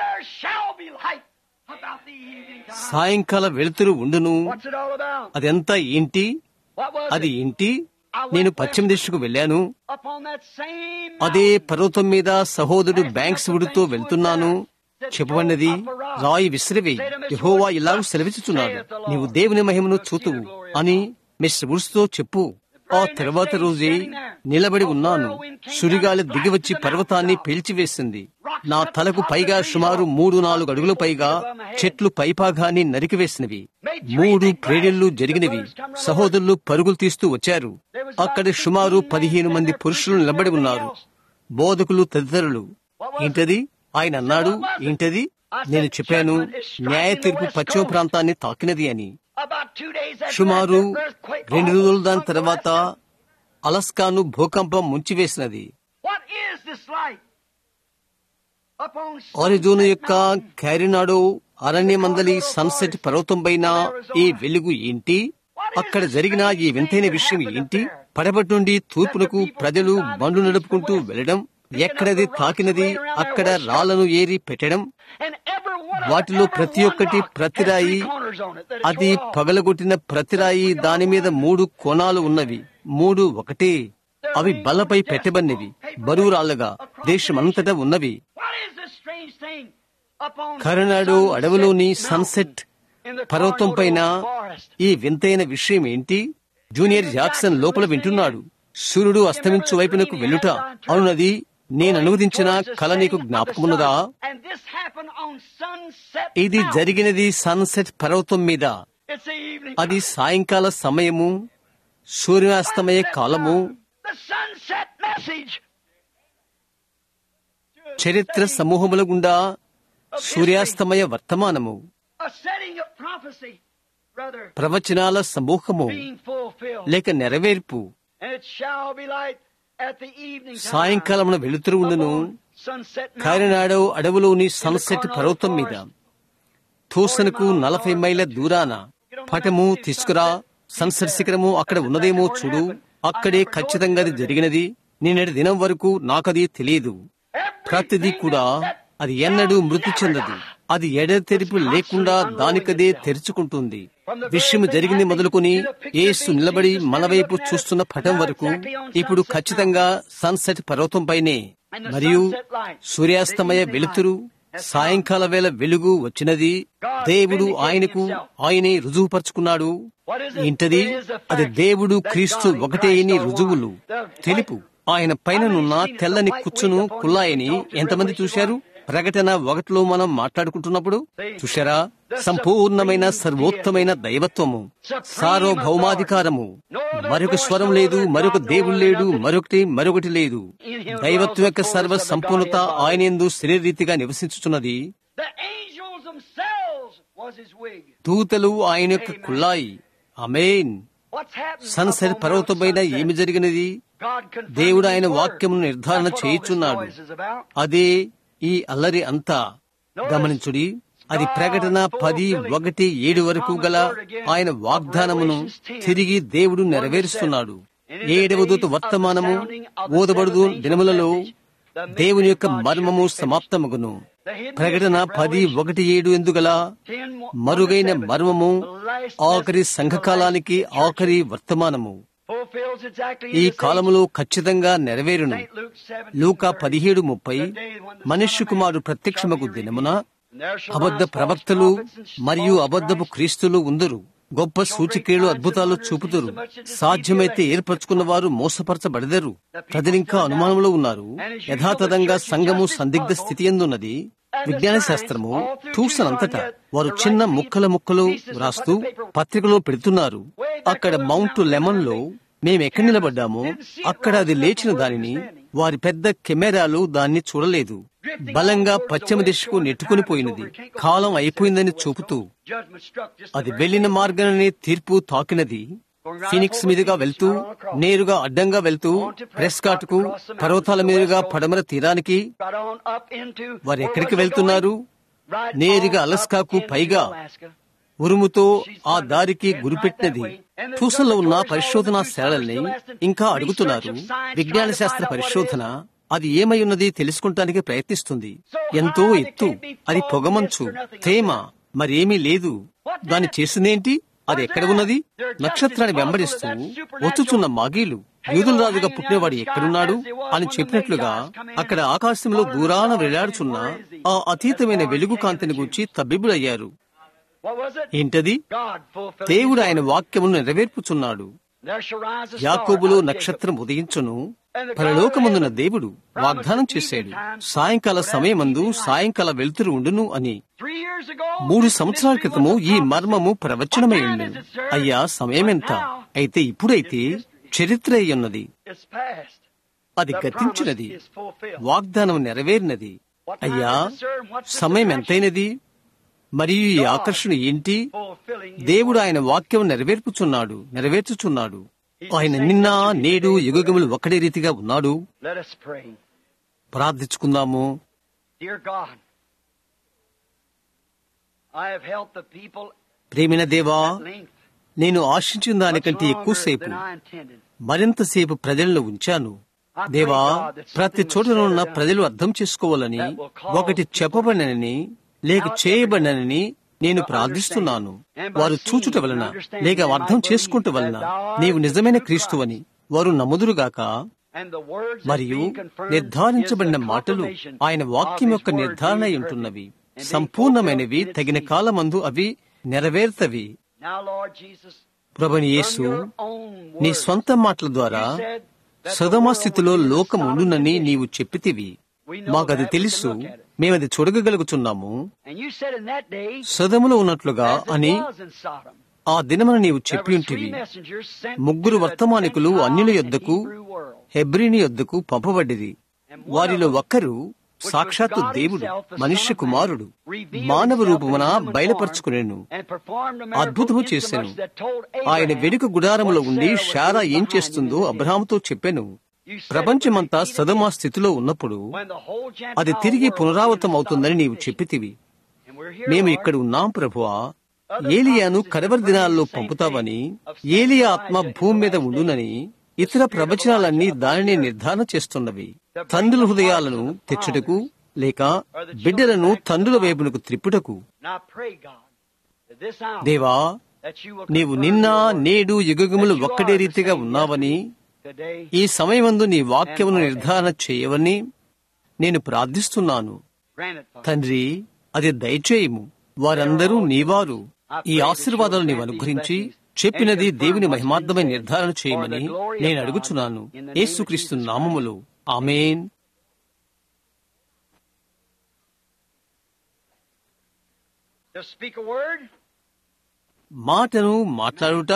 సాయంకాల వెలుతురు ఉండును అదంతా ఏంటి అది ఏంటి నేను పశ్చిమ దిశకు వెళ్ళాను అదే పర్వతం మీద సహోదరుడు బ్యాంక్స్ వుడితో వెళ్తున్నాను చెప్పబడినది రాయి విసిరివి యహోవా ఇలాగూ సెలవిస్తున్నాడు నీవు దేవుని మహిమను చూతువు అని మిస్టర్ వుడ్స్తో చెప్పు ఆ తర్వాత రోజే నిలబడి ఉన్నాను సుడిగాలి దిగివచ్చి పర్వతాన్ని పేల్చివేసింది నా తలకు పైగా సుమారు మూడు నాలుగు అడుగుల పైగా చెట్లు పైపాగాన్ని నరికివేసినవి మూడు ప్రేడిళ్లు జరిగినవి సహోదరులు పరుగులు తీస్తూ వచ్చారు అక్కడ సుమారు పదిహేను మంది పురుషులు నిలబడి ఉన్నారు బోధకులు తదితరులు ఏంటది ఆయన అన్నాడు ఏంటది నేను చెప్పాను న్యాయ తీర్పు పశ్చిమ ప్రాంతాన్ని తాకినది అని సుమారు రెండు రోజుల దాని తర్వాత అలస్కాను భూకంపం ముంచివేసినది ఆరిజోను యొక్క క్యారినాడో అరణ్య మందలి సన్సెట్ పర్వతం పైన ఈ వెలుగు ఏంటి అక్కడ జరిగిన ఈ వింతైన విషయం ఏంటి పడబటి నుండి తూర్పునకు ప్రజలు బండ్లు నడుపుకుంటూ వెళ్లడం ఎక్కడది తాకినది అక్కడ రాళ్లను ఏరి పెట్టడం వాటిలో ప్రతి ఒక్కటి ప్రతిరాయి అది పగలగొట్టిన ప్రతిరాయి దాని మీద మూడు కోణాలు ఉన్నవి మూడు ఒకటే అవి బల్లపై పెట్టబడినవి బరువు రాళ్లుగా దేశమంతటా ఉన్నవి కరనాడు అడవిలోని సన్సెట్ పర్వతం పైన ఈ వింతైన విషయం ఏంటి జూనియర్ జాక్సన్ లోపల వింటున్నాడు సూర్యుడు అస్తమించు వైపునకు వెళ్ళుట అవునది నేను అనువదించిన కళ నీకు జ్ఞాపకమున్నదా ఇది జరిగినది సన్సెట్ పర్వతం మీద అది సాయంకాల సమయము సూర్యాస్తమయ కాలము చరిత్ర సమూహముల గుండా సూర్యాస్తమయ వర్తమానము ప్రవచనాల సమూహము లేక నెరవేర్పు సాయంకాలమున వెలుతురు ఉండును కారినాడో అడవులోని సన్సెట్ పర్వతం మీద తూసనకు నలభై మైళ్ళ దూరాన పటము తీసుకురా సన్సెట్ శిఖరము అక్కడ ఉన్నదేమో చూడు అక్కడే ఖచ్చితంగా అది జరిగినది నిన్నటి దినం వరకు నాకది తెలియదు ప్రతిదీ కూడా అది ఎన్నడూ మృతి చెందదు అది ఎడతెరిపి లేకుండా దానికదే తెరుచుకుంటుంది విషయం జరిగింది మొదలుకొని ఏసు నిలబడి మన వైపు చూస్తున్న పటం వరకు ఇప్పుడు ఖచ్చితంగా సన్సెట్ పర్వతం పైనే మరియు సూర్యాస్తమయ వెలుతురు సాయంకాల వేళ వెలుగు వచ్చినది దేవుడు ఆయనకు ఆయనే రుజువుపరుచుకున్నాడు ఏంటది అది దేవుడు క్రీస్తు ఒకటే అని రుజువులు తెలుపు ఆయన పైననున్న తెల్లని కుచ్చును కుల్లాయని ఎంతమంది చూశారు ప్రకటన ఒకటిలో మనం మాట్లాడుకుంటున్నప్పుడు చూశారా సంపూర్ణమైన సర్వోత్తమైన దైవత్వము సార్వభౌమాధికారము మరొక స్వరం లేదు మరొక దేవుడు లేడు మరొకటి మరొకటి లేదు దైవత్వం యొక్క సర్వ సంపూర్ణత ఆయనందు శరీరీతిగా నివసించుతున్నది దూతలు ఆయన యొక్క కుళ్ళాయి అమేన్ సన్సెట్ పర్వతమైన ఏమి జరిగినది దేవుడు ఆయన వాక్యమును నిర్ధారణ చేయుచున్నాడు అదే ఈ అల్లరి అంతా గమనించుడి అది ప్రకటన పది ఒకటి ఏడు వరకు గల ఆయన వాగ్దానమును తిరిగి దేవుడు నెరవేరుస్తున్నాడు ఏడవ దూత వర్తమానము ఓదబడుదు దినములలో దేవుని యొక్క మర్మము సమాప్తమగును ప్రకటన పది ఒకటి ఏడు ఎందుగల మరుగైన మర్మము ఆఖరి సంఘకాలానికి ఆఖరి వర్తమానము ఈ కాలములో ఖచ్చితంగా నెరవేరును లూకా పదిహేడు ముప్పై మనుష్య కుమారు ప్రత్యక్షమగు దినమున అబద్ధ ప్రవక్తలు మరియు అబద్ధపు క్రీస్తులు ఉందరు గొప్ప సూచికేలు అద్భుతాలు చూపుతారు సాధ్యమైతే ఏర్పరచుకున్న వారు మోసపరచబడదరు ప్రజలింకా అనుమానంలో ఉన్నారు యథాతథంగా సంఘము సందిగ్ధ స్థితి ఎందున్నది విజ్ఞాన శాస్త్రము ట్యూసనంతటా వారు చిన్న ముక్కల ముక్కలు రాస్తూ పత్రికలో పెడుతున్నారు అక్కడ మౌంట్ లెమన్ లో మేమెక్కడ నిలబడ్డామో అక్కడ అది లేచిన దానిని వారి పెద్ద కెమెరాలు దాన్ని చూడలేదు బలంగా పశ్చిమ దిశకు నెట్టుకుని పోయినది కాలం అయిపోయిందని చూపుతూ అది వెళ్లిన మార్గాన్ని తీర్పు తాకినది ఫినిక్స్ మీదుగా వెళ్తూ నేరుగా అడ్డంగా వెళ్తూ ప్రెస్కాట్ కు పర్వతాల మీదుగా పడమర తీరానికి వారు ఎక్కడికి వెళ్తున్నారు నేరుగా అలస్కాకు పైగా ఉరుముతో ఆ దారికి గురిపెట్టినది ట్యూషన్లో ఉన్న పరిశోధనా శాలల్ని ఇంకా అడుగుతున్నారు విజ్ఞాన శాస్త్ర పరిశోధన అది ఏమై ఉన్నది తెలుసుకుంటానికి ప్రయత్నిస్తుంది ఎంతో ఎత్తు అది పొగమంచు తేమ మరేమీ లేదు దాన్ని చేసిందేంటి అది ఎక్కడ ఉన్నది నక్షత్రాన్ని వెంబడిస్తూ వచ్చుచున్న మాగీలు యూదుల రాజుగా పుట్టినవాడు ఎక్కడున్నాడు అని చెప్పినట్లుగా అక్కడ ఆకాశంలో దూరాన వెళ్లాడుచున్న ఆ అతీతమైన వెలుగు కాంతిని గురించి తబ్బిబులయ్యారు ఏంటది దేవుడు ఆయన వాక్యమును నెరవేర్పుచున్నాడు There shall rise a star యాకోబులో out of Jacob. నక్షత్రం ఉదయించును పరలోకమందున దేవుడు వాగ్దానం చేశాడు సాయంకాల సమయమందు సాయంకాల వెలుతురు ఉండును అని Three years ago, మూడు this సంవత్సరాల mystery క్రితము was ఈ a మర్మము prophecy. ప్రవచనమై What time ఉండేది is it, sir? అయ్యా సమయమెంత అయితే ఇప్పుడైతే చరిత్ర అయి ఉన్నది It's past. అది The promise గతించినది is fulfilled. వాగ్దానం నెరవేరినది What time అయ్యా is it, sir? What's the సమయం direction? ఎంతైనది మరియు ఈ ఆకర్షణ ఏంటి Fulfilling his దేవుడు ఆయన వాక్యం నెరవేర్పుచున్నాడు నెరవేర్చుచున్నాడు ఆయన నిన్న నేడు యుగములు ఒకటే రీతిగా ఉన్నాడు Let us pray. ప్రార్థించుకుందాము Dear God, I have helped the people ప్రేమిన దేవా at length. నేను ఆశించిన much దానికంటే longer ఎక్కువసేపు than I intended. మరింతసేపు ప్రజలను ఉంచాను దేవా ప్రతి చోటనున్న ప్రజలు అర్థం చేసుకోవాలని ఒకటి చెప్పబడినని లేక చేయబడినని నేను ప్రార్థిస్తున్నాను వారు చూచుట వలన లేక అర్థం చేసుకుంట వలన నీవు నిజమైన క్రీస్తువని వారు నమ్ముదురుగాక And the words that మరియు being confirmed నిర్ధారించబడిన is the మాటలు confirmation ఆయన వాక్యం of యొక్క his word నిర్ధారణ అయి being ఉంటున్నవి perfect and being సంపూర్ణమైనవి fulfilled in its తగిన season. కాలమందు అవి నెరవేర్తవి Now, Lord Jesus, ప్రభుని from యేసు your own నీ words, స్వంత మాటల ద్వారా you said that the సదమ world స్థితిలో would be in a లోకం Sodom ఉండునని condition. నీవు చెప్పితివి We know మాకది that. We can తెలుసు look at it. మేమది చూడగలుగుతున్నాము And you said in that day, సదములో ఉన్నట్లుగా as it అని was in Sodom, ఆ దినమున నీవు there చెప్పి were ఉంటివి three messengers sent ముగ్గురు to the వర్తమానికులు Gentile అన్యుల and యొద్దకు Hebrew world. హెబ్రిని యొద్దకు పంపబడ్డిది And one వారిలో of them, ఒక్కరు which was సాక్షాత్తు God దేవుడు himself, the Son మనుష్య of Man, కుమారుడు revealed మానవ himself in రూపమున human బయలుపరుచుకునేను form and performed a miracle అద్భుతము insomuch చేసెను that told ఆయన Abraham వెనుక గుడారములో what ఉండి Sarah was షారా doing ఏం behind చేస్తుందో him in the అబ్రహాముతో చెప్పాను You said ప్రపంచమంతా it would be సదమా defeated స్థితిలో ఉన్నప్పుడు when the whole Gentile అది తిరిగి world పునరావృతం was in a అవుతుందని Sodom నీవు condition. చెప్పితివి And we're here, మేము Lord. ఇక్కడ ఉన్నాం ప్రభువా ఏలియాను కడవరి దినాల్లో పంపుతావని ఏలియా ఆత్మ భూమి మీద ఉండునని ఇతర ప్రవచనాలన్నీ దానిని నిర్ధారణ చేస్తున్నవి తండ్రుల హృదయాలను తెచ్చుటకు లేక బిడ్డలను తండ్రుల వైపునకు త్రిప్పుటకు Now pray, God, that this hour దేవా that you will నీవు confirm నిన్న your word, నేడు యుగములు that you ఒక్కటే are the రీతిగా same ఉన్నావని today ఈ సమయమందు నీ వాక్యమును నిర్ధారణ చేయవని నేను ప్రార్థిస్తున్నాను grant it, Father. తండ్రి అది దయచేయము వారందరూ నీవారు ఈ ఆశీర్వాదాలు నీవు అనుగ్రహించి చెప్పినది దేవుని మహిమార్థమై నిర్ధారణ చేయమని నేను అడుగుచున్నాను యేసుక్రీస్తు నామములో ఆమేన్ To speak a word, మాటను మాట్లాడుట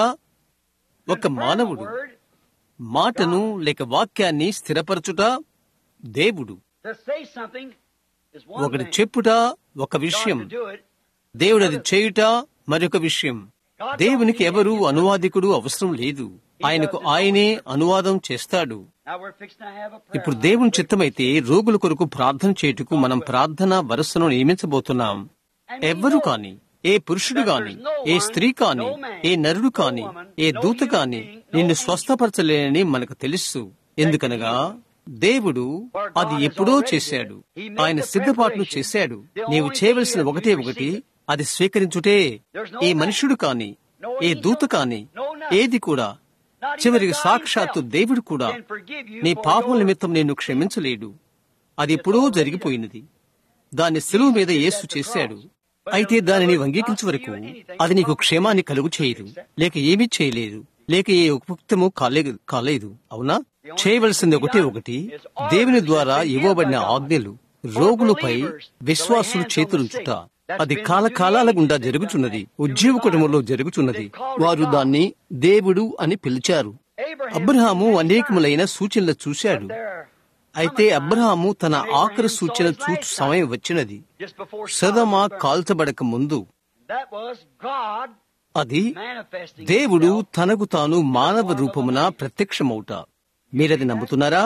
ఒక confirm a మానవుడు word, మాటను లేక వాక్యాన్ని స్థిరపరచుట దేవుడు to say something is one ఒకటి thing. చెప్పుట ఒక God విషయం to do it. దేవుడు అది చేయుట మరొక విషయం దేవునికి ఎవరు అనువాదికుడు అవసరం లేదు ఆయనకు ఆయనే అనువాదం చేస్తాడు Now we're fixing to have a prayer. ఇప్పుడు దేవుని చిత్తమైతే రోగుల కొరకు ప్రార్థన చేయుటకు మనం ప్రార్థన వరసను నియమించబోతున్నాం ఎవ్వరు కాని ఏ పురుషుడు కాని ఏ స్త్రీ కాని ఏ నరుడు కాని ఏ దూత కాని నిన్ను స్వస్థపరచలేనని మనకు తెలుసు ఎందుకనగా దేవుడు అది ఎప్పుడో చేశాడు ఆయన సిద్ధపాటును చేశాడు నీవు చేయవలసిన ఒకటే ఒకటి అది స్వీకరించుటే ఏ మనుషుడు కాని ఏ దూత కాని ఏది కూడా చివరికి సాక్షాత్తు దేవుడు కూడా నీ పాపం నిమిత్తం నిన్ను క్షమించలేడు అది ఎప్పుడో జరిగిపోయినది దాన్ని సెలువు మీద యేసు చేశాడు అయితే దానిని అంగీకరించే వరకు అది నీకు క్షేమాన్ని కలుగు చేయదు లేక ఏమీ చేయలేదు లేక ఏ ఉపయుక్తము కాలేదు కాలేదు అవునా చేయవలసింది ఒకటే ఒకటి దేవుని ద్వారా ఇవ్వబడిన ఆజ్ఞలు రోగులపై విశ్వాసులు చేతులుంచుట అది కాలకాలాల గుండా జరుగుతున్నది ఉద్యోగ కుటుంబంలో జరుగుతున్నది వారు దాన్ని దేవుడు అని పిలిచారు అబ్రహాము అనేకములైన సూచనలు చూశాడు అయితే అబ్రహాము తన ఆఖరి సూచన చూచు సమయం వచ్చినది Just before సదమ కాల్చబడక ముందు that was God అది manifesting దేవుడు himself. తనకు తాను మానవ రూపమున ప్రత్యక్షమవుట మీరది నమ్ముతున్నారా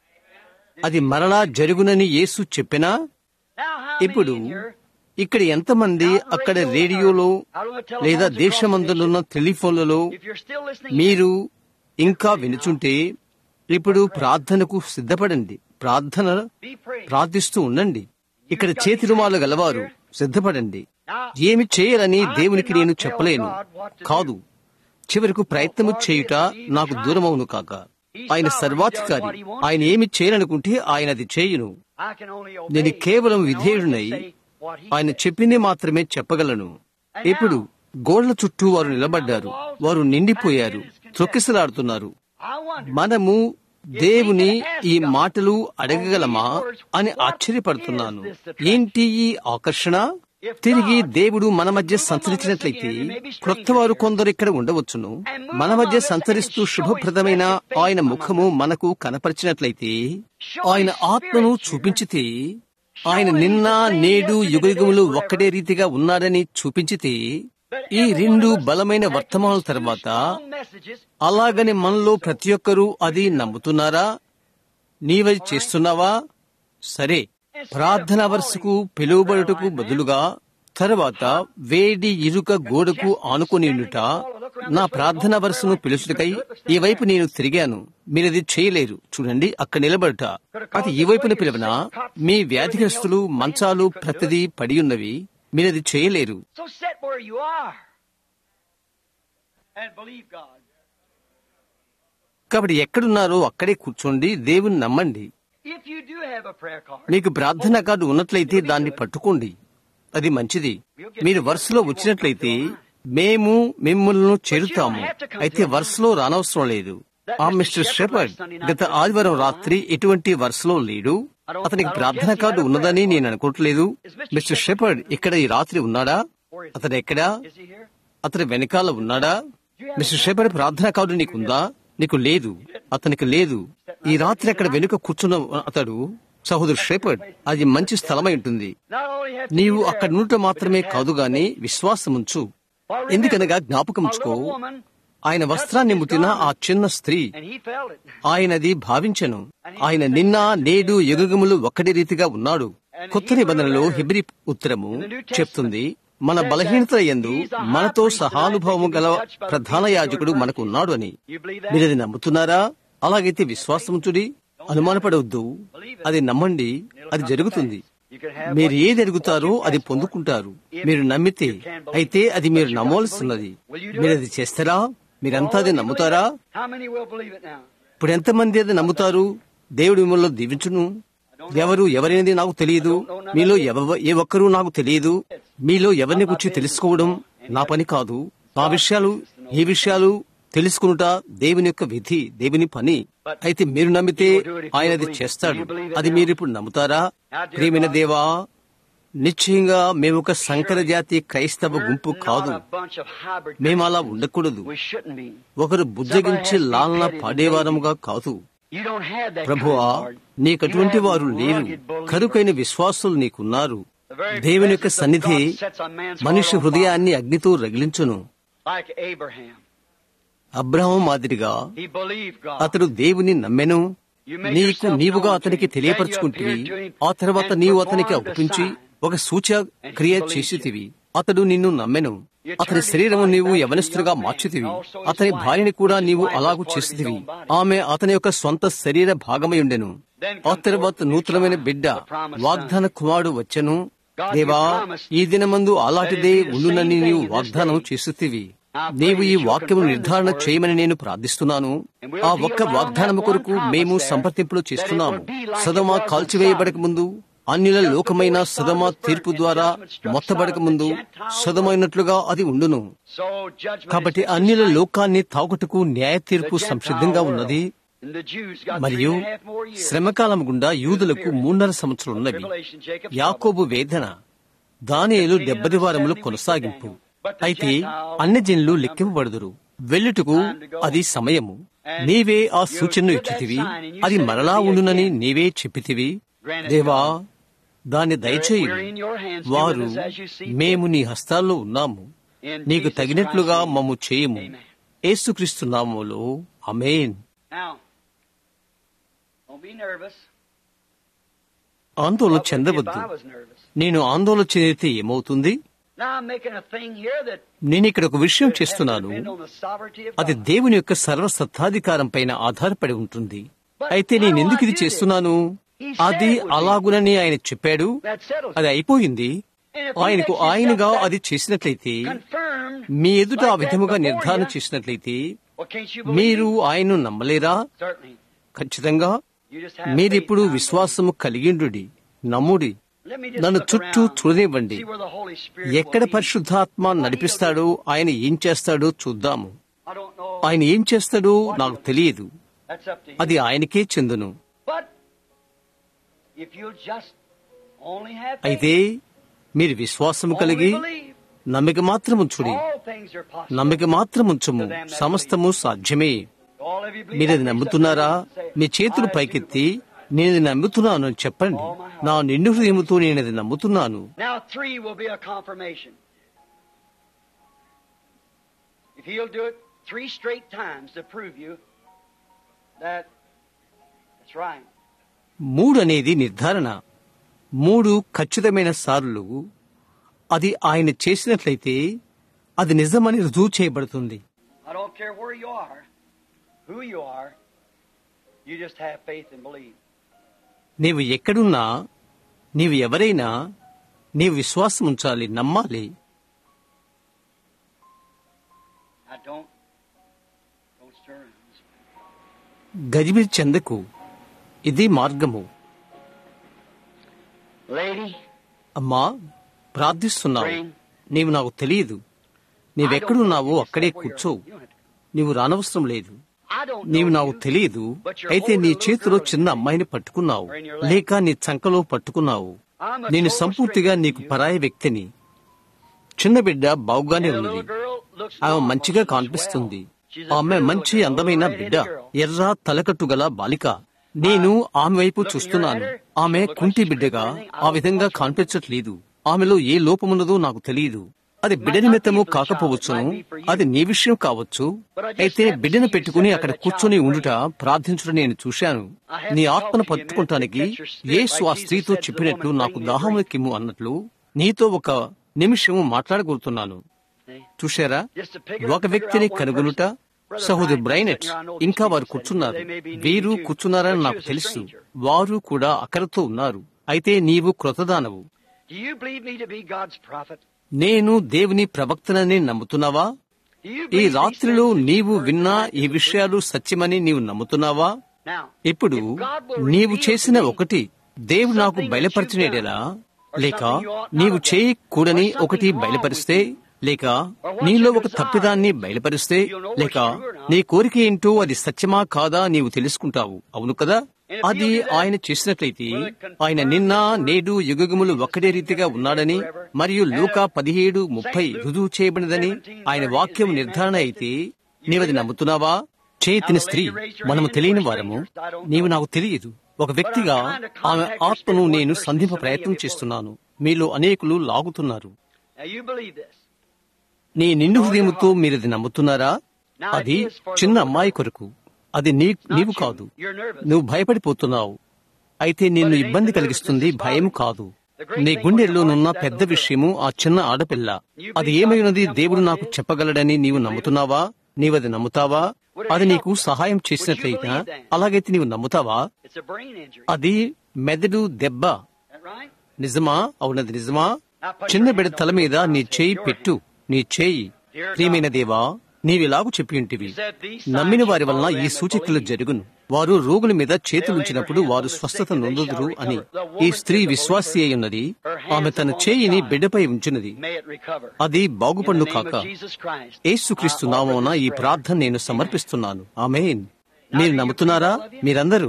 అది మరలా జరుగునని యేసు చెప్పినా Now, how ఇప్పుడు many in here ఇక్కడ ఎంతమంది అక్కడ రేడియోలో లేదా దేశమందులున్న టెలిఫోన్లలో If you're still listening, మీరు ఇంకా వినుచుంటే ఇప్పుడు ప్రార్థనకు సిద్ధపడండి ప్రార్థన be praying. ప్రార్థిస్తూ ఉండండి ఇక్కడ చేతి రుమాలు గలవారు సిద్ధపడండి ఏమి చేయాలని దేవునికి నేను చెప్పలేను కాదు చివరకు ప్రయత్నము చేయుట నాకు దూరమవును కాక ఆయన సర్వాధికారి ఆయన ఏమి చేయాలనుకుంటే ఆయన అది చేయును I can only obey. నేను కేవలం I can only విధేయుడినై say what he ఆయన said. చెప్పింది మాత్రమే చెప్పగలను ఇప్పుడు గోడల చుట్టూ వారు నిలబడ్డారు వారు నిండిపోయారు తొక్కిసలాడుతున్నారు I wonder. మనము దేవుని ఈ మాటలు అడగగలమా అని ఆశ్చర్యపడుతున్నాను ఏంటి ఈ ఆకర్షణ తిరిగి దేవుడు మన మధ్య సంచరించినట్లయితే క్రొత్తవారు కొందరు ఇక్కడ ఉండవచ్చును మన మధ్య సంచరిస్తూ శుభప్రదమైన ఆయన ముఖము మనకు కనపరిచినట్లయితే ఆయన ఆత్మను చూపించితే ఆయన నిన్న నేడు యుగయుగములు ఒక్కటే రీతిగా ఉన్నాడని చూపించితే ఈ రెండు బలమైన వర్తమానాల తర్వాత Messages. అలాగని మనలో ప్రతి ఒక్కరూ అది నమ్ముతున్నారా నీవది చేస్తున్నావా సరే ప్రార్థన వరుసకు పిలువబడుటకు బదులుగా తర్వాత వేడి ఇరుక గోడకు ఆనుకొని ఉండుట నా ప్రార్థన వరుసను పిలుచుటకై ఈ వైపు నేను తిరిగాను మీరది చేయలేరు చూడండి అక్కడ నిలబడుట అది ఈ వైపున పిలవన మీ వ్యాధిగ్రస్తులు మంచాలు ప్రతిదీ పడి ఉన్నవి మీరది చేయలేరు So sit where you are and believe God. కాబట్టి ఎక్కడున్నారో అక్కడే కూర్చోండి దేవుని నమ్మండి If you do have a prayer card, మీకు ప్రార్థన కార్డు ఉన్నట్లయితే దాన్ని పట్టుకోండి అది మంచిది మీరు వరుసలో వచ్చినట్లయితే మేము మిమ్మల్ని చేరుతాము అయితే వరుసలో రానవసరం లేదు ఆ మిస్టర్ షెపర్డ్ గత ఆదివారం రాత్రి ఎటువంటి వరుసలో లేడు అతనికి ప్రార్థన కార్డు ఉన్నదని నేను అనుకోవట్లేదు మిస్టర్ షెపర్డ్ ఇక్కడ ఈ రాత్రి ఉన్నాడా అతను ఎక్కడా is he here? అతని వెనకాల ఉన్నాడా మిస్టర్ షెపర్డ్ ప్రార్థన కార్డు నీకుందా నీకు లేదు అతనికి లేదు ఈ రాత్రి అక్కడ వెనుక కూర్చున్న అతడు సహోదరు షెపర్డ్ అది మంచి స్థలమై ఉంటుంది Not only have to నీవు be there, అక్కడ ఉండటం మాత్రమే కాదు గాని విశ్వాసముంచు ఎందుకనగా జ్ఞాపకం a ఉంచుకో little woman, ఆయన వస్త్రాన్ని ముట్టిన ఆ చిన్న స్త్రీ and he felt it. ఆయనది భావించను ఆయన నిన్న నేడు యుగములు ఒక్కటి రీతిగా ఉన్నాడు కొత్త నిబంధనలో హిబ్రి ఉత్తరము చెప్తుంది మన బలహీనత యందు మనతో సహానుభవము గల ప్రధాన యాజకుడు మనకు ఉన్నాడు అని You believe that? మీరది నమ్ముతున్నారా అలాగైతే విశ్వాసముచుడి అనుమానపడవద్దు అది నమ్మండి అది జరుగుతుంది You can have మీరు what- ఏది అడుగుతారో అది పొందుకుంటారు మీరు నమ్మితే అయితే అది మీరు నమ్మవలసిన్నది మీరు అది చేస్తారా మీరంతా అది నమ్ముతారా How many will believe it now? ఇప్పుడు ఎంతమంది అది నమ్ముతారు దేవుడు మిమ్మల్ని దీవించును ఎవరు ఎవరైనది నాకు తెలియదు మీలో ఎవ ఏ ఒక్కరూ నాకు తెలియదు మీలో ఎవరిని గురించి తెలుసుకోవడం నా పని కాదు ఆ విషయాలు ఈ విషయాలు తెలుసుకునుట దేవుని యొక్క విధి దేవుని పని అయితే మీరు నమ్మితే ఆయన అది చేస్తాడు అది మీరు ఇప్పుడు నమ్ముతారా ప్రేమైన దేవా నిశ్చయంగా మేము ఒక సంకర జాతి క్రైస్తవ గుంపు కాదు Not a bunch of hybrid మేము అలా ఉండకూడదు We shouldn't be. ఒకరు బుజ్జగించి లాలన పాడేవారముగా కాదు You don't have that ప్రభువా kind, Lord. నీకటువంటి You have వారు లేరు rugged believers. కరుకైన విశ్వాసులు నీకున్నారు The very దేవుని యొక్క presence of సన్నిధి God sets a man's మనిషి heart on హృదయాన్ని అగ్నితో రగిలించును fire, Like Abraham. అబ్రహం మాదిరిగా He believed God. అతడు దేవుని నమ్మెను నీకు నీవుగా అతనికి తెలియపరచుకుంటివి ఆ తర్వాత నీవు అతనికి ఒప్పించి ఒక సూచ క్రియ చేసితివి అతడు నిన్ను నమ్మెను అతని శరీరము నీవు యవనస్తులుగా మార్చితివి అతని భార్యని కూడా నీవు అలాగూ చేసితివి ఆమె అతని యొక్క సొంత శరీర భాగమై ఉండెను ఆ తర్వాత నూతనమైన బిడ్డ వాగ్దాన కుమారుడు వచ్చెను దేవా ఈ దినమందు అలాంటిదే ఉండునని నీవు వాగ్దానం చేసితివి నీవు ఈ వాక్యము నిర్ధారణ చేయమని నేను ప్రార్థిస్తున్నాను ఆ ఒక్క వాగ్దానము కొరకు మేము సంప్రదింపులు చేస్తున్నాము సదమ కాల్చివేయబడక ముందు అన్యుల లోకమైన సదమ తీర్పు ద్వారా మొత్తబడక ముందు సదమైనట్లుగా అది ఉండును So judgment కాబట్టి is అన్యుల లోకాన్ని తాగుటకు న్యాయ తీర్పు సంసిద్ధంగా ఉన్నది And the Jews got మరియు three and a half more years. శ్రమకాలం గుండా యూదులకు మూడున్నర సంవత్సరాలు ఉన్నవి Tribulation, Jacob's యాకోబు వేదన దానియేలు డెబ్బది వారములు కొనసాగింపు అయితే అన్ని జనులు లెక్కింపబడుదురు వెళ్ళుటకు అది సమయము నీవే ఆ సూచనను ఇచ్చితివి అది మరలా ఉండునని నీవే చెప్పితివి దేవా దాన్ని దయచేయి వారు మేము నీ హస్తాల్లో ఉన్నాము In నీకు Jesus తగినట్లుగా Christ's name. మమ్ము చేయము Amen. యేసుక్రీస్తు నామములో అమేన్ Now, don't be nervous. ఆందోళన What would you if చెందవద్దు I was nervous? నేను ఆందోళన చెందితే ఏమవుతుంది Now I'm making a thing here that నేను ఇక్కడ ఒక విషయం has to చేస్తున్నాను depend on the sovereignty of అది God. దేవుని యొక్క సర్వసత్తాధికారం పైన ఆధారపడి ఉంటుంది అయితే నేను ఎందుకు ఇది చేస్తున్నాను అది అలాగునని ఆయన చెప్పాడు That settles అది it. అయిపోయింది And if he ఆయనకు makes himself ఆయనగా that అది చేసినట్లయితే confirmed మీ ఎదుట ఆ like that విధముగా before నిర్ధారణ you, చేసినట్లయితే well, can't you believe మీరు me? ఆయన్ను నమ్మలేరా Certainly. ఖచ్చితంగా You just have మీరిప్పుడు faith now. విశ్వాసము కలిగిండుడి నమ్ముడి Let me just నన్ను look చుట్టూ around, చూడనివ్వండి see where the Holy Spirit ఎక్కడ will lead. పరిశుద్ధాత్మ నడిపిస్తాడో ఆయన ఏం చేస్తాడో చూద్దాము I don't know. ఆయన ఏం చేస్తాడో నాకు తెలియదు That's up to him. అది ఆయనకే చెందును But if you'll just only have faith, అయితే మీరు విశ్వాసము కలిగి only believe, నమ్మిక మాత్రం ఉంచుడి all things are possible. నమ్మిక మాత్రం ఉంచము సమస్తము సాధ్యమే All of you believe మీరది that? నమ్ముతున్నారా Say, మీ చేతులు "I do పైకెత్తి నేనది నమ్ముతున్నాను అని చెప్పండి నా నిండు హృదయముతో నేనది నమ్ముతున్నాను Now three will be a confirmation. If he'll do it three straight times to prove you that that's right. మూడు అనేది నిర్ధారణ మూడు ఖచ్చితమైన సార్లు అది ఆయన చేసినట్లయితే అది నిజమని రుజువు చేయబడుతుంది I don't care where you are, who you are, you just have faith and believe. నీవు ఎక్కడున్నా నీవు ఎవరైనా నీవు విశ్వాసం ఉంచాలి నమ్మాలి I don't don't stir. గజిబిజి చెందకు ఇది మార్గము Lady, అమ్మా ప్రార్థిస్తున్నావు praying. నీవు నాకు తెలియదు నీవెక్కడున్నావో అక్కడే కూర్చో నీవు రానవసరం లేదు I don't నీవు know నాకు you, తెలియదు but you're అయితే నీ holding a little చేతిలో girl చిన్న in your అమ్మాయిని పట్టుకున్నావు or in your lap. లేక నీ చంకలో పట్టుకున్నావు I'm a నేను total సంపూర్తిగా stranger నీకు to you. పరాయి వ్యక్తిని చిన్న బిడ్డ బాగుగానే And the ఉన్నది little girl looks ఆమె normal. మంచిగా She's కనిపిస్తుంది well. She's a ఆమె good మంచి little girl, అందమైన little బిడ్డ red-headed girl. ఎర్ర తలకట్టు గల బాలిక నేను ఆమె వైపు చూస్తున్నాను ఆమె కుంటి బిడ్డగా ఆ విధంగా కనిపించట్లేదు ఆమెలో ఏ లోపమున్నదో నాకు తెలియదు అది బిడ్డ నిమిత్తము కాకపోవచ్చును అది నీ విషయం కావచ్చు అయితే బిడ్డను పెట్టుకుని అక్కడ కూర్చొని ఉండుట ప్రార్థించుట నేను చూశాను నీ ఆత్మను పట్టుకుంటానికి యేసు ఆ స్త్రీతో చెప్పినట్లు నాకు దాహముల కిమ్ము అన్నట్లు నీతో ఒక నిమిషం మాట్లాడగలుగుతున్నాను See? చూశారా Just to figure- ఒక వ్యక్తిని figure out one కనుగొనుట person. సహోదరు Brother బ్రైనెట్ Ryan sitting here, I know ఇంకా these వారు people కూర్చున్నారు sitting. They may be new వీరు to you, కూర్చున్నారని but నాకు you was a తెలుసు stranger. వారు కూడా అక్కడతో ఉన్నారు అయితే నీవు క్రొత్తదానవు Do you believe me to be God's prophet? నేను దేవుని ప్రవక్తనని నమ్ముతున్నావా Do you ఈ believe these రాత్రిలో things that నీవు you've విన్న heard ఈ tonight? విషయాలు సత్యమని నీవు నమ్ముతున్నావా Now, ఇప్పుడు if God will నీవు reveal చేసిన to me ఒకటి దేవుడు నాకు something that బయలుపరిచినడేలా you've done, or లేక something you ought not నీవు have done, చేయకూడని or something ఒకటి wrong బయలుపరిస్తే with you, లేక or what నీలో your ఒక desire తప్పిదాన్ని is, బయలుపరిస్తే you'll know లేక what's true or not. నీ కోరిక ఏంటో అది సత్యమా కాదా నీవు తెలుసుకుంటావు అవును కదా And if అది you'll do that, ఆయన చేసినట్లయితే will it confirm ఆయన నిన్న నేడు యుగములు ఒక్కడే రీతిగా ఉన్నాడని మరియు లూకా పదిహేడు ముప్పై రుజువు చేయబడినదని ఆయన వాక్యం నిర్ధారణ అయితే నీవది నమ్ముతున్నావా చేతిన స్త్రీ మనము తెలియని వారము నీవు నాకు తెలియదు ఒక వ్యక్తిగా ఆమె ఆత్మను నేను సంధింప ప్రయత్నం చేస్తున్నాను మీలో అనేకులు లాగుతున్నారు Now you believe this. నీ నిండు హృదయముతో మీరది నమ్ముతున్నారా అది చిన్న అమ్మాయి కొరకు అది నీ నీవు కాదు You're nervous. నువ్వు భయపడిపోతున్నావు అయితే నిన్ను ఇబ్బంది కలిగిస్తుంది భయం కాదు నీ గుండెల్లోనున్న పెద్ద విషయము ఆ చిన్న ఆడపిల్ల అది ఏమైనది దేవుడు నాకు చెప్పగలడని నీవు నమ్ముతున్నావా నీవది నమ్ముతావా అది నీకు సహాయం చేసినట్లయితే అలాగైతే నీవు నమ్ముతావా It's a brain injury. అది మెదడు దెబ్బ That right? నిజమా అవునది నిజమా చిన్న బిడ్డ తల మీద నీ చేయి పెట్టు నీ చేయి ప్రియమైన దేవా నీవిలాగు చెప్పి ఉంటివి నమ్మిన వారి వలన ఈ సూచికలు జరుగును వారు రోగుల మీద చేతులుంచినప్పుడు వారు స్వస్థత నొందుదురు అని ఈ స్త్రీ విశ్వాసి అయి ఉన్నది ఆమె తన చేయిని బిడ్డపై ఉంచినది May it recover. అది In బాగుపడును the name కాక of Jesus Christ. Yesukristu I offer నామమున this ఈ prayer. ప్రార్థన నేను సమర్పిస్తున్నాను ఆమేన్ మీరు నమ్ముతున్నారా మీరందరూ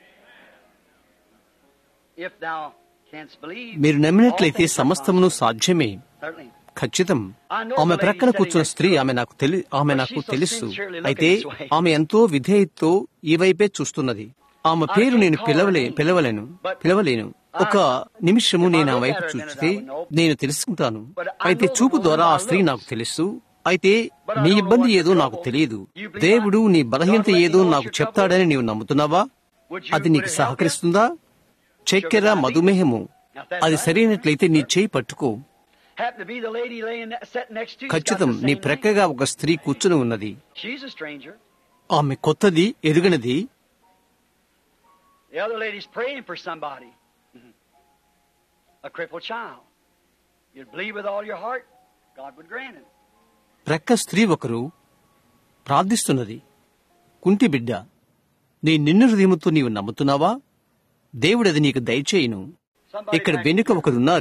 If thou canst believe, మీరు నమ్మినట్లయితే all things are సమస్తమును possible. సాధ్యమే Certainly. ఖచ్చితం ఆమె ప్రక్కన కూర్చున్న స్త్రీ ఆమె నాకు తెలి ఆమె నాకు తెలుసు అయితే ఆమె ఎంతో విధేయతతో ఈ వైపే చూస్తున్నది ఆమె పేరు నేను పిలవలే పిలవలేను పిలవలేను ఒక నిమిషము నేను ఆ వైపు చూస్తే నేను తెలుసుకుంటాను అయితే చూపు ద్వారా ఆ స్త్రీ నాకు తెలుసు అయితే నీ ఇబ్బంది ఏదో నాకు తెలియదు దేవుడు నీ బలహీనత ఏదో నాకు చెప్తాడని నీవు నమ్ముతున్నావా అది నీకు సహకరిస్తుందా చక్కెర మధుమేహము అది సరైనట్లయితే నీ చేయి పట్టుకో Happen to be the lady laying ne- sitting next to you. ఖచ్చితం నీ ప్రక్కగా ఒక స్త్రీ కూర్చుని ఉన్నది She's a stranger. ఆమె కొత్తది ఎరుగనిది The other lady's praying for somebody. Mhm. A crippled child. You'd believe with all your heart, God would grant it. ప్రక్క స్త్రీ ఒకరు ప్రార్థిస్తున్నది కుంటి బిడ్డ నీ నిన్ను హృదయముతో నీవు నమ్ముతున్నావా దేవుడది నీకు దయచేయును Somebody ఇక్కడ back వెనుక there. ఒకరున్నారు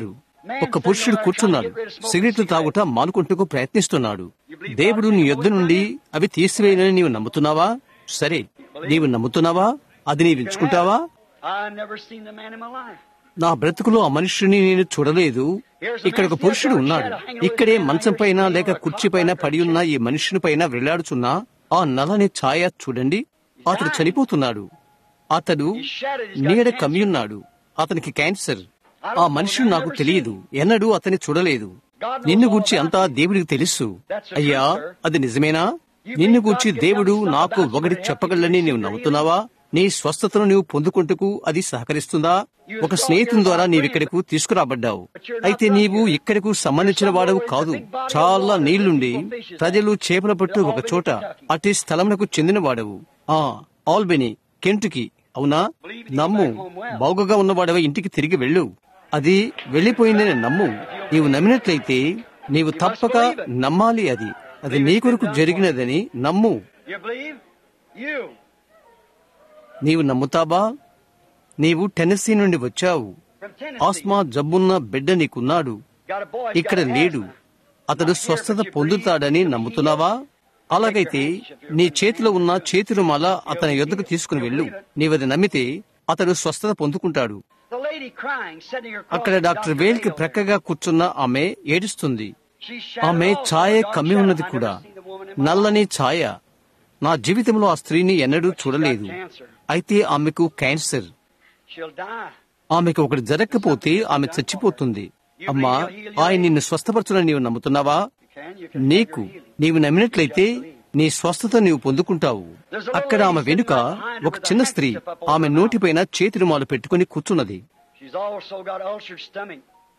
ఒక పురుషుడు కూర్చున్నాడు సిగరెట్లు తాగుట మానుకుంటూ ప్రయత్నిస్తున్నాడు దేవుడు నీ యొద్ద నుండి అవి తీసివేయనని నీవు నమ్ముతున్నావా సరే నీవు నమ్ముతున్నావా అది నీవు ఎంచుకుంటావా I've never seen the man in my life. నా బ్రతుకులో ఆ మనుష్యుని నేను చూడలేదు ఇక్కడ ఒక పురుషుడు ఉన్నాడు ఇక్కడే మంచం పైన లేక కుర్చీ పైన పడి ఉన్న ఈ మనుషుని పైన వెళ్లాడుచున్న ఆ నల్లని ఛాయ చూడండి అతడు చనిపోతున్నాడు అతడు నీడ కమ్యున్నాడు అతనికి క్యాన్సర్ ఆ మనుషుడు నాకు తెలియదు ఎన్నడూ అతన్ని చూడలేదు నిన్ను గూర్చి అంతా దేవుడికి తెలుసు అయ్యా అది నిజమేనా నిన్ను గూర్చి దేవుడు నాకు ఒకటి చెప్పగలని నీవు నమ్ముతున్నావా నీ స్వస్థతను నీవు పొందుకుంటకు అది సహకరిస్తుందా ఒక స్నేహితుని ద్వారా నీవిక్కడకు తీసుకురాబడ్డావు అయితే నీవు ఇక్కడకు సంబంధించిన వాడవు కాదు చాలా నీళ్లుండి ప్రజలు చేపల పట్టు ఒక చోట అటు స్థలమునకు చెందిన వాడవు ఆ ఆల్బెనీ కెంటుకి అవునా నమ్ము బాగుగా ఉన్నవాడవ ఇంటికి తిరిగి వెళ్ళు అది వెళ్లిపోయిందని నమ్ము నీవు నమ్మినట్లయితే నీవు తప్పక నమ్మాలి అది అది నీ కొరకు జరిగినదని నమ్ము You believe? You. నీవు నమ్ముతావా నీవు టెన్నెస్సీ నుండి వచ్చావు From Tennessee. ఆస్మా జబ్బున్న బిడ్డ నీకున్నాడు Got a boy. ఇక్కడ లేడు అతడు స్వస్థత పొందుతాడని నమ్ముతున్నావా అలాగైతే నీ చేతిలో ఉన్న చేతి రుమాల అతని యొద్దకు తీసుకుని వెళ్ళు నీవది నమ్మితే అతడు స్వస్థత పొందుకుంటాడు The lady crying, sitting her అక్కడ డాక్టర్ వేల్ కి ప్రక్కగా కూర్చున్న ఆమె ఏడుస్తుంది ఆమె ఛాయ కమ్మి ఉన్నది కూడా నల్లని ఛాయ నా జీవితంలో ఆ స్త్రీని ఎన్నడూ చూడలేదు అయితే ఆమెకు క్యాన్సర్ She'll die. ఆమెకు ఒకటి జరగకపోతే ఆమె చచ్చిపోతుంది అమ్మా ఆయన నిన్ను స్వస్థపరచులని నీవు నమ్ముతున్నావా You can. You can. నీకు నీవు నమ్మినట్లయితే నీ స్వస్థత నీవు పొందుకుంటావు అక్కడ ఆమె వెనుక ఒక చిన్న స్త్రీ ఆమె నోటిపైన చేతి రుమాలు పెట్టుకుని కూర్చున్నది She's also got ulcered stomach.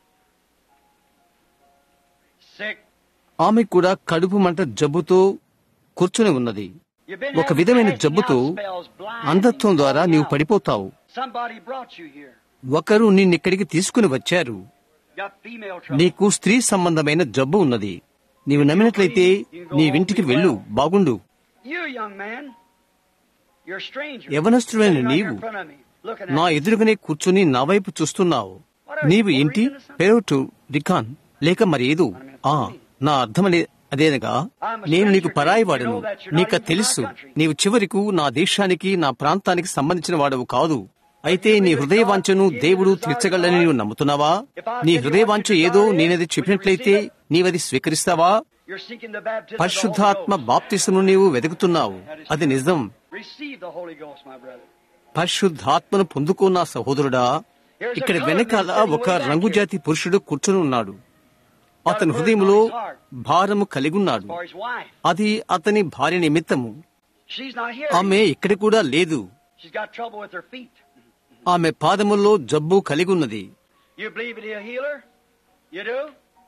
Sick. ఆమె కూడా కడుపు మంట జబ్బుతో కూర్చుని ఉన్నది You've been ఒక having విధమైన casting జబ్బుతో out spells, blind అంధత్వం and ద్వారా falling నీవు out. పడిపోతావు Somebody brought you here. ఒకరు నిన్నిక్కడికి తీసుకుని వచ్చారు Got female trouble. నీకు స్త్రీ సంబంధమైన జబ్బు ఉన్నది నీవు నమ్మినట్లయితే నీ ఇంటికి వెళ్ళు బాగుండు You, young man, you're a stranger. యవనస్తుడైన Sitting right here నీవు in front of me, looking నా at me. ఎదురుగానే కూర్చుని నా వైపు చూస్తున్నావు నీవు ఏంటి పెరోటు రికాన్ లేక మరి ఏదో ఆ నా అర్థమనే అదేనగా నేను నీకు పరాయివాడను నీకు తెలుసు నీవు చివరకు నా దేశానికి నా ప్రాంతానికి సంబంధించిన వాడవు కాదు అయితే నీ హృదయ వాంఛను దేవుడు తీర్చగలని నీవు నమ్ముతున్నావా నీ హృదయ వాంఛ ఏదో నేనది చెప్పినట్లయితే నీవది స్వీకరిస్తావా You're seeking the baptism of the Holy పరిశుద్ధాత్మ Ghost. బాప్తిసము నీవు వెతుకుతున్నావు అది నిజం Receive the Holy Ghost, my brother. పరిశుద్ధాత్మను పొందుకున్న సహోదరుడా ఇక్కడ వెనకాల ఒక రంగుజాతి పురుషుడు కూర్చుని ఉన్నాడు అతని హృదయంలో భారము కలిగున్నాడు For his wife. అది అతని భార్య నిమిత్తము She's not here. ఆమె ఇక్కడ కూడా లేదు She's got trouble with her feet. ఆమె పాదముల్లో జబ్బు కలిగి ఉన్నది You believe that he'll heal her? You do?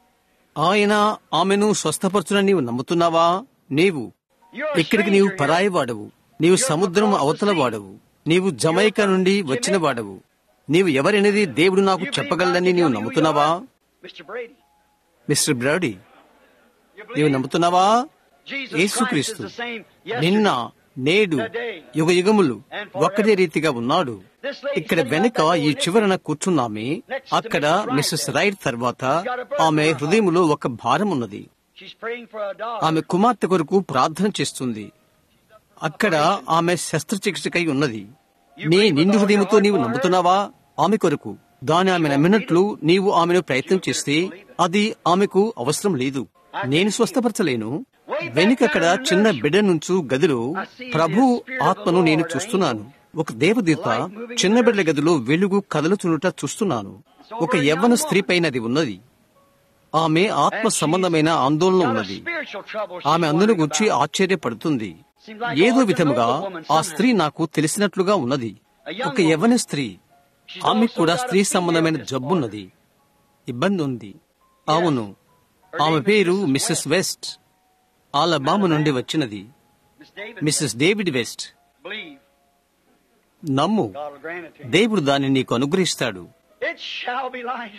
ఆయన ఆమెను స్వస్థపరచునని నీవు నమ్ముతున్నావా నీవు You're a ఇక్కడికి నీవు stranger పరాయి here. వాడవు నీవు సముద్రం అవతల వాడవు నీవు జమైకా నుండి వచ్చిన వాడవు నీవు ఎవరనేది దేవుడు నాకు You believe చెప్పగలదని God can నీవు tell me who you నమ్ముతున్నావా are? Mr. Brady. Mister Brady You నీవు believe నమ్ముతున్నావా Jesus Christ is యేసుక్రీస్తు the same నిన్న yesterday. నేడు యుగ యుగములు ఒక్కటే రీతిగా ఉన్నాడు ఇక్కడ వెనుక ఈ చివరన కూర్చున్నామే అక్కడ మిస్సెస్ రైట్ తర్వాత ఆమె హృదయములో ఒక భారం ఉన్నది She's praying for a dog. ఆమె కుమార్తె కొరకు ప్రార్థన చేస్తుంది అక్కడ ఆమె శస్త్రచికిత్సకై ఉన్నది నీ నిండు హృదయముతో నీవు నమ్ముతున్నావా ఆమె కొరకు దాని ఆమె నమ్మినట్లు నీవు ఆమెను ప్రయత్నం చేస్తే అది ఆమెకు అవసరం లేదు నేను స్వస్థపరచలేను వెనుకక్కడ చిన్న బిడ్డ నుంచు గదిలో ప్రభు ఆత్మను నేను చూస్తున్నాను ఒక దేవదూత చిన్న బిడ్డల గదిలో వెలుగు కదలుచునుట చూస్తున్నాను ఒక యవ్వన స్త్రీ పైన అది ఉన్నది ఆమె ఆత్మ సంబంధమైన ఆందోళన Got a ఉన్నది spiritual trouble she's ఆమె అందును wondering గురించి about. ఆశ్చర్యపడుతుంది ఏదో విధముగా ఆ స్త్రీ నాకు తెలిసినట్లుగా ఉన్నది ఒక యవ్వన స్త్రీ She's ఆమెకు also కూడా got a స్త్రీ female సంబంధమైన disorder. జబ్బున్నది ఇబ్బంది ఉంది అవును ఆమె పేరు మిస్సెస్ వెస్ట్ ఆలబామ నుండి వచ్చినది Miss David, missus David West believe. నమ్ము God will grant it to you. దేవుడు దాన్ని నీకు అనుగ్రహిస్తాడు It shall be light.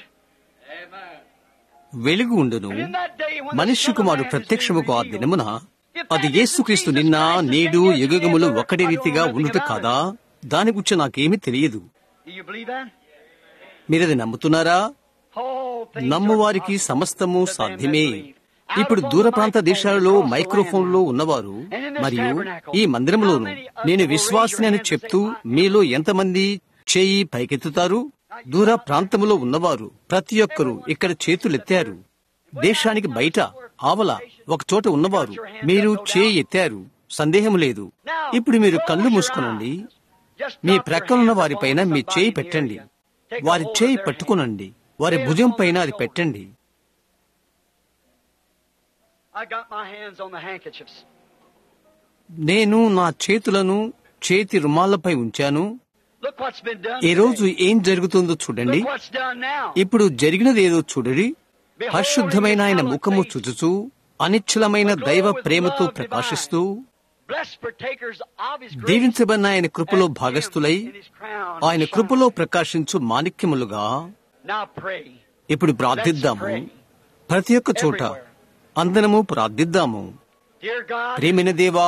వెలుగు ఉండును And in that day when the మనుష్య Son of కుమారుడు Man is ప్రత్యక్షముకు ఆ revealed, దినమున అది యేసుక్రీస్తు నిన్న నేడు యుగములు ఒకటి రీతిగా ఉండుట కాదా దాని గురించి నాకేమీ తెలియదు Do you believe that? మీరది నమ్ముతున్నారా Oh, నమ్మువారికి సమస్తము సాధ్యమే ఇప్పుడు దూర ప్రాంత దేశాలలో మైక్రోఫోన్లో ఉన్నవారు మరియు ఈ మందిరంలోను నేను విశ్వాసిని అని చెప్తూ మీలో ఎంతమంది చేయి పైకెత్తుతారు దూర ప్రాంతంలో ఉన్నవారు ప్రతి ఒక్కరూ ఇక్కడ చేతులెత్తారు దేశానికి బయట ఆవల ఒక చోట ఉన్నవారు మీరు చేయి ఎత్తారు సందేహం లేదు ఇప్పుడు మీరు కళ్ళు మూసుకునండి మీ ప్రక్కనున్న వారిపైన మీ చేయి పెట్టండి వారి చేయి పట్టుకునండి వారి భుజం పైన అది పెట్టండి I got my hands on the handkerchiefs. నేను నా చేతులను చేతి రుమాలపై ఉంచాను Look what's been done. ఈ రోజు today. ఏం జరుగుతుందో చూడండి Look what's done now. ఇప్పుడు జరిగినది ఏదో చూడరి పరిశుద్ధమైన ఆయన ముఖము చుచుచూ అనిశ్చలమైన దైవ ప్రేమతో ప్రకాశిస్తూ Blessed partakers of his grace. దీవించబడిన ఆయన కృపలో భాగస్థులై In his crown. ఆయన కృపలో ప్రకాశించు మాణిక్యములుగా Now pray. ఇప్పుడు ప్రార్థిద్దాము ప్రతి ఒక్క చోట అందరము ప్రార్థిద్దాము Dear God, ప్రేమైన దేవా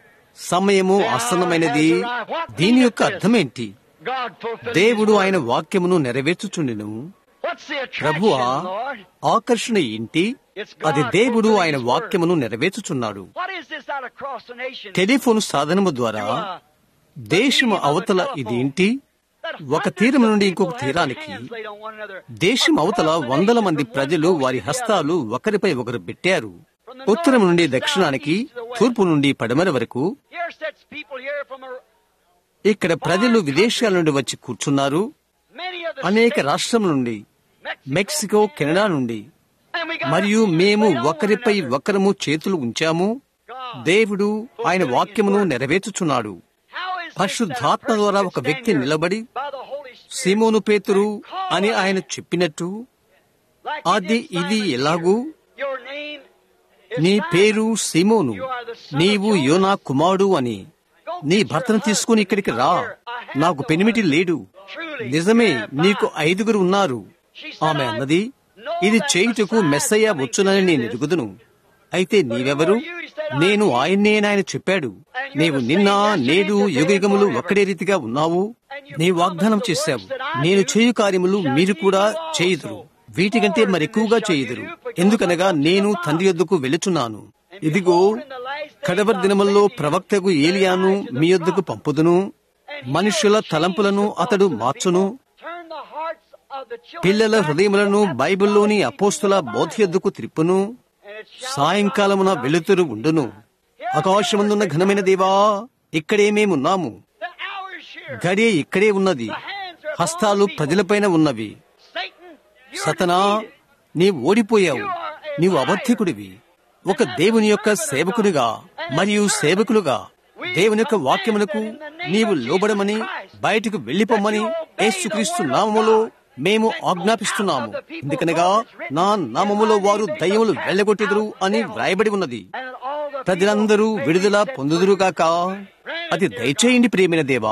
సమయము ఆసన్నమైనది దీని యొక్క అర్థమేంటి God fulfill దేవుడు ఆయన వాక్యమును నెరవేర్చుచుండెను What's the attraction, ప్రభువా Lord? ఆకర్షణ ఏంటి అది దేవుడు ఆయన వాక్యమును నెరవేర్చుచున్నాడు What is this out across the nation? Telephone సాధనము ద్వారా To, uh, దేశము అవతల ఇదేంటి that ఒక hundreds తీరం of నుండి people ఇంకొక have తీరానికి hands laid on one another. దేశం అవతల Across the వందల nation మంది from one ప్రజలు coast వారి to the హస్తాలు ఒకరిపై ఒకరు పెట్టారు ఉత్తరం నుండి దక్షిణానికి తూర్పు నుండి పడమర వరకు other. Here sits people here from a, ఇక్కడ ప్రజలు విదేశాల నుండి వచ్చి కూర్చున్నారు many of the అనేక states, రాష్ట్రం నుండి Mexico, మెక్సికో కెనడా నుండి and we got మరియు our hands మేము laid on one ఒకరిపై another. ఒకరము చేతులు ఉంచాము God, దేవుడు ఆయన వాక్యమును నెరవేర్చుచున్నాడు how is this పరిశుద్ధాత్మ that a ద్వారా person ఒక can వ్యక్తి stand here నిలబడి by the Holy Spirit సీమోను పేతురు and call అని out ఆయన చెప్పినట్టు like he అది did ఇది Simon ఎలాగూ Peter. Your name is నీ Simon. పేరు సీమోను నీవు యోనా కుమారుడు అని Go నీ get your భర్తను తీసుకుని husband ఇక్కడికి and రా come here. I have నాకు no పెనిమిటి husband. లేడు Truly, నిజమే you have నీకు five. ఐదుగురు ఉన్నారు She said, ఆమె "I అన్నది know ఇది that చేయుటకు Messiah is Messiah coming వచ్చునని to do నేను this." ఎరుగుదును అయితే నీవెవరు నేను ఆయన్నే ఆయన చెప్పాడు నీవు నిన్న నేడు యుగయుగములు ఒక్కడే రీతిగా ఉన్నావు నీ వాగ్దానం చేశావు నేను చేయు కార్యములు మీరు కూడా చేయుదురు వీటికంటే మరెక్కువగా చేయుదురు ఎందుకనగా నేను తండ్రి యొద్దకు వెళుచున్నాను ఇదిగో కడవరి దినముల్లో ప్రవక్తకు ఏలియాను మీ యొద్దకు పంపుదును మనుషుల తలంపులను అతడు మార్చును Turn the hearts of the children పిల్లల back హృదయములను to the బైబిల్లోని అపోస్తుల బోధ యొద్దకు త్రిప్పును And it shall సాయంకాలమున వెలుతురు ఉండును ఆకాశమందున్న ఘనమైన దేవా ఇక్కడే మేమున్నాము The hour is here. గడియ ఇక్కడే ఉన్నది The hands are upon హస్తాలు the people. ప్రజలపైన ఉన్నవి Satan, you are సతనా defeated. నీవు ఓడిపోయావు నీవు అబద్ధికుడివి ఒక దేవుని యొక్క సేవకునిగా మరియు సేవకులుగా దేవుని యొక్క వాక్యములకు నీవు లోబడమని బయటకు వెళ్లిపోమని యేసుక్రీస్తు నామములో మేము ఆజ్ఞాపిస్తున్నాము ఎందుకనగా నా నామములో వారు దయ్యములు వెళ్ళగొట్టెదరు అని వ్రాయబడి ఉన్నది And all the ప్రజలందరూ people విడుదల may be set పొందుదురుగాక అది దయచేయండి ప్రియమైన దేవా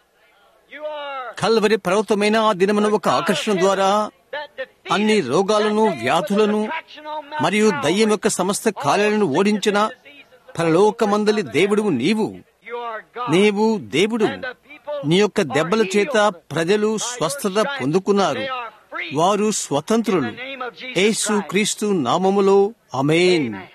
You are కల్వరి పర్వతమైన ఆ దినమున ఒక ఆకర్షణ ద్వారా that defeated అన్ని రోగాలను that day వ్యాధులను was an attraction on Mount మరియు Calvary. దయ్యం యొక్క సమస్త కార్యాలను ఓడించిన పరలోకమందలి దేవుడువు నీవు You are God. నీవు దేవుడు And the people నీ యొక్క are దెబ్బల చేత healed ప్రజలు by your స్వస్థత stripes. పొందుకున్నారు They are free. వారు స్వతంత్రులు In the name of Jesus Yesu Christ. క్రీస్తు నామములో అమేన్ Amen.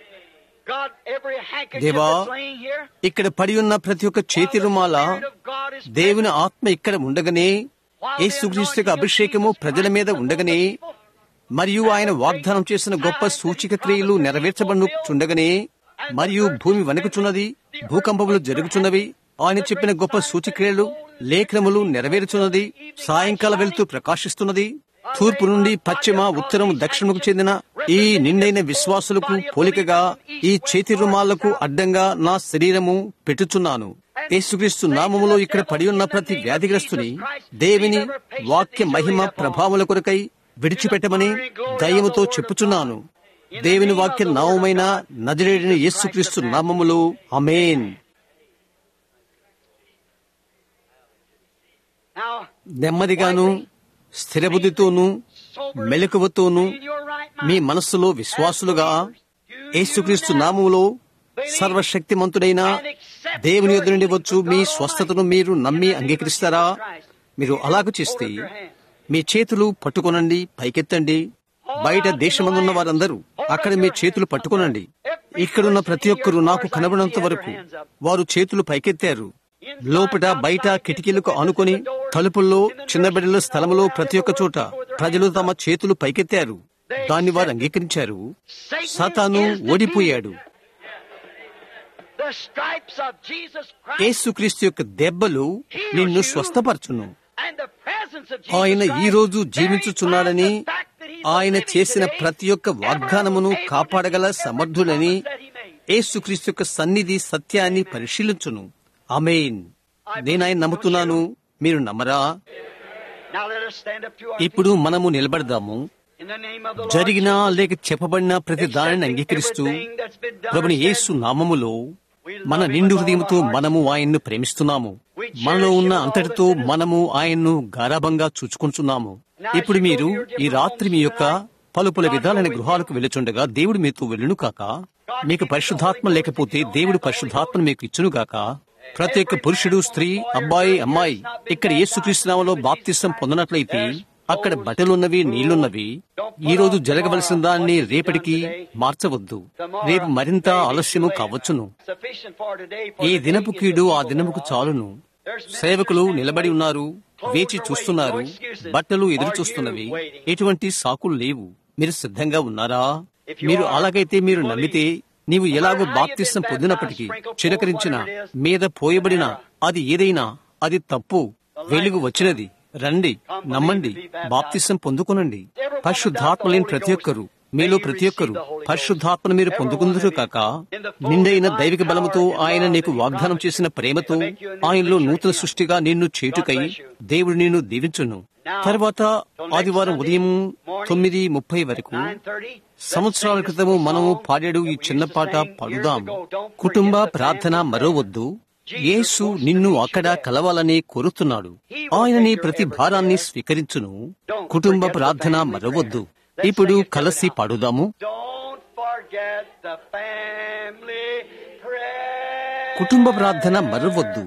God, every handkerchief దేవా, that's laying here, ఇక్కడ పడి ఉన్న ప్రతి ఒక్క చేతి రుమాల while the Spirit of God is దేవుని present, ఆత్మ ఇక్కడ ఉండగానే while the యేసుక్రీస్తు యొక్క anointing of అభిషేకము Jesus ప్రజల మీద Christ ఉండగానే upon the people, మరియు ఆయన వాగ్దానం చేసిన గొప్ప సూచిక క్రియలు నెరవేర్చబడుచుండగానే మరియు భూమి వణుకుచున్నది భూకంపములు జరుగుచున్నవి ఆయన చెప్పిన గొప్ప సూచిక్రియలు లేఖనములు నెరవేరుచున్నది సాయంకాల వెళ్తూ ప్రకాశిస్తున్నది తూర్పు నుండి పశ్చిమ ఉత్తరం దక్షిణకు చెందిన ఈ నిండైన విశ్వాసులకు పోలికగా ఈ చేతి రుమాలకు అడ్డంగా నా శరీరము పెట్టుచున్నాను యేసుక్రీస్తు నామములో ఇక్కడ పడి ఉన్న ప్రతి వ్యాధిగ్రస్తుని దేవిని వాక్య మహిమ ప్రభావముల కొరకై విడిచిపెట్టమని దయ్యముతో చెప్పుచున్నాను దేవుని వాక్య నామమైన నజరేడిన యేసుక్రీస్తు నామములో అమేన్ Now, నెమ్మదిగాను స్థిరబుద్ధితోనూ మెలకువతోనూ మీ మనస్సులో విశ్వాసులుగా యేసుక్రీస్తు నామములో సర్వశక్తిమంతుడైన దేవుని ఎదురు నుండి వచ్చు మీ స్వస్థతను మీరు నమ్మి అంగీకరిస్తారా మీరు అలాగ చేస్తే మీ చేతులు పట్టుకొనండి పైకెత్తండి బయట దేశమందున్న వారందరూ అక్కడ మీ చేతులు పట్టుకొనండి ఇక్కడున్న ప్రతి ఒక్కరూ నాకు కనబడినంత వరకు వారు చేతులు పైకెత్తారు లోపట బయట కిటికీలకు ఆనుకొని తలుపుల్లో చిన్న బిడ్డల స్థలములో ప్రతి ఒక్క చోట ప్రజలు తమ చేతులు పైకెత్తారు దాన్ని వారు అంగీకరించారు సాతాను ఓడిపోయాడు The stripes of Jesus Christ యేసుక్రీస్తు యొక్క దెబ్బలు నిన్ను స్వస్థపరచును and the presence of Jesus ఆయన Christ ఈ రోజు verifies జీవించుచున్నాడని the fact that he's ఆయన living చేసిన today, ప్రతి ఒక్క వాగ్దానమును ever able to కాపాడగల keep every సమర్థుడని promise that he made. యేసుక్రీస్తు యొక్క సన్నిధి సత్యాన్ని పరిశీలించును అమేన్ నేను ఆయన నమ్ముతున్నాను మీరు నమ్మరా Now let us stand up to our ఇప్పుడు మనము నిలబడదాము feet in the name of the Lord జరిగిన Jesus. లేక చెప్పబడిన ప్రతి దానిని అంగీకరిస్తూ Everything that's been done ప్రభుని or said, యేసు నామములో మన నిండు హృదయంతో మనము ఆయన్ను ప్రేమిస్తున్నాము మనలో ఉన్న అంతటితో మనము ఆయన్ను గారాభంగా చూచుకుంటున్నాము ఇప్పుడు మీరు ఈ రాత్రి మీ యొక్క పలు పలు విధాలైన గృహాలకు వెళ్ళుచుండగా దేవుడు మీతో వెళ్ళును కాక మీకు పరిశుద్ధాత్మ లేకపోతే దేవుడు పరిశుద్ధాత్మను మీకు ఇచ్చును గాక ప్రతి ఒక్క పురుషుడు స్త్రీ అబ్బాయి అమ్మాయి ఇక్కడ యేసుక్రీస్తునామలో బాప్తిసం పొందినట్లయితే అక్కడ బట్టలున్నవి నీళ్లున్నవి ఈ రోజు జరగవలసిన దాన్ని రేపటికి మార్చవద్దు రేపు మరింత ఆలస్యము కావచ్చును sufficient for today, for ఈ the దినపు day is కీడు ఆ evil దినముకు hour. చాలును సేవకులు నిలబడి ఉన్నారు వేచి చూస్తున్నారు బట్టలు ఎదురు చూస్తున్నవి ఎటువంటి సాకులు లేవు మీరు సిద్ధంగా ఉన్నారా మీరు అలాగైతే మీరు నమ్మితే నీవు ఎలాగో బాప్తిసం పొందినప్పటికీ చిరకరించిన మీద పోయబడిన అది ఏదైనా అది తప్పు వెలుగు వచ్చినది రండి నమ్మండి బాప్తిసం పొందుకొనండి పరిశుద్ధాత్మ లేని ప్రతి ఒక్కరు మీలో ప్రతి ఒక్కరు పరిశుద్ధాత్మను మీరు పొందుకుందరు కాక నిండైన దైవిక బలముతో ఆయన నీకు వాగ్దానం చేసిన ప్రేమతో ఆయనలో నూతన సృష్టిగా నిన్ను చేటుకై దేవుడు నిన్ను దీవించును తర్వాత ఆదివారం ఉదయం తొమ్మిది ముప్పై వరకు 9:30. సంవత్సరాల క్రితము మనము పాడాడు ఈ చిన్న పాట పాడుదాం కుటుంబ ప్రార్థన మరోవద్దు యేసు నిన్ను అక్కడ కలవాలని కోరుతున్నాడు ఆయన నీ ప్రతి భారాన్ని స్వీకరించును కుటుంబ ప్రార్థన మరవద్దు ఇప్పుడు కలసి పాడుదాము Don't forget the family prayer. కుటుంబ ప్రార్థన మరవద్దు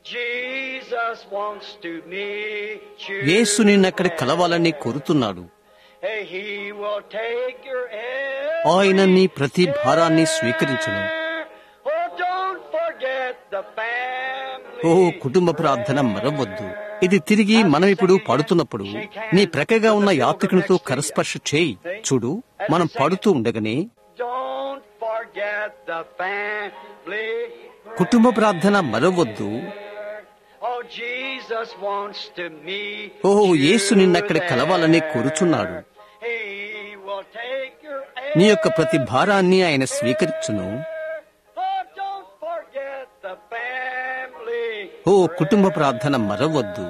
Jesus wants to meet you. యేసు నిన్నక్కడ కలవాలని కోరుతున్నాడు Hey, he will take your ఆయన నీ ప్రతి భారాన్ని స్వీకరించును Oh, don't forget the family. ఓ కుటుంబ ప్రార్థన మరవద్దు ఇది తిరిగి మనం ఇప్పుడు పాడుతున్నప్పుడు నీ ప్రక్కగా ఉన్న యాత్రికునితో కరస్పర్శ చేయి చూడు మనం పాడుతూ ఉండగానే Don't forget the family. కుటుంబ ప్రార్థన మరవద్దు Oh, Jesus wants to meet oh you Yesu నిన్నక్కడ there. కలవాలని కోరుచున్నాడు He will take your నీ యొక్క ప్రతి భారాన్ని ఆయన స్వీకరించును Oh, don't forget the family. ఓ కుటుంబ ప్రార్థన మరవద్దు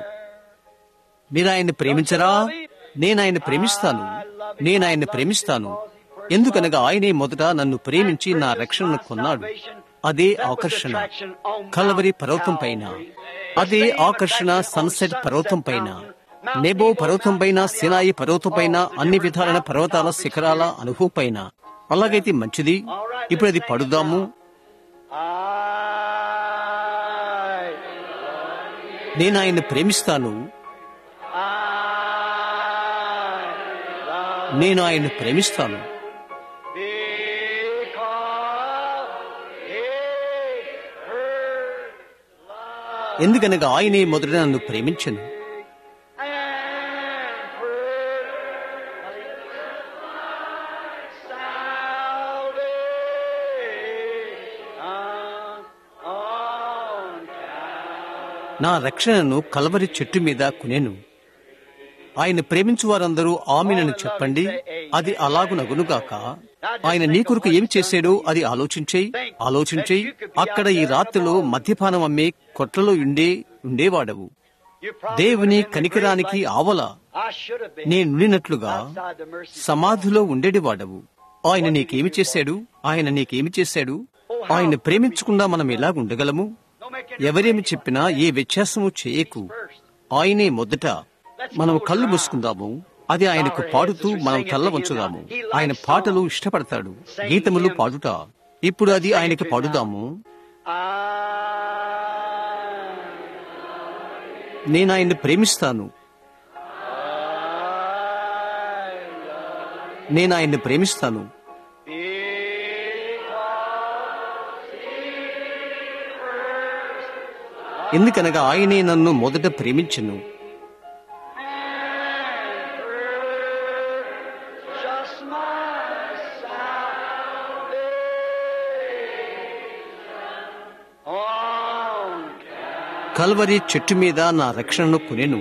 మీరు ఆయన్ని ప్రేమించరా నేను ఆయన ప్రేమిస్తాను నేను ఆయన్ని ప్రేమిస్తాను ఎందుకనగా ఆయనే మొదట నన్ను ప్రేమించి నా రక్షణను కొన్నాడు అదే ఆకర్షణ కలవరి పర్వతం పైన అదే ఆకర్షణ సన్సెట్ పర్వతం పైన నెబో పర్వతం పైన సినాయి పర్వతం పైన అన్ని విధాలైన పర్వతాల శిఖరాల అనుభవం పైన అలాగైతే మంచిది ఇప్పుడు అది పడుదాము I, నేను ఆయన్ని ప్రేమిస్తాను I love నేను ఆయన్ని ప్రేమిస్తాను because he first loved ఎందుకనగా ఆయనే మొదట నన్ను ప్రేమించను and first salvation on Calvary. నా రక్షణను కలవరి చెట్టు మీద కొనేను ఆయన ప్రేమించు వారందరూ ఆమెనని చెప్పండి అది అలాగునగునుగాక ఆయన నీ కొరకు ఏమి చేశాడో అది ఆలోచించేయి ఆలోచించేయి అక్కడ ఈ రాత్రిలో మద్యపానం అమ్మే కొట్లలో ఉండే ఉండేవాడవు You probably దేవుని would have been కనికరానికి great like ఆవల I should have been నేను ఉండినట్లుగా outside the mercy seat. సమాధిలో ఉండేటివాడవు ఆయన నీకేమి చేశాడు ఆయన నీకేమి చేశాడు ఆయన ప్రేమించకుండా మనం ఎలాగ ఉండగలము Don't make any ఎవరేమి చెప్పినా ఏ వ్యత్యాసము చేయకు ఆయనే మొదట మనం కళ్ళు మూసుకుందాము అది ఆయనకు పాడుతూ మనం తల్ల వంచుదాము ఆయన పాటలు ఇష్టపడతాడు గీతములు పాడుట ఇప్పుడు అది ఆయనకి పాడుదాము I నేను ఆయన్ని ప్రేమిస్తాను నేను ఆయన్ని ప్రేమిస్తాను ఎందుకనగా ఆయనే నన్ను మొదట ప్రేమించును Just my salvation on Calvary చెట్టు మీద నా రక్షణను కొనెను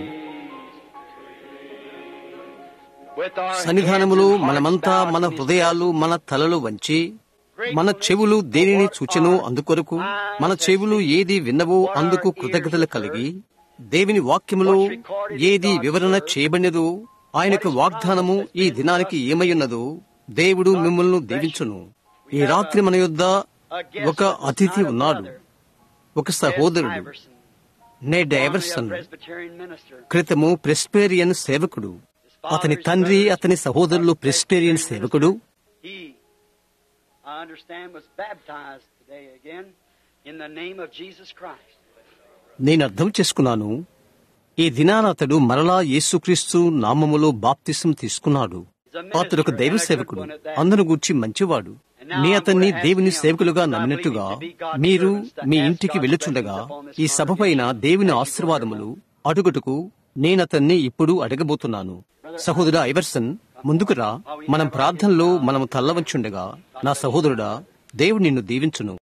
with our సన్నిధానములో heads and మనమంతా hearts మన bowed in His హృదయాలు మన తలలు వంచి మన చెవులు దేనిని సూచనో అందుకొరకు మన చెవులు ఏది విన్నవో అందుకు కృతజ్ఞతలు కలిగి దేవుని వాక్యములో ఏది వివరణ చేయబడినదో ఆయనకు వాగ్దానము ఈ దినానికి ఏమయ్యున్నదో దేవుడు మిమ్మల్ని దీవించును ఈ రాత్రి మన యొద్ద ఒక అతిథి ఉన్నాడు ఒక సహోదరుడు Iverson, నెడ్ formerly a ఎవర్సన్ Presbyterian minister. క్రితము ప్రెస్పేరియన్ సేవకుడు అతని తండ్రి అతని సహోదరులు ప్రెస్పేరియన్ సేవకుడు He, I understand, was baptized today again in the name of Jesus Christ. నేను అర్థం చేసుకున్నాను ఈ దినాన అతడు మరలా యేసుక్రీస్తు నామములో బాప్తిసం తీసుకున్నాడు అతడు ఒక దైవ సేవకుడు అందరు గూర్చి మంచివాడు నీ అతన్ని దేవుని సేవకులుగా నమ్మినట్టుగా మీరు మీ ఇంటికి వెళ్ళుచుండగా ఈ సభ పైన దేవుని ఆశీర్వాదములు అడుగుటకు నేనతన్ని ఇప్పుడు అడగబోతున్నాను సహోదరుడా ఐవర్సన్ ముందుకురా మనం ప్రార్థనలో మనం తల్లవంచుండగా నా సహోదరుడా దేవుడు నిన్ను దీవించును